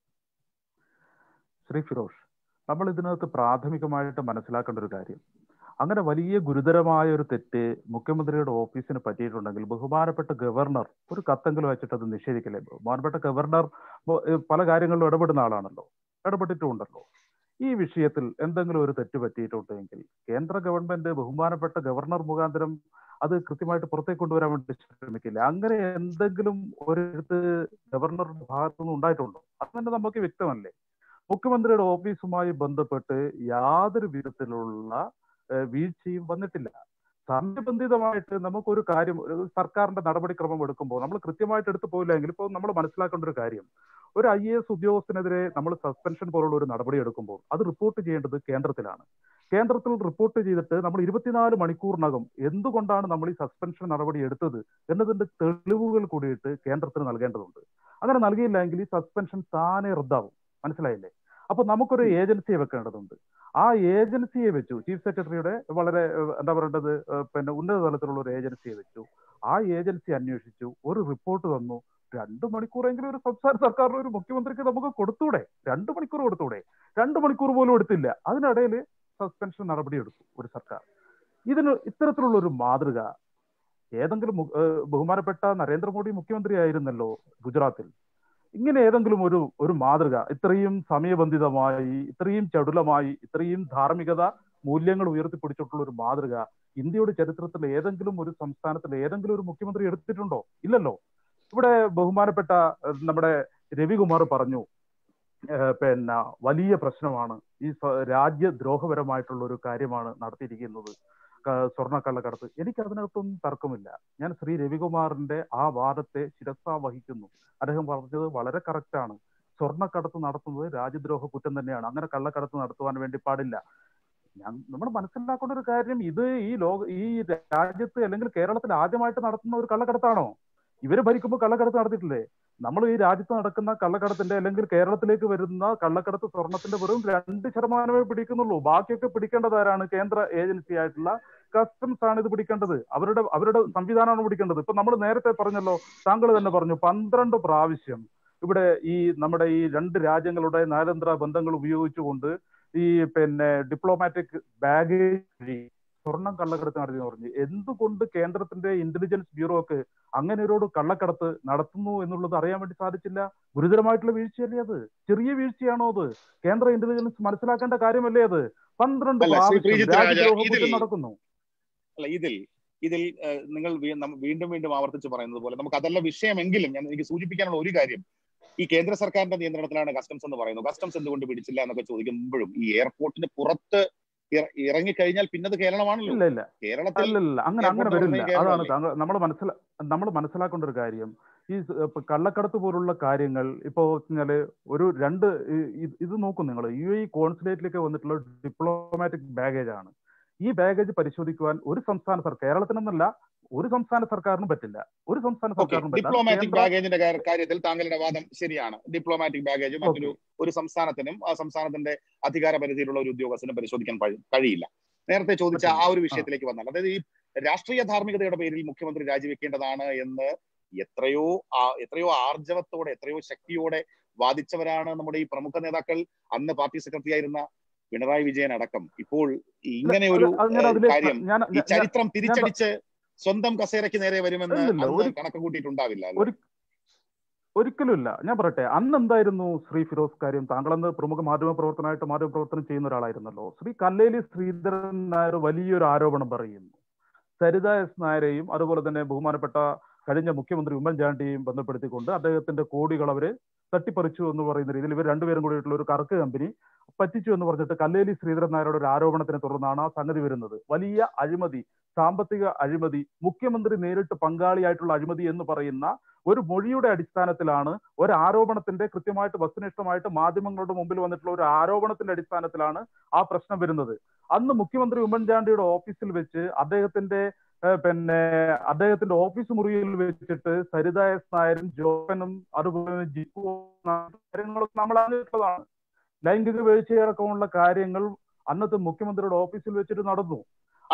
ശ്രീ ഫിറോഷ് നമ്മൾ ഇതിനകത്ത് പ്രാഥമികമായിട്ട് മനസ്സിലാക്കേണ്ട ഒരു കാര്യം അങ്ങനെ വലിയ ഗുരുതരമായ ഒരു തെറ്റ് മുഖ്യമന്ത്രിയുടെ ഓഫീസിന് പറ്റിയിട്ടുണ്ടെങ്കിൽ ബഹുമാനപ്പെട്ട ഗവർണർ ഒരു കത്തെങ്കിലും വെച്ചിട്ട് അത് നിഷേധിക്കലേ ബഹുമാനപ്പെട്ട ഗവർണർ പല കാര്യങ്ങളിലും ഇടപെടുന്ന ആളാണല്ലോ ഇടപെട്ടിട്ടുണ്ടല്ലോ ഈ വിഷയത്തിൽ എന്തെങ്കിലും ഒരു തെറ്റ് പറ്റിയിട്ടുണ്ടെങ്കിൽ കേന്ദ്ര ഗവൺമെന്റ് ബഹുമാനപ്പെട്ട ഗവർണർ മുഖാന്തരം അത് കൃത്യമായിട്ട് പുറത്തേക്ക് കൊണ്ടുവരാൻ വേണ്ടി ശ്രമിക്കില്ല അങ്ങനെ എന്തെങ്കിലും ഒരു ഗവർണറുടെ ഭാഗത്തു നിന്ന് ഉണ്ടായിട്ടുണ്ടോ അത് തന്നെ നമുക്ക് വ്യക്തമല്ലേ മുഖ്യമന്ത്രിയുടെ ഓഫീസുമായി ബന്ധപ്പെട്ട് യാതൊരു വിധത്തിലുള്ള വീഴ്ചയും വന്നിട്ടില്ല സമയബന്ധിതമായിട്ട് നമുക്കൊരു കാര്യം സർക്കാരിന്റെ നടപടിക്രമം എടുക്കുമ്പോൾ നമ്മൾ കൃത്യമായിട്ട് എടുത്തു പോയില്ലെങ്കിൽ ഇപ്പോൾ നമ്മൾ മനസ്സിലാക്കേണ്ട ഒരു കാര്യം ഒരു ഐ എ എസ് ഉദ്യോഗസ്ഥനെതിരെ നമ്മൾ സസ്പെൻഷൻ പോലുള്ള ഒരു നടപടി എടുക്കുമ്പോൾ അത് റിപ്പോർട്ട് ചെയ്യേണ്ടത് കേന്ദ്രത്തിലാണ് കേന്ദ്രത്തിൽ റിപ്പോർട്ട് ചെയ്തിട്ട് നമ്മൾ ഇരുപത്തിനാല് മണിക്കൂറിനകം എന്തുകൊണ്ടാണ് നമ്മൾ ഈ സസ്പെൻഷൻ നടപടി എടുത്തത് എന്നതിന്റെ തെളിവുകൾ കൂടിയിട്ട് കേന്ദ്രത്തിന് നൽകേണ്ടതുണ്ട് അങ്ങനെ നൽകിയില്ലെങ്കിൽ ഈ സസ്പെൻഷൻ താനെ റദ്ദാവും മനസ്സിലായില്ലേ അപ്പൊ നമുക്കൊരു ഏജൻസിയെ വെക്കേണ്ടതുണ്ട് ആ ഏജൻസിയെ വെച്ചു ചീഫ് സെക്രട്ടറിയുടെ വളരെ എന്താ പറയേണ്ടത് പിന്നെ ഉന്നത തലത്തിലുള്ള ഒരു ഏജൻസിയെ വെച്ചു ആ ഏജൻസി അന്വേഷിച്ചു ഒരു റിപ്പോർട്ട് തന്നു രണ്ടു മണിക്കൂറെങ്കിലും ഒരു സംസ്ഥാന സർക്കാരിന് ഒരു മുഖ്യമന്ത്രിക്ക് നമുക്ക് കൊടുത്തൂടെ രണ്ടു മണിക്കൂർ കൊടുത്തൂടെ രണ്ടു മണിക്കൂർ പോലും എടുത്തില്ല അതിനിടയിൽ സസ്പെൻഷൻ നടപടി എടുത്തു ഒരു സർക്കാർ ഇതിന് ഇത്തരത്തിലുള്ള ഒരു മാതൃക ഏതെങ്കിലും ബഹുമാനപ്പെട്ട നരേന്ദ്രമോദി മുഖ്യമന്ത്രി ആയിരുന്നല്ലോ ഗുജറാത്തിൽ ഇങ്ങനെ ഏതെങ്കിലും ഒരു ഒരു മാതൃക ഇത്രയും സമയബന്ധിതമായി ഇത്രയും ചടുലമായി ഇത്രയും ധാർമ്മികത മൂല്യങ്ങൾ ഉയർത്തിപ്പിടിച്ചിട്ടുള്ള ഒരു മാതൃക ഇന്ത്യയുടെ ചരിത്രത്തിൽ ഏതെങ്കിലും ഒരു സംസ്ഥാനത്തിൽ ഏതെങ്കിലും ഒരു മുഖ്യമന്ത്രി എടുത്തിട്ടുണ്ടോ ഇല്ലല്ലോ ഇവിടെ ബഹുമാനപ്പെട്ട നമ്മുടെ രവികുമാർ പറഞ്ഞു പിന്നെ വലിയ പ്രശ്നമാണ് ഈ രാജ്യദ്രോഹപരമായിട്ടുള്ള ഒരു കാര്യമാണ് നടത്തിയിരിക്കുന്നത് സ്വർണ്ണക്കള്ളക്കടത്ത് എനിക്ക് അതിനകത്തൊന്നും തർക്കമില്ല ഞാൻ ശ്രീ രവികുമാറിന്റെ ആ വാദത്തെ ശിരസ വഹിക്കുന്നു അദ്ദേഹം പറഞ്ഞത് വളരെ കറക്റ്റാണ് സ്വർണ്ണക്കടത്ത് നടത്തുന്നത് രാജ്യദ്രോഹ കുറ്റം തന്നെയാണ് അങ്ങനെ കള്ളക്കടത്ത് നടത്തുവാൻ വേണ്ടി പാടില്ല ഞാൻ നമ്മൾ മനസ്സിലാക്കേണ്ട ഒരു കാര്യം ഇത് ഈ ലോക ഈ രാജ്യത്ത് അല്ലെങ്കിൽ കേരളത്തിൽ ആദ്യമായിട്ട് നടത്തുന്ന ഒരു കള്ളക്കടത്താണോ ഇവര് ഭരിക്കുമ്പോൾ കള്ളക്കടത്ത് നടത്തിയിട്ടില്ലേ നമ്മൾ ഈ രാജ്യത്ത് നടക്കുന്ന കള്ളക്കടത്തിന്റെ അല്ലെങ്കിൽ കേരളത്തിലേക്ക് വരുന്ന കള്ളക്കടത്ത് സ്വർണത്തിന്റെ വെറും രണ്ട് ശതമാനമേ പിടിക്കുന്നുള്ളൂ ബാക്കിയൊക്കെ പിടിക്കേണ്ടത് ആരാണ് കേന്ദ്ര ഏജൻസി ആയിട്ടുള്ള കസ്റ്റംസ് ആണ് ഇത് പിടിക്കേണ്ടത് അവരുടെ അവരുടെ സംവിധാനമാണ് പിടിക്കേണ്ടത് ഇപ്പൊ നമ്മൾ നേരത്തെ പറഞ്ഞല്ലോ താങ്കൾ തന്നെ പറഞ്ഞു പന്ത്രണ്ട് പ്രാവശ്യം ഇവിടെ ഈ നമ്മുടെ ഈ രണ്ട് രാജ്യങ്ങളുടെ നയതന്ത്ര ബന്ധങ്ങൾ ഉപയോഗിച്ചുകൊണ്ട് ഈ പിന്നെ ഡിപ്ലോമാറ്റിക് ബാഗേജ് സ്വർണം കള്ളക്കടത്ത് നടത്തി പറഞ്ഞു എന്തുകൊണ്ട് കേന്ദ്രത്തിന്റെ ഇന്റലിജൻസ് ബ്യൂറോക്ക് അങ്ങനെ ഒരു കള്ളക്കടത്ത് നടത്തുന്നു എന്നുള്ളത് അറിയാൻ വേണ്ടി സാധിച്ചില്ല ഗുരുതരമായിട്ടുള്ള വീഴ്ചയല്ലേ അത് ചെറിയ വീഴ്ചയാണോ അത് കേന്ദ്ര ഇന്റലിജൻസ് മനസ്സിലാക്കേണ്ട കാര്യമല്ലേ അത് പന്ത്രണ്ട് നടക്കുന്നു അല്ല ഇതിൽ ഇതിൽ നിങ്ങൾ വീണ്ടും വീണ്ടും ആവർത്തിച്ച് പറയുന്നത് പോലെ നമുക്ക് അതല്ല വിഷയമെങ്കിലും ഞാൻ എനിക്ക് സൂചിപ്പിക്കാനുള്ള ഒരു കാര്യം ഈ കേന്ദ്ര സർക്കാരിന്റെ നിയന്ത്രണത്തിലാണ് കസ്റ്റംസ് എന്ന് പറയുന്നത് കസ്റ്റംസ് എന്തുകൊണ്ട് പിടിച്ചില്ല എന്നൊക്കെ ചോദിക്കുമ്പോഴും ഈ എയർപോർട്ടിന് പുറത്ത് ഇറങ്ങിക്കഴിഞ്ഞാൽ പിന്നത് കേരളമാണല്ലോ ഇല്ല ഇല്ല കേരളത്തിൽ അങ്ങനെ അങ്ങനെ വരില്ല അതാണ് നമ്മൾ മനസ്സിലാ നമ്മൾ മനസ്സിലാക്കേണ്ട ഒരു കാര്യം ഈ കള്ളക്കടത്ത് പോലുള്ള കാര്യങ്ങൾ ഇപ്പോ വെച്ചാല് ഒരു രണ്ട് ഇത് നോക്കും നിങ്ങൾ യു എ കോൺസുലേറ്റിലേക്ക് വന്നിട്ടുള്ള ഡിപ്ലോമാറ്റിക് ബാഗേജ് ആണ് ഈ ബാഗേജ് പരിശോധിക്കുവാൻ ഒരു സംസ്ഥാന സർക്കാർ കേരളത്തിനെന്നല്ല ഒരു സംസ്ഥാന സർക്കാരിനും പറ്റില്ല ഒരു സംസ്ഥാന സർക്കാരിനും ഡിപ്ലോമാറ്റിക് ബാഗേജിന്റെ കാര്യത്തിൽ താങ്കളുടെ വാദം ശരിയാണ് ഡിപ്ലോമാറ്റിക് ബാഗേജ് മറ്റൊരു ഒരു സംസ്ഥാനത്തിനും ആ സംസ്ഥാനത്തിന്റെ അധികാര പരിധിയിലുള്ള ഒരു ഉദ്യോഗസ്ഥനും പരിശോധിക്കാൻ കഴിയില്ല നേരത്തെ ചോദിച്ച ആ ഒരു വിഷയത്തിലേക്ക് വന്നാൽ അതായത് ഈ രാഷ്ട്രീയ ധാർമ്മികതയുടെ പേരിൽ മുഖ്യമന്ത്രി രാജിവെക്കേണ്ടതാണ് എന്ന് എത്രയോ എത്രയോ ആർജവത്തോടെ എത്രയോ ശക്തിയോടെ വാദിച്ചവരാണ് നമ്മുടെ ഈ പ്രമുഖ നേതാക്കൾ അന്ന് പാർട്ടി സെക്രട്ടറി ആയിരുന്ന പിണറായി വിജയൻ അടക്കം ഇപ്പോൾ ഇങ്ങനെ ഒരു കാര്യം ഈ ചരിത്രം തിരിച്ചടിച്ച് സ്വന്തം കസേരയ്ക്ക് നേരെ വരുമെന്ന് കണക്ക് കൂട്ടിയിട്ടുണ്ടാവില്ല ഒരിക്കലുമില്ല ഞാൻ പറയട്ടെ അന്ന് എന്തായിരുന്നു ശ്രീ ഫിറോസ് കാര്യം താങ്കളന്ന് പ്രമുഖ മാധ്യമ പ്രവർത്തനമായിട്ട് മാധ്യമ പ്രവർത്തനം ചെയ്യുന്ന ഒരാളായിരുന്നല്ലോ ശ്രീ കല്ലേലി ശ്രീധരൻ നായർ വലിയൊരു ആരോപണം പറയുന്നു സരിത എസ് നായരെയും അതുപോലെ തന്നെ ബഹുമാനപ്പെട്ട കഴിഞ്ഞ മുഖ്യമന്ത്രി ഉമ്മൻചാണ്ടിയെയും ബന്ധപ്പെടുത്തിക്കൊണ്ട് അദ്ദേഹത്തിന്റെ കോടികൾ അവര് തട്ടിപ്പറിച്ചു എന്ന് പറയുന്ന രീതിയിൽ ഇവർ രണ്ടുപേരും കൂടിയിട്ടുള്ള ഒരു കറക്ക് കമ്പനി പറ്റിച്ചു എന്ന് പറഞ്ഞിട്ട് കല്ലേലി ശ്രീധരൻ നായരുടെ ഒരു ആരോപണത്തിനെ തുടർന്നാണ് ആ സംഗതി വരുന്നത് വലിയ അഴിമതി സാമ്പത്തിക അഴിമതി മുഖ്യമന്ത്രി നേരിട്ട് പങ്കാളിയായിട്ടുള്ള അഴിമതി എന്ന് പറയുന്ന ഒരു മൊഴിയുടെ അടിസ്ഥാനത്തിലാണ് ഒരു ആരോപണത്തിന്റെ കൃത്യമായിട്ട് വസ്തുനിഷ്ഠമായിട്ട് മാധ്യമങ്ങളുടെ മുമ്പിൽ വന്നിട്ടുള്ള ഒരു ആരോപണത്തിന്റെ അടിസ്ഥാനത്തിലാണ് ആ പ്രശ്നം വരുന്നത് അന്ന് മുഖ്യമന്ത്രി ഉമ്മൻചാണ്ടിയുടെ ഓഫീസിൽ വെച്ച് അദ്ദേഹത്തിന്റെ പിന്നെ അദ്ദേഹത്തിന്റെ ഓഫീസ് മുറിയിൽ വെച്ചിട്ട് സരിത എസ് നായരും ജോപ്പനും അതുപോലെ ജിപ്പു കാര്യങ്ങളൊക്കെ നമ്മൾ അറിഞ്ഞിട്ടുള്ളതാണ് ലൈംഗിക വീഴ്ചയടക്കമുള്ള കാര്യങ്ങൾ അന്നത്തെ മുഖ്യമന്ത്രിയുടെ ഓഫീസിൽ വെച്ചിട്ട് നടന്നു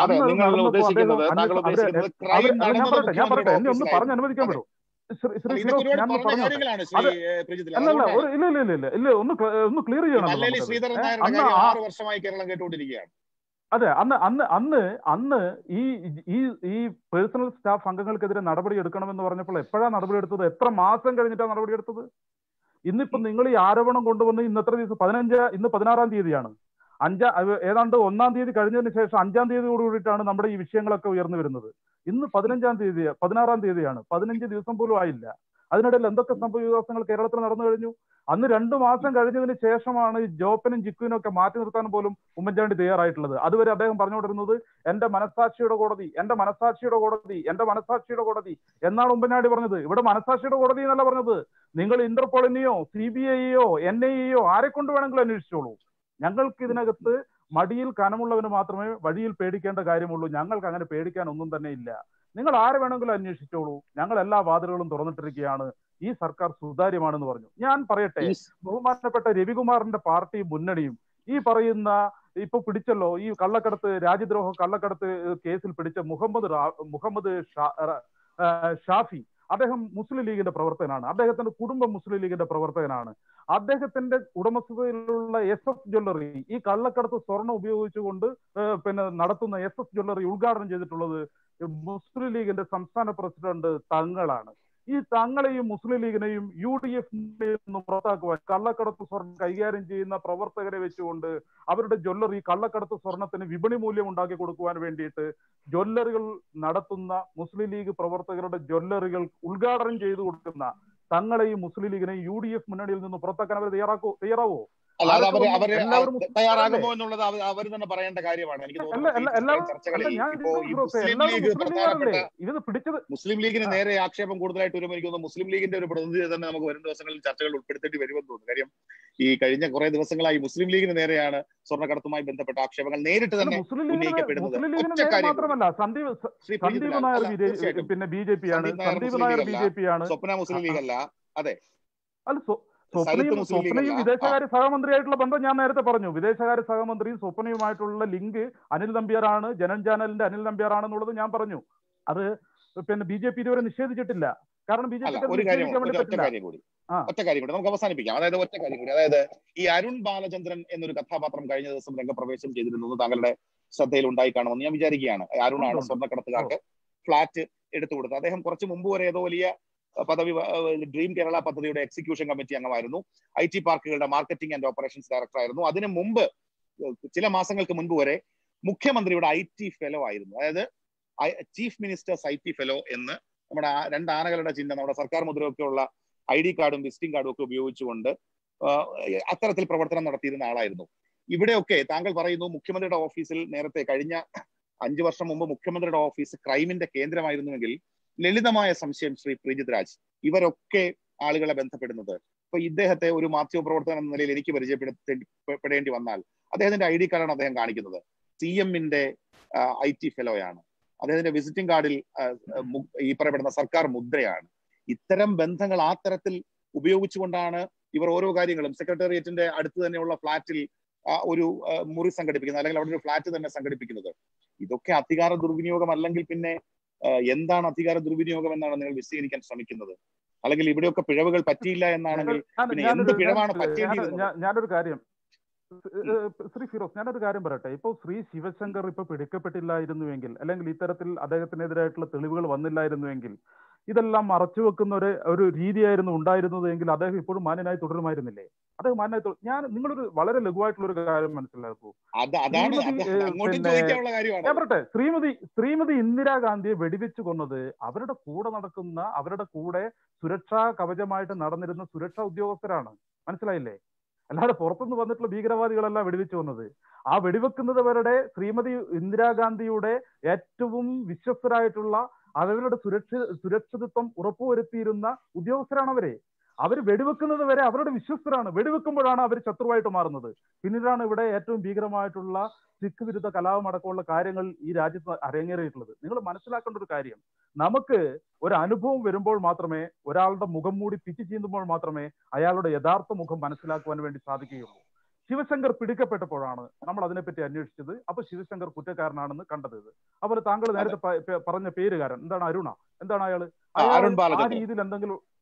ഞാൻ പറയട്ടെ എന്നെ ഒന്ന് പറഞ്ഞ് അനുവദിക്കാൻ പറ്റും ശ്രീ ഫിറോസ് ഞാൻ അല്ലല്ല ഇല്ല ഇല്ല ഇല്ല ഇല്ല ഇല്ല ഒന്ന് ഒന്ന് ക്ലിയർ ചെയ്യണം വർഷമായി കേരളം കേട്ടുകൊണ്ടിരിക്കുകയാണ് അതെ അന്ന് അന്ന് അന്ന് അന്ന് ഈ ഈ ഈ പേഴ്സണൽ സ്റ്റാഫ് അംഗങ്ങൾക്കെതിരെ നടപടി എടുക്കണമെന്ന് പറഞ്ഞപ്പോൾ എപ്പോഴാണ് നടപടി എടുത്തത് എത്ര മാസം കഴിഞ്ഞിട്ടാണ് നടപടി എടുത്തത് ഇന്നിപ്പം നിങ്ങൾ ഈ ആരോപണം കൊണ്ടുവന്ന് ഇന്ന് എത്ര ദിവസം പതിനഞ്ച് ഇന്ന് പതിനാറാം തീയതിയാണ് അഞ്ചാം ഏതാണ്ട് ഒന്നാം തീയതി കഴിഞ്ഞതിന് ശേഷം അഞ്ചാം തീയതിയോട് കൂടിയിട്ടാണ് നമ്മുടെ ഈ വിഷയങ്ങളൊക്കെ ഉയർന്നു വരുന്നത് ഇന്ന് പതിനഞ്ചാം തീയതി പതിനാറാം തീയതിയാണ് പതിനഞ്ച് ദിവസം പോലും ആയില്ല അതിനിടയിൽ എന്തൊക്കെ സംഭവ വികാസങ്ങൾ കേരളത്തിൽ നടന്നു കഴിഞ്ഞു അന്ന് രണ്ടു മാസം കഴിഞ്ഞതിന് ശേഷമാണ് ജോപ്പനും ജിക്കുവിനും ഒക്കെ മാറ്റി നിർത്താൻ പോലും ഉമ്മൻചാണ്ടി തയ്യാറായിട്ടുള്ളത് അതുവരെ അദ്ദേഹം പറഞ്ഞുകൊണ്ടിരുന്നത് എന്റെ മനസാക്ഷിയുടെ കോടതി എന്റെ മനസാക്ഷിയുടെ കോടതി എന്റെ മനസാക്ഷിയുടെ കോടതി എന്നാണ് ഉമ്മൻചാണ്ടി പറഞ്ഞത് ഇവിടെ മനസാക്ഷിയുടെ കോടതി എന്നല്ല പറഞ്ഞത് നിങ്ങൾ ഇന്റർപോളിനെയോ സി ബി ഐയോ എൻ ഐ എയോ ആരെ കൊണ്ട് വേണമെങ്കിലും അന്വേഷിച്ചോളൂ ഞങ്ങൾക്ക് ഇതിനകത്ത് മടിയിൽ കനമുള്ളവന് മാത്രമേ വഴിയിൽ പേടിക്കേണ്ട കാര്യമുള്ളൂ ഞങ്ങൾക്ക് അങ്ങനെ പേടിക്കാൻ ഒന്നും തന്നെ ഇല്ല നിങ്ങൾ ആരെ വേണമെങ്കിലും അന്വേഷിച്ചോളൂ ഞങ്ങൾ എല്ലാ വാതിലുകളും തുറന്നിട്ടിരിക്കുകയാണ് ഈ സർക്കാർ സുതാര്യമാണെന്ന് പറഞ്ഞു ഞാൻ പറയട്ടെ ബഹുമാനപ്പെട്ട രവികുമാറിന്റെ പാർട്ടി മുന്നണിയും ഈ പറയുന്ന ഇപ്പൊ പിടിച്ചല്ലോ ഈ കള്ളക്കടത്ത് രാജ്യദ്രോഹ കള്ളക്കടത്ത് കേസിൽ പിടിച്ച മുഹമ്മദ് മുഹമ്മദ് ഷാഫി അദ്ദേഹം മുസ്ലിം ലീഗിന്റെ പ്രവർത്തകനാണ് അദ്ദേഹത്തിന്റെ കുടുംബം മുസ്ലിം ലീഗിന്റെ പ്രവർത്തകനാണ് അദ്ദേഹത്തിന്റെ ഉടമസ്ഥതയിലുള്ള എസ് എസ് ജ്വല്ലറി ഈ കള്ളക്കടത്ത് സ്വർണം ഉപയോഗിച്ചുകൊണ്ട് പിന്നെ നടത്തുന്ന എസ് എസ് ജ്വല്ലറി ഉദ്ഘാടനം ചെയ്തിട്ടുള്ളത് മുസ്ലിം ലീഗിന്റെ സംസ്ഥാന പ്രസിഡന്റ് തങ്ങളാണ് ഈ തങ്ങളെയും മുസ്ലിം ലീഗിനെയും യു ഡി എഫ് പുറത്താക്കുവാൻ കള്ളക്കടത്ത് സ്വർണം കൈകാര്യം ചെയ്യുന്ന പ്രവർത്തകരെ വെച്ചുകൊണ്ട് അവരുടെ ജ്വല്ലറി കള്ളക്കടത്ത് സ്വർണത്തിന് വിപണി മൂല്യം ഉണ്ടാക്കി കൊടുക്കുവാൻ വേണ്ടിയിട്ട് ജ്വല്ലറികൾ നടത്തുന്ന മുസ്ലിം ലീഗ് പ്രവർത്തകരുടെ ജ്വല്ലറികൾ ഉദ്ഘാടനം ചെയ്തു കൊടുക്കുന്ന തങ്ങളെയും മുസ്ലിം ലീഗിനെയും യു ഡി എഫ് മുന്നണിയിൽ നിന്ന് പുറത്താക്കാൻ അവർ തയ്യാറാക്കോ തയ്യാറാവോ അല്ലാതെ അവര് അവര് തയ്യാറാകുമോ എന്നുള്ളത് അവർ തന്നെ പറയേണ്ട കാര്യമാണ് എനിക്ക് പിടിച്ചത് മുസ്ലിം ലീഗിന് നേരെ ആക്ഷേപം കൂടുതലായിട്ട് വരുമ്പോൾ എനിക്ക് തോന്നുന്നു മുസ്ലിം ലീഗിന്റെ ഒരു പ്രതിനിധി തന്നെ നമുക്ക് വരും ദിവസങ്ങളിൽ ചർച്ചകൾ ഉൾപ്പെടുത്തേണ്ടി വരുമെന്ന് തോന്നുന്നു കാര്യം ഈ കഴിഞ്ഞ കുറെ ദിവസങ്ങളായി മുസ്ലിം ലീഗിന് നേരെയാണ് സ്വർണ്ണക്കടത്തുമായി ബന്ധപ്പെട്ട ആക്ഷേപങ്ങൾ നേരിട്ട് തന്നെ ഉന്നയിക്കപ്പെടുന്നത് മാത്രമല്ല സന്ദീപ് നായർ പിന്നെ ബി ജെ പി ആണ് Sandeep Nair B J P ആണ് സ്വപ്ന മുസ്ലിം ലീഗ് അല്ല അതെ അല്ല സ്വപ്നയും സ്വപ്നയും വിദേശകാര്യ സഹമന്ത്രിയായിട്ടുള്ള ബന്ധം ഞാൻ നേരത്തെ പറഞ്ഞു വിദേശകാര്യ സഹമന്ത്രിയും സ്വപ്നയുമായിട്ടുള്ള ലിങ്ക് അനിൽ നമ്പ്യാറാണ് ജനൻ ചാനലിന്റെ അനിൽ നമ്പ്യാറാണെന്നുള്ളത് ഞാൻ പറഞ്ഞു അത് പിന്നെ ബി ജെ പി ഇതുവരെ നിഷേധിച്ചിട്ടില്ല കാരണം ബി ജെ പി ഒരു കാര്യം ഒറ്റ കാര്യം കൂടി ഒറ്റ കാര്യം കൂടി നമുക്ക് അവസാനിപ്പിക്കാം അതായത് ഒറ്റ കാര്യം കൂടി അതായത് ഈ അരുൺ ബാലചന്ദ്രൻ എന്നൊരു കഥാപാത്രം കഴിഞ്ഞ ദിവസം രംഗപ്രവേശം ചെയ്തിരുന്നു താങ്കളുടെ ശ്രദ്ധയിൽ ഉണ്ടായി കാണുമെന്ന് ഞാൻ വിചാരിക്കുകയാണ് അരുണാണ് സ്വർണ്ണക്കടത്തുകാർക്ക് ഫ്ളാറ്റ് എടുത്തു കൊടുത്തത് അദ്ദേഹം കുറച്ച് മുമ്പ് വരെ ഏതോ വലിയ പദവി ഡ്രീം കേരള പദ്ധതിയുടെ എക്സിക്യൂഷൻ കമ്മിറ്റി അംഗമായിരുന്നു ഐ ടി പാർക്കുകളുടെ മാർക്കറ്റിംഗ് ആൻഡ് ഓപ്പറേഷൻസ് ഡയറക്ടർ ആയിരുന്നു അതിന് മുമ്പ് ചില മാസങ്ങൾക്ക് മുൻപ് വരെ മുഖ്യമന്ത്രിയുടെ ഐ ടി ഫെലോ ആയിരുന്നു അതായത് chief minister's I T fellow എന്ന് നമ്മുടെ രണ്ട് ആനകളുടെ ചിഹ്നം നമ്മുടെ സർക്കാർ മുദ്രയൊക്കെ ഉള്ള ഐ ഡി കാർഡും വിസിറ്റിംഗ് കാർഡും ഒക്കെ ഉപയോഗിച്ചുകൊണ്ട് അത്തരത്തിൽ പ്രവർത്തനം നടത്തിയിരുന്ന ആളായിരുന്നു ഇവിടെയൊക്കെ താങ്കൾ പറയുന്നു മുഖ്യമന്ത്രിയുടെ ഓഫീസിൽ നേരത്തെ കഴിഞ്ഞ അഞ്ചു വർഷം മുമ്പ് മുഖ്യമന്ത്രിയുടെ ഓഫീസ് ക്രൈമിന്റെ കേന്ദ്രമായിരുന്നുവെങ്കിൽ ലളിതമായ സംശയം ശ്രീ പ്രീജിത് രാജ് ഇവരൊക്കെ ആളുകളെ ബന്ധപ്പെടുന്നത് ഇപ്പൊ ഇദ്ദേഹത്തെ ഒരു മാധ്യമ പ്രവർത്തകൻ എന്ന നിലയിൽ എനിക്ക് പരിചയപ്പെടുത്തേണ്ടി വന്നാൽ അദ്ദേഹത്തിന്റെ ഐ ഡി കാർഡാണ് അദ്ദേഹം കാണിക്കുന്നത് സി എമ്മിന്റെ ഐ ടി ഫെലോയാണ് അദ്ദേഹത്തിന്റെ വിസിറ്റിംഗ് കാർഡിൽ ഈ പറയപ്പെടുന്ന സർക്കാർ മുദ്രയാണ് ഇത്തരം ബന്ധങ്ങൾ ആ തരത്തിൽ ഉപയോഗിച്ചുകൊണ്ടാണ് ഇവർ ഓരോ കാര്യങ്ങളും സെക്രട്ടേറിയറ്റിന്റെ അടുത്ത് തന്നെയുള്ള ഫ്ളാറ്റിൽ ഒരു മുറി സംഘടിപ്പിക്കുന്നത് അല്ലെങ്കിൽ അവിടെ ഒരു ഫ്ളാറ്റ് തന്നെ സംഘടിപ്പിക്കുന്നത് ഇതൊക്കെ അധികാര ദുർവിനിയോഗം അല്ലെങ്കിൽ പിന്നെ എന്താണ് അധികാര ദുർവിനിയോഗം എന്നാണ് നിങ്ങൾ വിശദീകരിക്കാൻ ശ്രമിക്കുന്നത് അല്ലെങ്കിൽ ഇവിടെയൊക്കെ പിഴവുകൾ പറ്റിയില്ല എന്നാണെങ്കിൽ പിന്നെ എന്ത് പിഴവാണ് പറ്റേണ്ടിയിരുന്നത് ഞാനൊരു കാര്യം ശ്രീ ഫിറോസ് ഞാനൊരു കാര്യം പറയട്ടെ ഇപ്പോൾ ശ്രീ ശിവശങ്കർ ഇപ്പൊ പിടിക്കപ്പെട്ടില്ലായിരുന്നുവെങ്കിൽ അല്ലെങ്കിൽ ഇത്തരത്തിൽ അദ്ദേഹത്തിനെതിരായിട്ടുള്ള തെളിവുകൾ വന്നില്ലായിരുന്നുവെങ്കിൽ ഇതെല്ലാം മറച്ചു വെക്കുന്ന ഒരു ഒരു രീതിയായിരുന്നു ഉണ്ടായിരുന്നത് എങ്കിൽ അദ്ദേഹം ഇപ്പോഴും മാന്യനായി തുടരുമായിരുന്നില്ലേ അദ്ദേഹം മാന്യനായി ഞാൻ നിങ്ങളൊരു വളരെ ലഘുവായിട്ടുള്ള ഒരു കാര്യം മനസ്സിലാക്കൂ ഞാൻ പറയട്ടെ ശ്രീമതി ശ്രീമതി ഇന്ദിരാഗാന്ധിയെ വെടിവെച്ച് കൊന്നത് അവരുടെ കൂടെ നടക്കുന്ന അവരുടെ കൂടെ സുരക്ഷാ കവചമായിട്ട് നടന്നിരുന്ന സുരക്ഷാ ഉദ്യോഗസ്ഥരാണ് മനസ്സിലായില്ലേ അല്ലാതെ പുറത്തുനിന്ന് വന്നിട്ടുള്ള ഭീകരവാദികളല്ല വെടിവെച്ച് വന്നത് ആ വെടിവെക്കുന്നവരുടെ ശ്രീമതി ഇന്ദിരാഗാന്ധിയുടെ ഏറ്റവും വിശ്വസ്തരായിട്ടുള്ള അവരുടെ സുരക്ഷ സുരക്ഷിതത്വം ഉറപ്പുവരുത്തിയിരുന്ന ഉദ്യോഗസ്ഥരാണ് അവരെ അവർ വെടിവെക്കുന്നത് വരെ അവരുടെ വിശ്വസ്തരാണ് വെടിവെക്കുമ്പോഴാണ് അവർ ശത്രുവായിട്ട് മാറുന്നത് പിന്നീടാണ് ഇവിടെ ഏറ്റവും ഭീകരമായിട്ടുള്ള സിഖ് വിരുദ്ധ കലാപം അടക്കമുള്ള കാര്യങ്ങൾ ഈ രാജ്യത്ത് അരങ്ങേറിയിട്ടുള്ളത് നിങ്ങൾ മനസ്സിലാക്കേണ്ട ഒരു കാര്യം നമുക്ക് ഒരു അനുഭവം വരുമ്പോൾ മാത്രമേ ഒരാളുടെ മുഖം മൂടി പിച്ചു ചീന്തുമ്പോൾ മാത്രമേ അയാളുടെ യഥാർത്ഥ മുഖം മനസ്സിലാക്കുവാൻ വേണ്ടി സാധിക്കുകയുള്ളൂ ശിവശങ്കർ പിടിക്കപ്പെട്ടപ്പോഴാണ് നമ്മൾ അതിനെപ്പറ്റി അന്വേഷിച്ചത് അപ്പൊ ശിവശങ്കർ കുറ്റക്കാരനാണെന്ന് കണ്ടത് അതുപോലെ താങ്കൾ നേരത്തെ പറഞ്ഞ പേരുകാരൻ എന്താണ് അരുണ എന്താണ് അയാള് ആ രീതിയിൽ എന്തെങ്കിലും ആ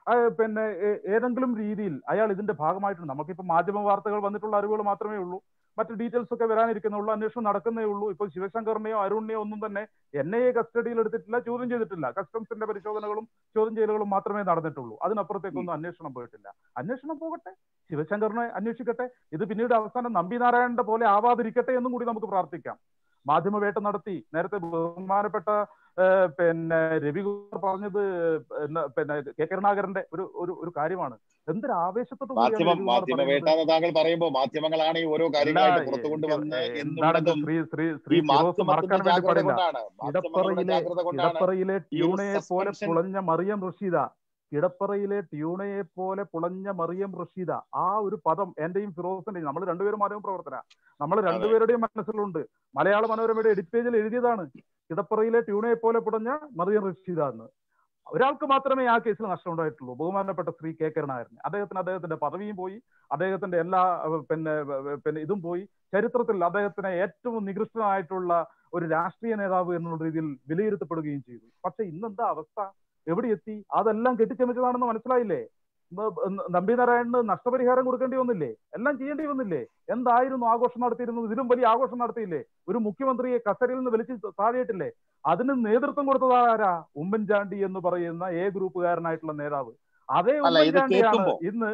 ആ, പിന്നെ ഏ- ഏതെങ്കിലും രീതിയിൽ അയാൾ ഇതിന്റെ ഭാഗമായിട്ടുണ്ട് നമുക്കിപ്പോൾ മാധ്യമ വാർത്തകൾ വന്നിട്ടുള്ള അറിവുകൾ മാത്രമേ ഉള്ളൂ മറ്റു ഡീറ്റെയിൽസ് ഒക്കെ വരാനിരിക്കുന്നുള്ളൂ അന്വേഷണം നടക്കുന്നേ ഉള്ളൂ ഇപ്പോൾ ശിവശങ്കറിനെയോ അരുണിനെയോ ഒന്നും തന്നെ എൻ ഐ എ കസ്റ്റഡിയിൽ എടുത്തിട്ടില്ല ചോദ്യം ചെയ്തിട്ടില്ല കസ്റ്റംസിന്റെ പരിശോധനകളും ചോദ്യം ചെയ്യലുകളും മാത്രമേ നടന്നിട്ടുള്ളൂ അതിനപ്പുറത്തേക്കൊന്നും അന്വേഷണം പോയിട്ടില്ല അന്വേഷണം പോകട്ടെ ശിവശങ്കറിനെ അന്വേഷിക്കട്ടെ ഇത് പിന്നീട് അവസാനം നമ്പി നാരായണന്റെ പോലെ ആവാതിരിക്കട്ടെ എന്നും കൂടി നമുക്ക് പ്രാർത്ഥിക്കാം മാധ്യമവേട്ട നടത്തി നേരത്തെ ബഹുമാനപ്പെട്ട ഏഹ്, പിന്നെ രവികുമാർ പറഞ്ഞത് പിന്നെ- പിന്നെ കെ കരുണാകരന്റെ ഒരു ഒരു ഒരു കാര്യമാണ് എന്തൊരു ആവേശത്തോട് കൂടിയാണ് മാധ്യമം രവികുമാർ മാധ്യമവേട്ട പറയുന്നത്. എന്ന് താങ്കൾ പറയുമ്പോൾ മാധ്യമങ്ങളാണ് ഈ ഓരോ കാര്യങ്ങളായിട്ട് പുറത്തു കൊണ്ടുവന്ന് എന്താണ് എന്നുള്ളതും ശ്രീ ശ്രീ ഈ ശ്രീ ഫിറോസ് മാധ്യമത്തിന്റെ മറക്കാൻ വേണ്ടി ജാഗ്രത പാടില്ല കൊണ്ടാണ് മാധ്യമങ്ങളുടെ ഇടപ്പറയിലെ ജാഗ്രത കൊണ്ടാണ് ഇടപ്പറയിലെ ഈ ഒരു ട്യൂണയെ പോലെ സസ്പെൻഷൻ പുളഞ്ഞ മറിയം റഷീദ ഇടപ്പറയിലെ ട്യൂണയെ പോലെ പുളഞ്ഞ മറിയം റഷീദ ആ ഒരു പദം എന്റെയും ഫിറോസിന്റെയും നമ്മൾ രണ്ടുപേരും മാധ്യമ പ്രവർത്തന നമ്മൾ രണ്ടുപേരുടെയും മനസ്സിലുണ്ട് മലയാള മനോരമയുടെ എഡിറ്റ് പേജിൽ എഴുതിയതാണ് ഇടപ്പറയിലെ ട്യൂണയെ പോലെ പുടഞ്ഞ മറിയം റഷീദ എന്ന് ഒരാൾക്ക് മാത്രമേ ആ കേസിൽ നഷ്ടം ഉണ്ടായിട്ടുള്ളൂ ബഹുമാനപ്പെട്ട ശ്രീ കെ കരുണാകരൻ അദ്ദേഹത്തിന് അദ്ദേഹത്തിന്റെ പദവിയും പോയി അദ്ദേഹത്തിന്റെ എല്ലാ അഹ് പിന്നെ വ- പിന്നെ ഇതും പോയി ചരിത്രത്തിൽ അദ്ദേഹത്തിനെ ഏറ്റവും നികൃഷ്ടനായിട്ടുള്ള ഒരു രാഷ്ട്രീയ നേതാവ് എന്നുള്ള രീതിയിൽ വിലയിരുത്തപ്പെടുകയും ചെയ്തു പക്ഷെ ഇന്നെന്താ അവസ്ഥ എവിടെ എത്തി അതെല്ലാം കെട്ടിച്ചമച്ചതാണെന്ന് മനസ്സിലായില്ലേ ബ- ബ- നമ്പി നാരായണന് നഷ്ടപരിഹാരം കൊടുക്കേണ്ടി വന്നില്ലേ എല്ലാം ചെയ്യേണ്ടി വന്നില്ലേ എന്തായിരുന്നു ആഘോഷം നടത്തിയിരുന്നത് ഇതിലും വലിയ ആഘോഷം നടത്തിയില്ലേ ഒരു മുഖ്യമന്ത്രിയെ കസരയിൽ നിന്ന് വലിച്ചു താഴെയിട്ടില്ലേ അതിന് നേതൃത്വം കൊടുത്തത് ആരാ ഉമ്മൻചാണ്ടി എന്ന് പറയുന്ന എ ഗ്രൂപ്പുകാരനായിട്ടുള്ള നേതാവ് അതേ അല്ല, ഇത് ഉമ്മൻചാണ്ടിയാണ് കേൾക്കുമ്പോ- ഇന്ന്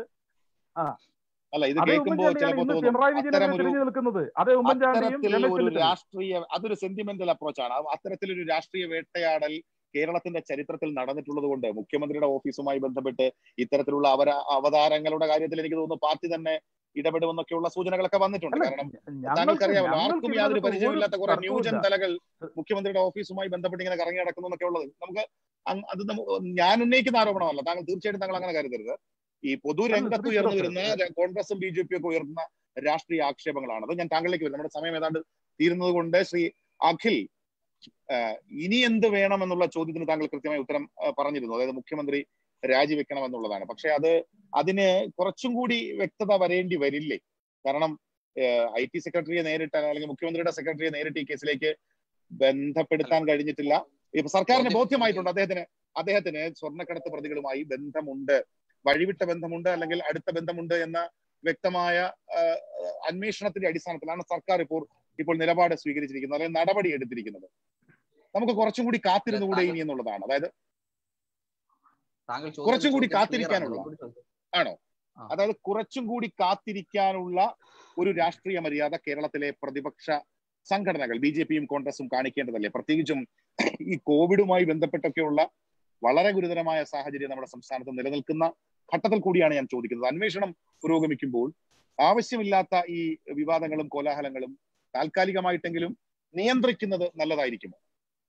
അല്ല ഇത് അതേ കേൾക്കുമ്പോൾ ഉമ്മൻചാണ്ടിയാണ് ചിലപ്പോൾ ഇന്ന് തോന്നും പിണറായി വിജയനെതിരെ അത്തരമൊരു തിരിഞ്ഞു നിൽക്കുന്നത് അതേ ഉമ്മൻചാണ്ടിയും അത്തരത്തിൽ രമേശ് ഒരു ചെന്നിത്തലയും രാഷ്ട്രീയ അതൊരു സെന്റിമെന്റൽ അപ്രോച്ചാണ് അത്തരത്തിലൊരു രാഷ്ട്രീയ വേട്ടയാടൽ കേരളത്തിന്റെ ചരിത്രത്തിൽ നടന്നിട്ടുള്ളത് കൊണ്ട് മുഖ്യമന്ത്രിയുടെ ഓഫീസുമായി ബന്ധപ്പെട്ട് ഇത്തരത്തിലുള്ള അവര അവതാരങ്ങളുടെ കാര്യത്തിൽ എനിക്ക് തോന്നുന്നു പാർട്ടി തന്നെ ഇടപെടുമെന്നൊക്കെയുള്ള സൂചനകളൊക്കെ വന്നിട്ടുണ്ട് അല്ല കാരണം ഞങ്ങൾക്ക് താങ്കൾക്കറിയാമല്ലോ ഞങ്ങൾക്ക് ആർക്കും യാതൊരു ഇതിനകത്ത് ഒരു പരിചയമില്ലാത്ത കുറെ ന്യൂജൻ തർക്കവുമില്ല തലകൾ മുഖ്യമന്ത്രിയുടെ ഓഫീസുമായി ബന്ധപ്പെട്ട് ഇങ്ങനെ കറങ്ങി നടക്കുന്നു എന്നൊക്കെ ഉള്ളത് നമുക്ക് അങ് അത് നമുക്ക് ഞാൻ ഉന്നയിക്കുന്ന ആരോപണമല്ല താങ്കൾ തീർച്ചയായിട്ടും താങ്കൾ അങ്ങനെ കരുതരുത് ഈ പൊതുരംഗത്ത് ശ്രീ ഉയർന്നു ഫിറോസ്, വരുന്ന ര- കോൺഗ്രസും ബി ജെ പി ഒക്കെ ഉയർന്ന രാഷ്ട്രീയ ആക്ഷേപങ്ങളാണ് അത് ഞാൻ താങ്കളിലേക്ക് വരും നമ്മുടെ സമയം ഏതാണ്ട് തീരുന്നത് കൊണ്ട് ശ്രീ അഖിൽ ആഹ് ഇനി എന്ത് വേണം എന്നുള്ള ചോദ്യത്തിന് താങ്കൾ കൃത്യമായി ഉത്തരം ആഹ് പറഞ്ഞിരുന്നു അതായത് മുഖ്യമന്ത്രി രാജിവെക്കണം എന്നുള്ളതാണ് പക്ഷെ അത് അതിന് കുറച്ചും കൂടി വ്യക്തത വരേണ്ടി വരില്ലേ കാരണം ഐ ടി സെക്രട്ടറിയെ നേരിട്ട് അല്ലെങ്കിൽ മുഖ്യമന്ത്രിയുടെ സെക്രട്ടറിയെ നേരിട്ട് ഈ കേസിലേക്ക് ബന്ധപ്പെടുത്താൻ കഴിഞ്ഞിട്ടില്ല ഇപ്പൊ സർക്കാരിന് ബോധ്യമായിട്ടുണ്ട് അദ്ദേഹത്തിന് അദ്ദേഹത്തിന് സ്വർണ്ണക്കടത്ത് പ്രതികളുമായി ബന്ധമുണ്ട് വഴിവിട്ട ബന്ധമുണ്ട് അല്ലെങ്കിൽ അടുത്ത ബന്ധമുണ്ട് എന്ന വ്യക്തമായ ആഹ്, അന്വേഷണത്തിന്റെ അടിസ്ഥാനത്തിലാണ് സർക്കാർ ഇപ്പോൾ ഇപ്പോൾ നിലപാട് സ്വീകരിച്ചിരിക്കുന്നത് അല്ലെങ്കിൽ നടപടി എടുത്തിരിക്കുന്നത് നമുക്ക് കുറച്ചും കൂടി കാത്തിരുന്നുകൂടെ ഇനി എന്നുള്ളതാണ് അതായത് താങ്കൾ ചോദ്യം- കുറച്ചും കൂടി ചോദ്യം clear ആണ്. കാത്തിരിക്കാനുള്ള. ഒന്നുകൂടി ചോദിക്കാം. ആണോ ആ. അതായത് കുറച്ചും കൂടി കാത്തിരിക്കാനുള്ള ഒരു രാഷ്ട്രീയ മര്യാദ കേരളത്തിലെ പ്രതിപക്ഷ സംഘടനകൾ ബി ജെ പിയും കോൺഗ്രസും കാണിക്കേണ്ടതല്ലേ പ്രത്യേകിച്ചും ഈ കോവിഡുമായി ബന്ധപ്പെട്ടൊക്കെയുള്ള വളരെ ഗുരുതരമായ സാഹചര്യം നമ്മുടെ സംസ്ഥാനത്ത് നിലനിൽക്കുന്ന ഘട്ടത്തിൽ കൂടിയാണ് ഞാൻ ചോദിക്കുന്നത് അന്വേഷണം പുരോഗമിക്കുമ്പോൾ ആവശ്യമില്ലാത്ത ഈ വിവാദങ്ങളും കോലാഹലങ്ങളും താൽക്കാലികമായിട്ടെങ്കിലും നിയന്ത്രിക്കുന്നത് നല്ലതായിരിക്കുമോ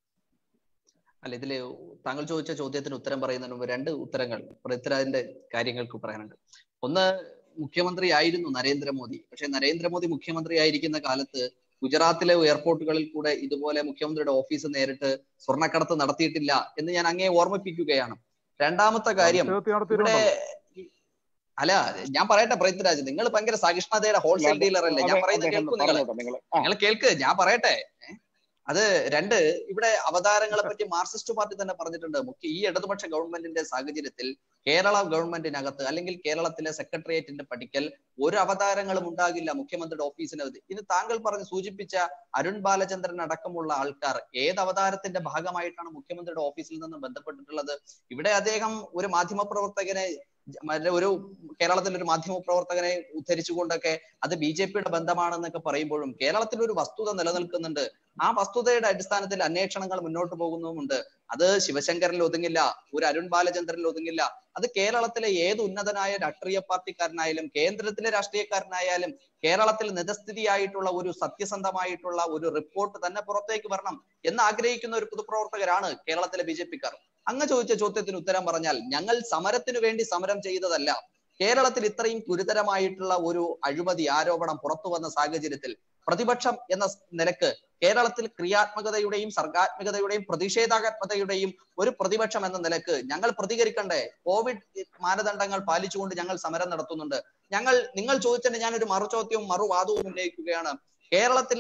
അല്ല ഇതില് താങ്കൾ ചോദിച്ച ചോദ്യത്തിന് ഉത്തരം പറയുന്നതിന് മുമ്പ് രണ്ട് ഉത്തരങ്ങൾ പൃഥ്വിരാജിന്റെ കാര്യങ്ങൾക്ക് പറയാനുണ്ട് ഒന്ന് മുഖ്യമന്ത്രി ആയിരുന്നു നരേന്ദ്രമോദി പക്ഷെ നരേന്ദ്രമോദി മുഖ്യമന്ത്രി ആയിരിക്കുന്ന കാലത്ത് ഗുജറാത്തിലെ എയർപോർട്ടുകളിൽ കൂടെ ഇതുപോലെ മുഖ്യമന്ത്രിയുടെ ഓഫീസ് നേരിട്ട് സ്വർണ്ണക്കടത്ത് നടത്തിയിട്ടില്ല എന്ന് ഞാൻ അങ്ങേ ഓർമ്മിപ്പിക്കുകയാണ് രണ്ടാമത്തെ കാര്യം നിശ്ചയത്തിൽ ഇവിടെ നടത്തിയിട്ടുണ്ടല്ലോ. അല്ല ഞാൻ പറയട്ടെ പൃഥ്വിരാജ് നിങ്ങൾ ഭയങ്കര സഹിഷ്ണുതയുടെ ഹോൾസെയിൽ ഡീലർ അല്ലേ ഞാൻ അതെ, പറയുന്നത് അദ്ദേഹം കേൾക്കൂ നിങ്ങൾ പറഞ്ഞോട്ടെ നിങ്ങൾ ആ നിങ്ങൾ കേൾക്ക് ഞാൻ പറയട്ടെ ഏ? അത് രണ്ട് ഇവിടെ അവതാരങ്ങളെ പറ്റി മാർക്സിസ്റ്റ് പാർട്ടി തന്നെ പറഞ്ഞിട്ടുണ്ട് മുഖ്യ ഈ ഇടതുപക്ഷ ഗവൺമെന്റിന്റെ സാഹചര്യത്തിൽ കേരള ഗവൺമെന്റിനകത്ത് അല്ലെങ്കിൽ കേരളത്തിലെ സെക്രട്ടേറിയറ്റിന്റെ പടിക്കൽ ഒരു അവതാരങ്ങളും ഉണ്ടാകില്ല മുഖ്യമന്ത്രിയുടെ ഓഫീസിനകത്ത് ഇത് താങ്കൾ പറഞ്ഞ് സൂചിപ്പിച്ച അരുൺ ബാലചന്ദ്രൻ അടക്കമുള്ള ആൾക്കാർ ഏത് അവതാരത്തിന്റെ ഭാഗമായിട്ടാണ് മുഖ്യമന്ത്രിയുടെ ഓഫീസിൽ നിന്ന് ബന്ധപ്പെട്ടിട്ടുള്ളത് ഇവിടെ അദ്ദേഹം ഒരു മാധ്യമ പ്രവർത്തകനെ ജ- മറ്റേ ഒരു കേരളത്തിലെ ഒരു മാധ്യമ പ്രവർത്തകനെ ഉദ്ധരിച്ചുകൊണ്ടൊക്കെ അത് ബി ജെ പിയുടെ ബന്ധമാണെന്നൊക്കെ പറയുമ്പോഴും കേരളത്തിൽ ഒരു വസ്തുത നിലനിൽക്കുന്നുണ്ട് ആ വസ്തുതയുടെ അടിസ്ഥാനത്തിൽ അന്വേഷണങ്ങൾ മുന്നോട്ട് പോകുന്നുമുണ്ട് അത് ശിവശങ്കറിൽ ഒതുങ്ങില്ല ഒരു അരുൺ ബാലചന്ദ്രനിൽ ഒതുങ്ങില്ല അത് കേരളത്തിലെ ഏത് ഉന്നതനായ രാഷ്ട്രീയ പാർട്ടിക്കാരനായാലും കേന്ദ്രത്തിലെ രാഷ്ട്രീയക്കാരനായാലും കേരളത്തിൽ നിതസ്ഥിതിയായിട്ടുള്ള ഒരു സത്യസന്ധമായിട്ടുള്ള ഒരു റിപ്പോർട്ട് തന്നെ പുറത്തേക്ക് വരണം എന്ന് ആഗ്രഹിക്കുന്ന ഒരു പൊതുപ്രവർത്തകരാണ് കേരളത്തിലെ ബി ജെ പിക്കാർ അങ്ങ് ചോദിച്ച ചോദ്യത്തിന് ഉത്തരം പറഞ്ഞാൽ ഞങ്ങൾ സമരത്തിനു വേണ്ടി സമരം ചെയ്തതല്ല കേരളത്തിൽ ഇത്രയും ഗുരുതരമായിട്ടുള്ള ഒരു അഴിമതി ആരോപണം പുറത്തു വന്ന സാഹചര്യത്തിൽ പ്രതിപക്ഷം എന്ന നിലക്ക് കേരളത്തിൽ ക്രിയാത്മകതയുടെയും സർഗാത്മകതയുടെയും പ്രതിഷേധാത്മകതയുടെയും ഒരു പ്രതിപക്ഷം എന്ന നിലക്ക് ഞങ്ങൾ പ്രതികരിക്കണ്ടേ കോവിഡ് മാനദണ്ഡങ്ങൾ പാലിച്ചുകൊണ്ട് ഞങ്ങൾ സമരം നടത്തുന്നുണ്ട് ഞങ്ങൾ നിങ്ങൾ ചോദിച്ചതിന് ഞാൻ ഒരു മറുചോദ്യവും മറുവാദവും ഉന്നയിക്കുകയാണ് കേരളത്തിലെ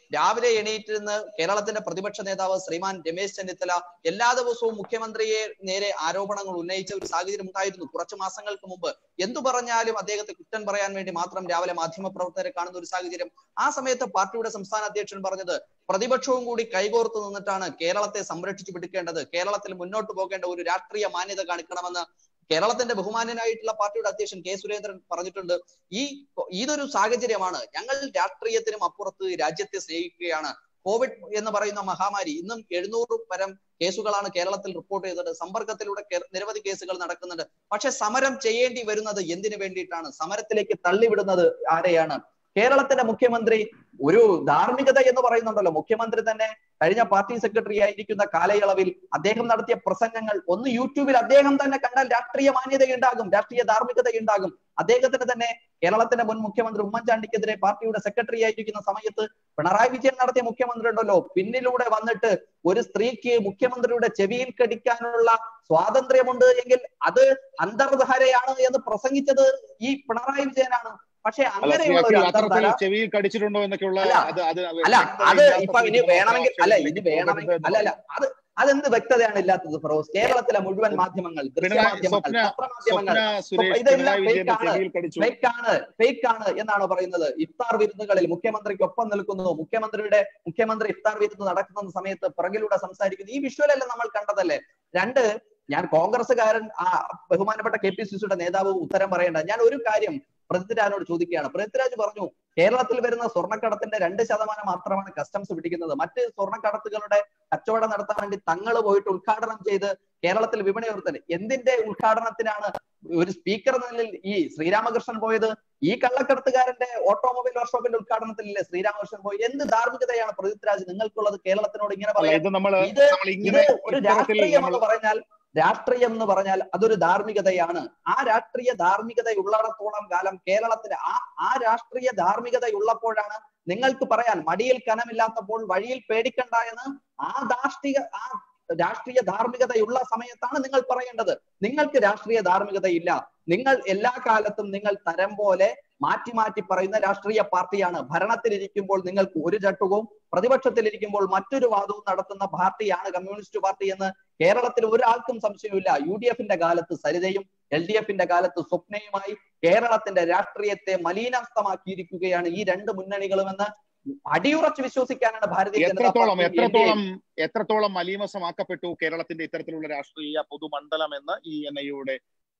രാവിലെ എണീറ്റിരുന്ന് കേരളത്തിന്റെ പ്രതിപക്ഷ നേതാവ് ശ്രീമാൻ രമേശ് ചെന്നിത്തല എല്ലാ ദിവസവും മുഖ്യമന്ത്രിയെ നേരെ ആരോപണങ്ങൾ ഉന്നയിച്ച ഒരു സാഹചര്യം ഉണ്ടായിരുന്നു കുറച്ചു മാസങ്ങൾക്ക് മുമ്പ് എന്തു പറഞ്ഞാലും അദ്ദേഹത്തെ കുറ്റം പറയാൻ വേണ്ടി മാത്രം രാവിലെ മാധ്യമപ്രവർത്തകരെ കാണുന്ന ഒരു സാഹചര്യം ആ സമയത്ത് പാർട്ടിയുടെ സംസ്ഥാന അധ്യക്ഷൻ പറഞ്ഞത് പ്രതിപക്ഷവും കൂടി കൈകോർത്ത് നിന്നിട്ടാണ് കേരളത്തെ സംരക്ഷിച്ചു പിടിക്കേണ്ടത് കേരളത്തിൽ മുന്നോട്ട് പോകേണ്ട ഒരു രാഷ്ട്രീയ മാന്യത കാണിക്കണമെന്ന് കേരളത്തിന്റെ ബഹുമാന്യനായിട്ടുള്ള പാർട്ടിയുടെ അധ്യക്ഷൻ കെ സുരേന്ദ്രൻ പറഞ്ഞിട്ടുണ്ട് ഈ ഇതൊരു സാഹചര്യമാണ് ഞങ്ങൾ രാഷ്ട്രീയത്തിനും അപ്പുറത്ത് രാജ്യത്തെ സ്നേഹിക്കുകയാണ് കോവിഡ് എന്ന് പറയുന്ന മഹാമാരി ഇന്നും എഴുന്നൂറ് പരം കേസുകളാണ് കേരളത്തിൽ റിപ്പോർട്ട് ചെയ്തത് സമ്പർക്കത്തിലൂടെ കേ- നിരവധി കേസുകൾ നടക്കുന്നുണ്ട് പക്ഷെ സമരം ചെയ്യേണ്ടി വരുന്നത് എന്തിനു വേണ്ടിയിട്ടാണ് സമരത്തിലേക്ക് തള്ളിവിടുന്നത് ആരെയാണ് കേരളത്തിന്റെ മുഖ്യമന്ത്രി ഒരു ധാർമ്മികത എന്ന് പറയുന്നുണ്ടല്ലോ മുഖ്യമന്ത്രി തന്നെ കഴിഞ്ഞ പാർട്ടി സെക്രട്ടറി ആയിരിക്കുന്ന കാലയളവിൽ അദ്ദേഹം നടത്തിയ പ്രസംഗങ്ങൾ ഒന്ന് യൂട്യൂബിൽ അദ്ദേഹം തന്നെ കണ്ടാൽ രാഷ്ട്രീയ മാന്യത ഉണ്ടാകും രാഷ്ട്രീയ ധാർമ്മികത ഉണ്ടാകും അദ്ദേഹത്തിന് തന്നെ കേരളത്തിന്റെ മുൻ മുഖ്യമന്ത്രി ഉമ്മൻചാണ്ടിക്കെതിരെ പാർട്ടിയുടെ സെക്രട്ടറി ആയിരിക്കുന്ന സമയത്ത് പിണറായി വിജയൻ നടത്തിയ മുഖ്യമന്ത്രി ഉണ്ടല്ലോ പിന്നിലൂടെ വന്നിട്ട് ഒരു സ്ത്രീക്ക് മുഖ്യമന്ത്രിയുടെ ചെവിയിൽ കടിക്കാനുള്ള സ്വാതന്ത്ര്യമുണ്ട് എങ്കിൽ അത് അന്തർധാരയാണ് എന്ന് പ്രസംഗിച്ചത് ഈ പിണറായി വിജയനാണ് പക്ഷെ അല്ല ശ്രീ അങ്ങനെയുള്ള ഒരു അഖിൽ അത്തരത്തിൽ അന്തർധാര ചെവിയിൽ കടിച്ചിട്ടുണ്ടോ എന്നൊക്കെയുള്ള അല്ല, അത് അത് അല്ല അത് വ്യക്തതയില്ലാത്ത ഇപ്പൊ ഇനി രീതിയിലുള്ള വേണമെങ്കിൽ അല്ല ഇനി ആക്ഷേപത്തിലേക്ക് വേണമെങ്കിൽ പോകരുത് അല്ല അല്ല അത് അതെന്ത് വ്യക്തതയാണ് ഇല്ലാത്തത് ഫിറോസ് കേരളത്തിലെ മുഴുവൻ മാധ്യമങ്ങൾ പിണറായി ദൃശ്യമാധ്യമങ്ങൾ സ്വപ്ന പത്രമാധ്യമങ്ങൾ സ്വപ്ന സുരേഷ് ഇതെല്ലാം പിണറായി fake വിജയന്റെ ആണ്. ചെവിയിൽ കടിച്ചു ഫേക്ക് ആണ് ഫേക്ക് ആണ് എന്നാണ് പറയുന്നത് ഇഫ്താർ വിരുന്നുകളിൽ മുഖ്യമന്ത്രിക്ക് ഒപ്പം നിൽക്കുന്നു മുഖ്യമന്ത്രിയുടെ മുഖ്യമന്ത്രി ഇഫ്താർ വിരുന്ന് നടക്കുന്ന സമയത്ത് പിറകിലൂടെ സംസാരിക്കുന്നു ഈ വിഷ്വലെല്ലാം നമ്മൾ കണ്ടതല്ലേ രണ്ട് ഞാൻ കോൺഗ്രസ്സുകാരൻ ആ ബഹുമാനപ്പെട്ട കെ പി സി സിയുടെ നേതാവ് ഉത്തരം പറയേണ്ട ഞാൻ ഒരു കാര്യം പൃഥ്വിരാജിനോട് ചോദിക്കുകയാണ് പൃഥ്വിരാജ് പറഞ്ഞു കേരളത്തിൽ വരുന്ന സ്വർണ്ണക്കടത്തിന്റെ രണ്ട് ശതമാനം മാത്രമാണ് കസ്റ്റംസ് പിടിക്കുന്നത് മറ്റ് സ്വർണ്ണക്കടത്തുകളുടെ കച്ചവടം നടത്താൻ വേണ്ടി തങ്ങൾ പോയിട്ട് ഉദ്ഘാടനം ചെയ്ത് കേരളത്തിൽ വിപണി ഉയർത്തൽ എന്തിന്റെ ഉദ്ഘാടനത്തിനാണ് ഒരു സ്പീക്കർ എന്ന നിലയിൽ ഈ ശ്രീരാമകൃഷ്ണൻ പോയത് ഈ കള്ളക്കടത്തുകാരന്റെ ഓട്ടോമൊബൈൽ വർക്ക്ഷോപ്പിന്റെ ഉദ്ഘാടനത്തിലല്ലേ ശ്രീരാമകൃഷ്ണൻ പോയി എന്ത് ധാർമ്മികതയാണ് പൃഥ്വിരാജ് നിങ്ങൾക്കുള്ളത് കേരളത്തിനോട് ഇങ്ങനെ അല്ല പറയാൻ ഇത് നമ്മള് ഇത് നമ്മൾ ഇത് ഇങ്ങനെ ഒരു ഇത്തരത്തിൽ രാഷ്ട്രീയം നമ്മൾ എന്ന് പറഞ്ഞാൽ രാഷ്ട്രീയം എന്ന് പറഞ്ഞാൽ അതൊരു ധാർമ്മികതയാണ് ആ രാഷ്ട്രീയ ധാർമ്മികത ഉള്ളിടത്തോളം കാലം കേരളത്തിന് ആ ആ രാഷ്ട്രീയ ധാർമ്മികത ഉള്ളപ്പോഴാണ് നിങ്ങൾക്ക് പറയാൻ മടിയിൽ കനമില്ലാത്തപ്പോൾ വഴിയിൽ പേടിക്കണ്ട എന്ന് ആ ദാഷ്ടിക ആ രാഷ്ട്രീയ ധാർമ്മികതയുള്ള സമയത്താണ് നിങ്ങൾ പറയേണ്ടത് നിങ്ങൾക്ക് രാഷ്ട്രീയ ധാർമ്മികതയില്ല നിങ്ങൾ എല്ലാ കാലത്തും നിങ്ങൾ തരം പോലെ മാറ്റി മാറ്റി പറയുന്ന രാഷ്ട്രീയ പാർട്ടിയാണ് ഭരണത്തിലിരിക്കുമ്പോൾ നിങ്ങൾക്ക് ഒരു ചട്ടുകവും പ്രതിപക്ഷത്തിലിരിക്കുമ്പോൾ മറ്റൊരു വാദവും നടത്തുന്ന പാർട്ടിയാണ് കമ്മ്യൂണിസ്റ്റ് പാർട്ടി എന്ന് കേരളത്തിൽ ഒരാൾക്കും സംശയമില്ല യു ഡി എഫിന്റെ കാലത്ത് സരിതയും എൽ ഡി എഫിന്റെ കാലത്ത് സ്വപ്നയുമായി കേരളത്തിന്റെ രാഷ്ട്രീയത്തെ മലീനസ്ഥമാക്കിയിരിക്കുകയാണ് ഈ രണ്ട് മുന്നണികളുമെന്ന് അടിയുറച്ച് വിശ്വസിക്കാനാണ് ഭാരതീയ ജനതാ എത്രത്തോളം പാർട്ടി എത്രത്തോളം എത്രത്തോളം മലീമസമാക്കപ്പെട്ടു കേരളത്തിന്റെ ഇത്തരത്തിലുള്ള രാഷ്ട്രീയ പൊതുമണ്ഡലം എന്ന് ഈ എൻ ഐയുടെ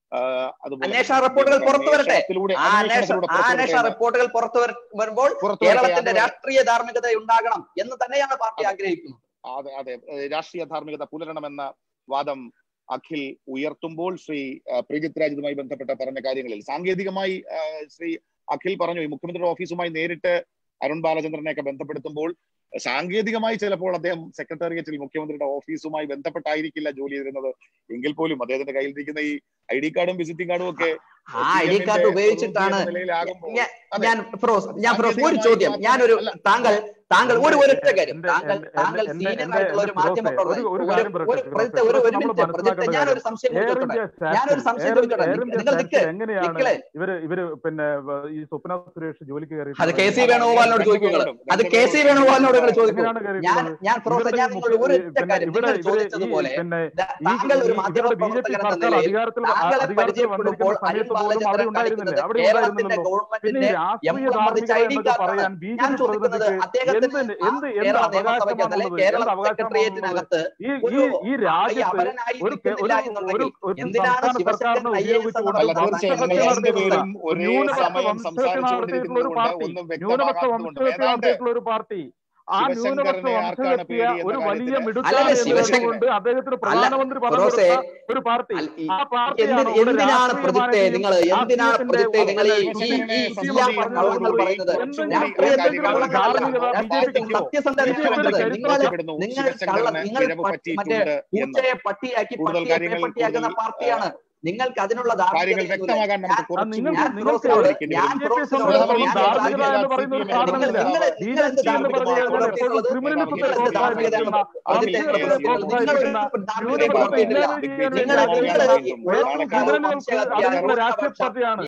അന്വേഷണ റിപ്പോർട്ടുകൾ പുറത്തു വരട്ടെ ആ അന്വേഷണ ആ അന്വേഷണ റിപ്പോർട്ടുകൾ പുറത്തു വര- വരുമ്പോൾ കേരളത്തിന്റെ രാഷ്ട്രീയ ധാർമ്മികത ഉണ്ടാകണം എന്ന് തന്നെയാണ് പാർട്ടി ആഗ്രഹിക്കുന്നത് അതെ അതെ ഏഹ് രാഷ്ട്രീയ ധാർമ്മികത പുലരണമെന്ന വാദം അഖിൽ ഉയർത്തുമ്പോൾ ശ്രീ ഏഹ് പ്രീജിത് രാജ് ഇതുമായി ബന്ധപ്പെട്ട പറഞ്ഞ കാര്യങ്ങളിൽ സാങ്കേതികമായി ഏഹ് ശ്രീ അഖിൽ പറഞ്ഞു ഈ മുഖ്യമന്ത്രിയുടെ ഓഫീസുമായി നേരിട്ട് അരുൺ ബാലചന്ദ്രനെയൊക്കെ ബന്ധപ്പെടുത്തുമ്പോൾ സാങ്കേതികമായി ചിലപ്പോൾ അദ്ദേഹം സെക്രട്ടേറിയറ്റിൽ മുഖ്യമന്ത്രിയുടെ ഓഫീസുമായി ബന്ധപ്പെട്ടായിരിക്കില്ല ജോലി ചെയ്തിരുന്നത് എങ്കിൽ പോലും അദ്ദേഹത്തിന്റെ കയ്യിലിരിക്കുന്ന ഈ ഐ ഡി കാർഡും വിസിറ്റിംഗ് കാർഡും ഒക്കെ ആ ഐ ഡി കാർഡ് ഉപയോഗിച്ചിട്ടാണ് നിലയിലാകുമ്പോൾ ഞാൻ- അതെ. ഞാൻ ഫിറോസ് ഞാൻ ഫിറോസ് ഒരു സാങ്കേതികമായി ചോദ്യം മാത്രം- ഞാനൊരു അല്ല, താങ്കൾ താങ്കൾ ഒരു എന്റെ- ഒരൊറ്റ കാര്യം എന്റെ- താങ്കൾ എന്റെ- താങ്കൾ എന്റെ- സീനിയർ എന്റെ- ആയിട്ടുള്ള ഒരു എന്റെ മാധ്യമ ഫിറോസേ, പ്രവർത്തകൻ ഒരു- ഒരു ഒരു കാര്യം ഒരു പറയട്ടെ, പ്രജിത്തെ ഫിറോസേ. ഒരു ഒരു നമ്മൾ മിനിറ്റ് പ്രജിത്തെ മനസ്സിലാക്കേണ്ട ഞാനൊരു സംശയം എയർ ചോദിച്ചോട്ടെ ഇന്ത്യ ഞാനൊരു സ്റ്റാറ്റിൽ- സംശയം എയർ ചോദിച്ചോട്ടെ എയർ ഇന്ത്യ നിങ്ങൾ നിക്ക് സ്റ്റാറ്റിൽ എങ്ങനെയാണ് നിക്കളെ ഇവര് ഇവര് പിന്നെ വ- ഈ സ്വപ്ന സുരേഷ് ജോലിക്ക് കയറി അത് കെ സി വേണുഗോപാലിനോട് ചോദിക്കുക നിങ്ങൾ അത് കെ സി വേണുഗോപാലിനോട് നിങ്ങൾ ചോദിക്കൂ എങ്ങനെയാണ് ഞാൻ കയറിയിട്ടുള്ളത് ഞാൻ ഫിറോസ ഇവരുടെ ഞാൻ ഈ നിങ്ങളോട് മുഖ്യ- ഒരു ഒറ്റ പിന്നെ കാര്യം ഇവിടെ നിങ്ങൾ ഇവര് ഈ ചോദിച്ചതുപോലെ പിന്നെ ദാ- ഈ താങ്കൾ ഒരു ഈ- മാധ്യമ ഇവരുടെ ബി ജെ പി പ്രവർത്തകൻ എന്ന സർക്കാർ നിലയിൽ അധികാരത്തിൽ താങ്കളെ അധികാരത്തിൽ പരിചയപ്പെടുമ്പോൾ വന്നിരിക്കുന്ന അരുൺ സമയത്ത് പോലും അവിടെ ബാലചന്ദ്രൻ ഉണ്ടായിരുന്നില്ലേ കളിക്കുന്നത് അവിടെ കേരളത്തിന്റെ ഉണ്ടായിരുന്നല്ലോ പിന്നെ ഈ ഗവൺമെന്റിന്റെ രാഷ്ട്രീയ എം സംബന്ധിച്ച ധാർമ്മികത ഐ ഡി എന്നൊക്കെ കാർഡാണ് പറയാൻ ബി ജെ ഞാൻ പി ചോദിക്കുന്നത് പ്രതിനിധിക്ക് അദ്ദേഹത്തിന് എന്ത് ആ എന്ത് എന്ത് കേരള നിയമസഭയ്ക്കകത്ത് അല്ലെ അവകാശമാണുള്ളത് കേരള എന്ത് സെക്രട്ടേറിയറ്റിനകത്ത് അവകാശമാണുള്ളത് ഈ ഒരു ഈ ഈ ഈ രാജ്യത്ത് അപരനായി ഒരു കെ- നിൽക്കുന്നില്ല ഒരു ഒരു എന്നുണ്ടെങ്കിൽ ഒരു എന്തിനാണ് സംസ്ഥാന ശിവശങ്കരൻ സർക്കാരിനെ ഐ എ എസ് ഉപയോഗിച്ചുകൊണ്ട് അല്ല എന്നുള്ള തീർച്ചയായും വംശഹത്യ നിങ്ങൾ നടത്തിയിട്ടുള്ള രണ്ടുപേരും ഒരേ ന്യൂനപക്ഷ സമയം വംശഹത്യ നടത്തിയിട്ടുള്ള സംസാരിച്ചുകൊണ്ടിരിക്കുന്നത് ഒരു കൊണ്ട് പാർട്ടി ഒന്നും ന്യൂനപക്ഷ വ്യക്തമാകാത്തതുകൊണ്ട് വംശഹത്യ ഏതാണ്ട് നടത്തിയിട്ടുള്ള ഒരു പാർട്ടി ആ ന്യൂനപക്ഷ ശിവശങ്കരനെ ആർക്കാണ് വംശഹത്യ പേടി എന്ന ഒരു വലിയ കാര്യത്തിന് മിടുക്കാണ് അല്ലല്ല എന്ന് ശിവശങ്കരൻ വെച്ചുകൊണ്ട് അദ്ദേഹത്തിന് അല്ല പ്രധാനമന്ത്രി പദം ഫിറോസെ കൊടുത്ത ഒരു പാർട്ടി അല്ല, ഈ- ആ പാർട്ടിയാണ് എന്തി- ഇവിടെ എന്തിനാണ് രാഷ്ട്രീയ പ്രജിത്തെ മാനേജയും നിങ്ങൾ എന്തിനാണ് രാഷ്ട്രീയത്തിന്റെ പ്രജിത്തെ നിങ്ങൾ ഈ ഈ ശിവശങ്കരനെ ഈ സംബന്ധിച്ച് ഇല്ലാത്ത പറഞ്ഞതോടുകൂടി കള്ളങ്ങൾ പറയുന്നത് എന്തെങ്കിലും രാഷ്ട്രീയത്തിൽ കാര്യങ്ങൾ കള്ളങ്ങളല്ല ധാർമ്മികത ബി ജെ രാഷ്ട്രീയത്തിൽ പിക്കുണ്ടോ സത്യസന്ധത ബി ജെ പിയുടെ വേണ്ടത് ചരിത്രം നിങ്ങൾ ബോധ്യപ്പെടുന്നു നിങ്ങൾ കള്ള ശിവശങ്കരന് നിങ്ങൾ പിഴവ് പ- മറ്റേ പറ്റിയിട്ടുണ്ട് എന്ന് പൂച്ചയെ പട്ടിയാക്കി കൂടുതൽ പട്ടിയെ കാര്യങ്ങൾ പട്ടിയാക്കുന്ന കൂടുതൽ, പാർട്ടിയാണ് നിങ്ങൾക്ക് അതിനുള്ള കാര്യങ്ങൾ ധാർമ്മികതയൊന്നുമില്ല വ്യക്തമാകാൻ നമുക്ക് ഞാൻ- ആ കുറച്ചുകൂടി നിങ്ങൾക്ക് ഞാൻ നിങ്ങൾക്ക് ഫിറോസിനോട് കാത്തിരിക്കേണ്ടി ഞാൻ വരും. ബി ജെ പിയെ ഫിറോസിനോട് സംബന്ധിച്ചിടത്തോളം ഞാൻ ധാർമ്മികത ചോദിക്കുന്നത് എന്ന് പറയുന്ന ഒരു നിങ്ങൾ- സാധനമില്ല നിങ്ങൾ ബി നിങ്ങൾ ജെ എന്ത് പി എന്ന് ധാർമ്മികതയാണ് പറഞ്ഞു കഴിഞ്ഞാൽ എപ്പോഴും പുലർത്തിയിട്ടുള്ളത് ക്രിമിനലിസത്തെ നിങ്ങൾ എന്ത് ധാർമ്മികതയാണ് പ്രോത്സാഹിപ്പിക്കുന്ന പ്രജിത്തെ അധികാരത്തെ നിങ്ങൾ നിങ്ങൾ ഒരു പ്രോത്സാഹിപ്പിക്കുന്ന ധാർമ്മികതയെ ന്യൂനപക്ഷത്തെ പുലർത്തിയിട്ടില്ല ഇല്ലാതെ ചെയ്യാൻ നിങ്ങൾ വേണ്ടി നിങ്ങൾ വെറും ഈ ക്രിമിനലുകൾക്ക് വംശഹത്യ അതിനുള്ള രാഷ്ട്രീയ ന്യൂനപക്ഷ പാർട്ടിയാണ്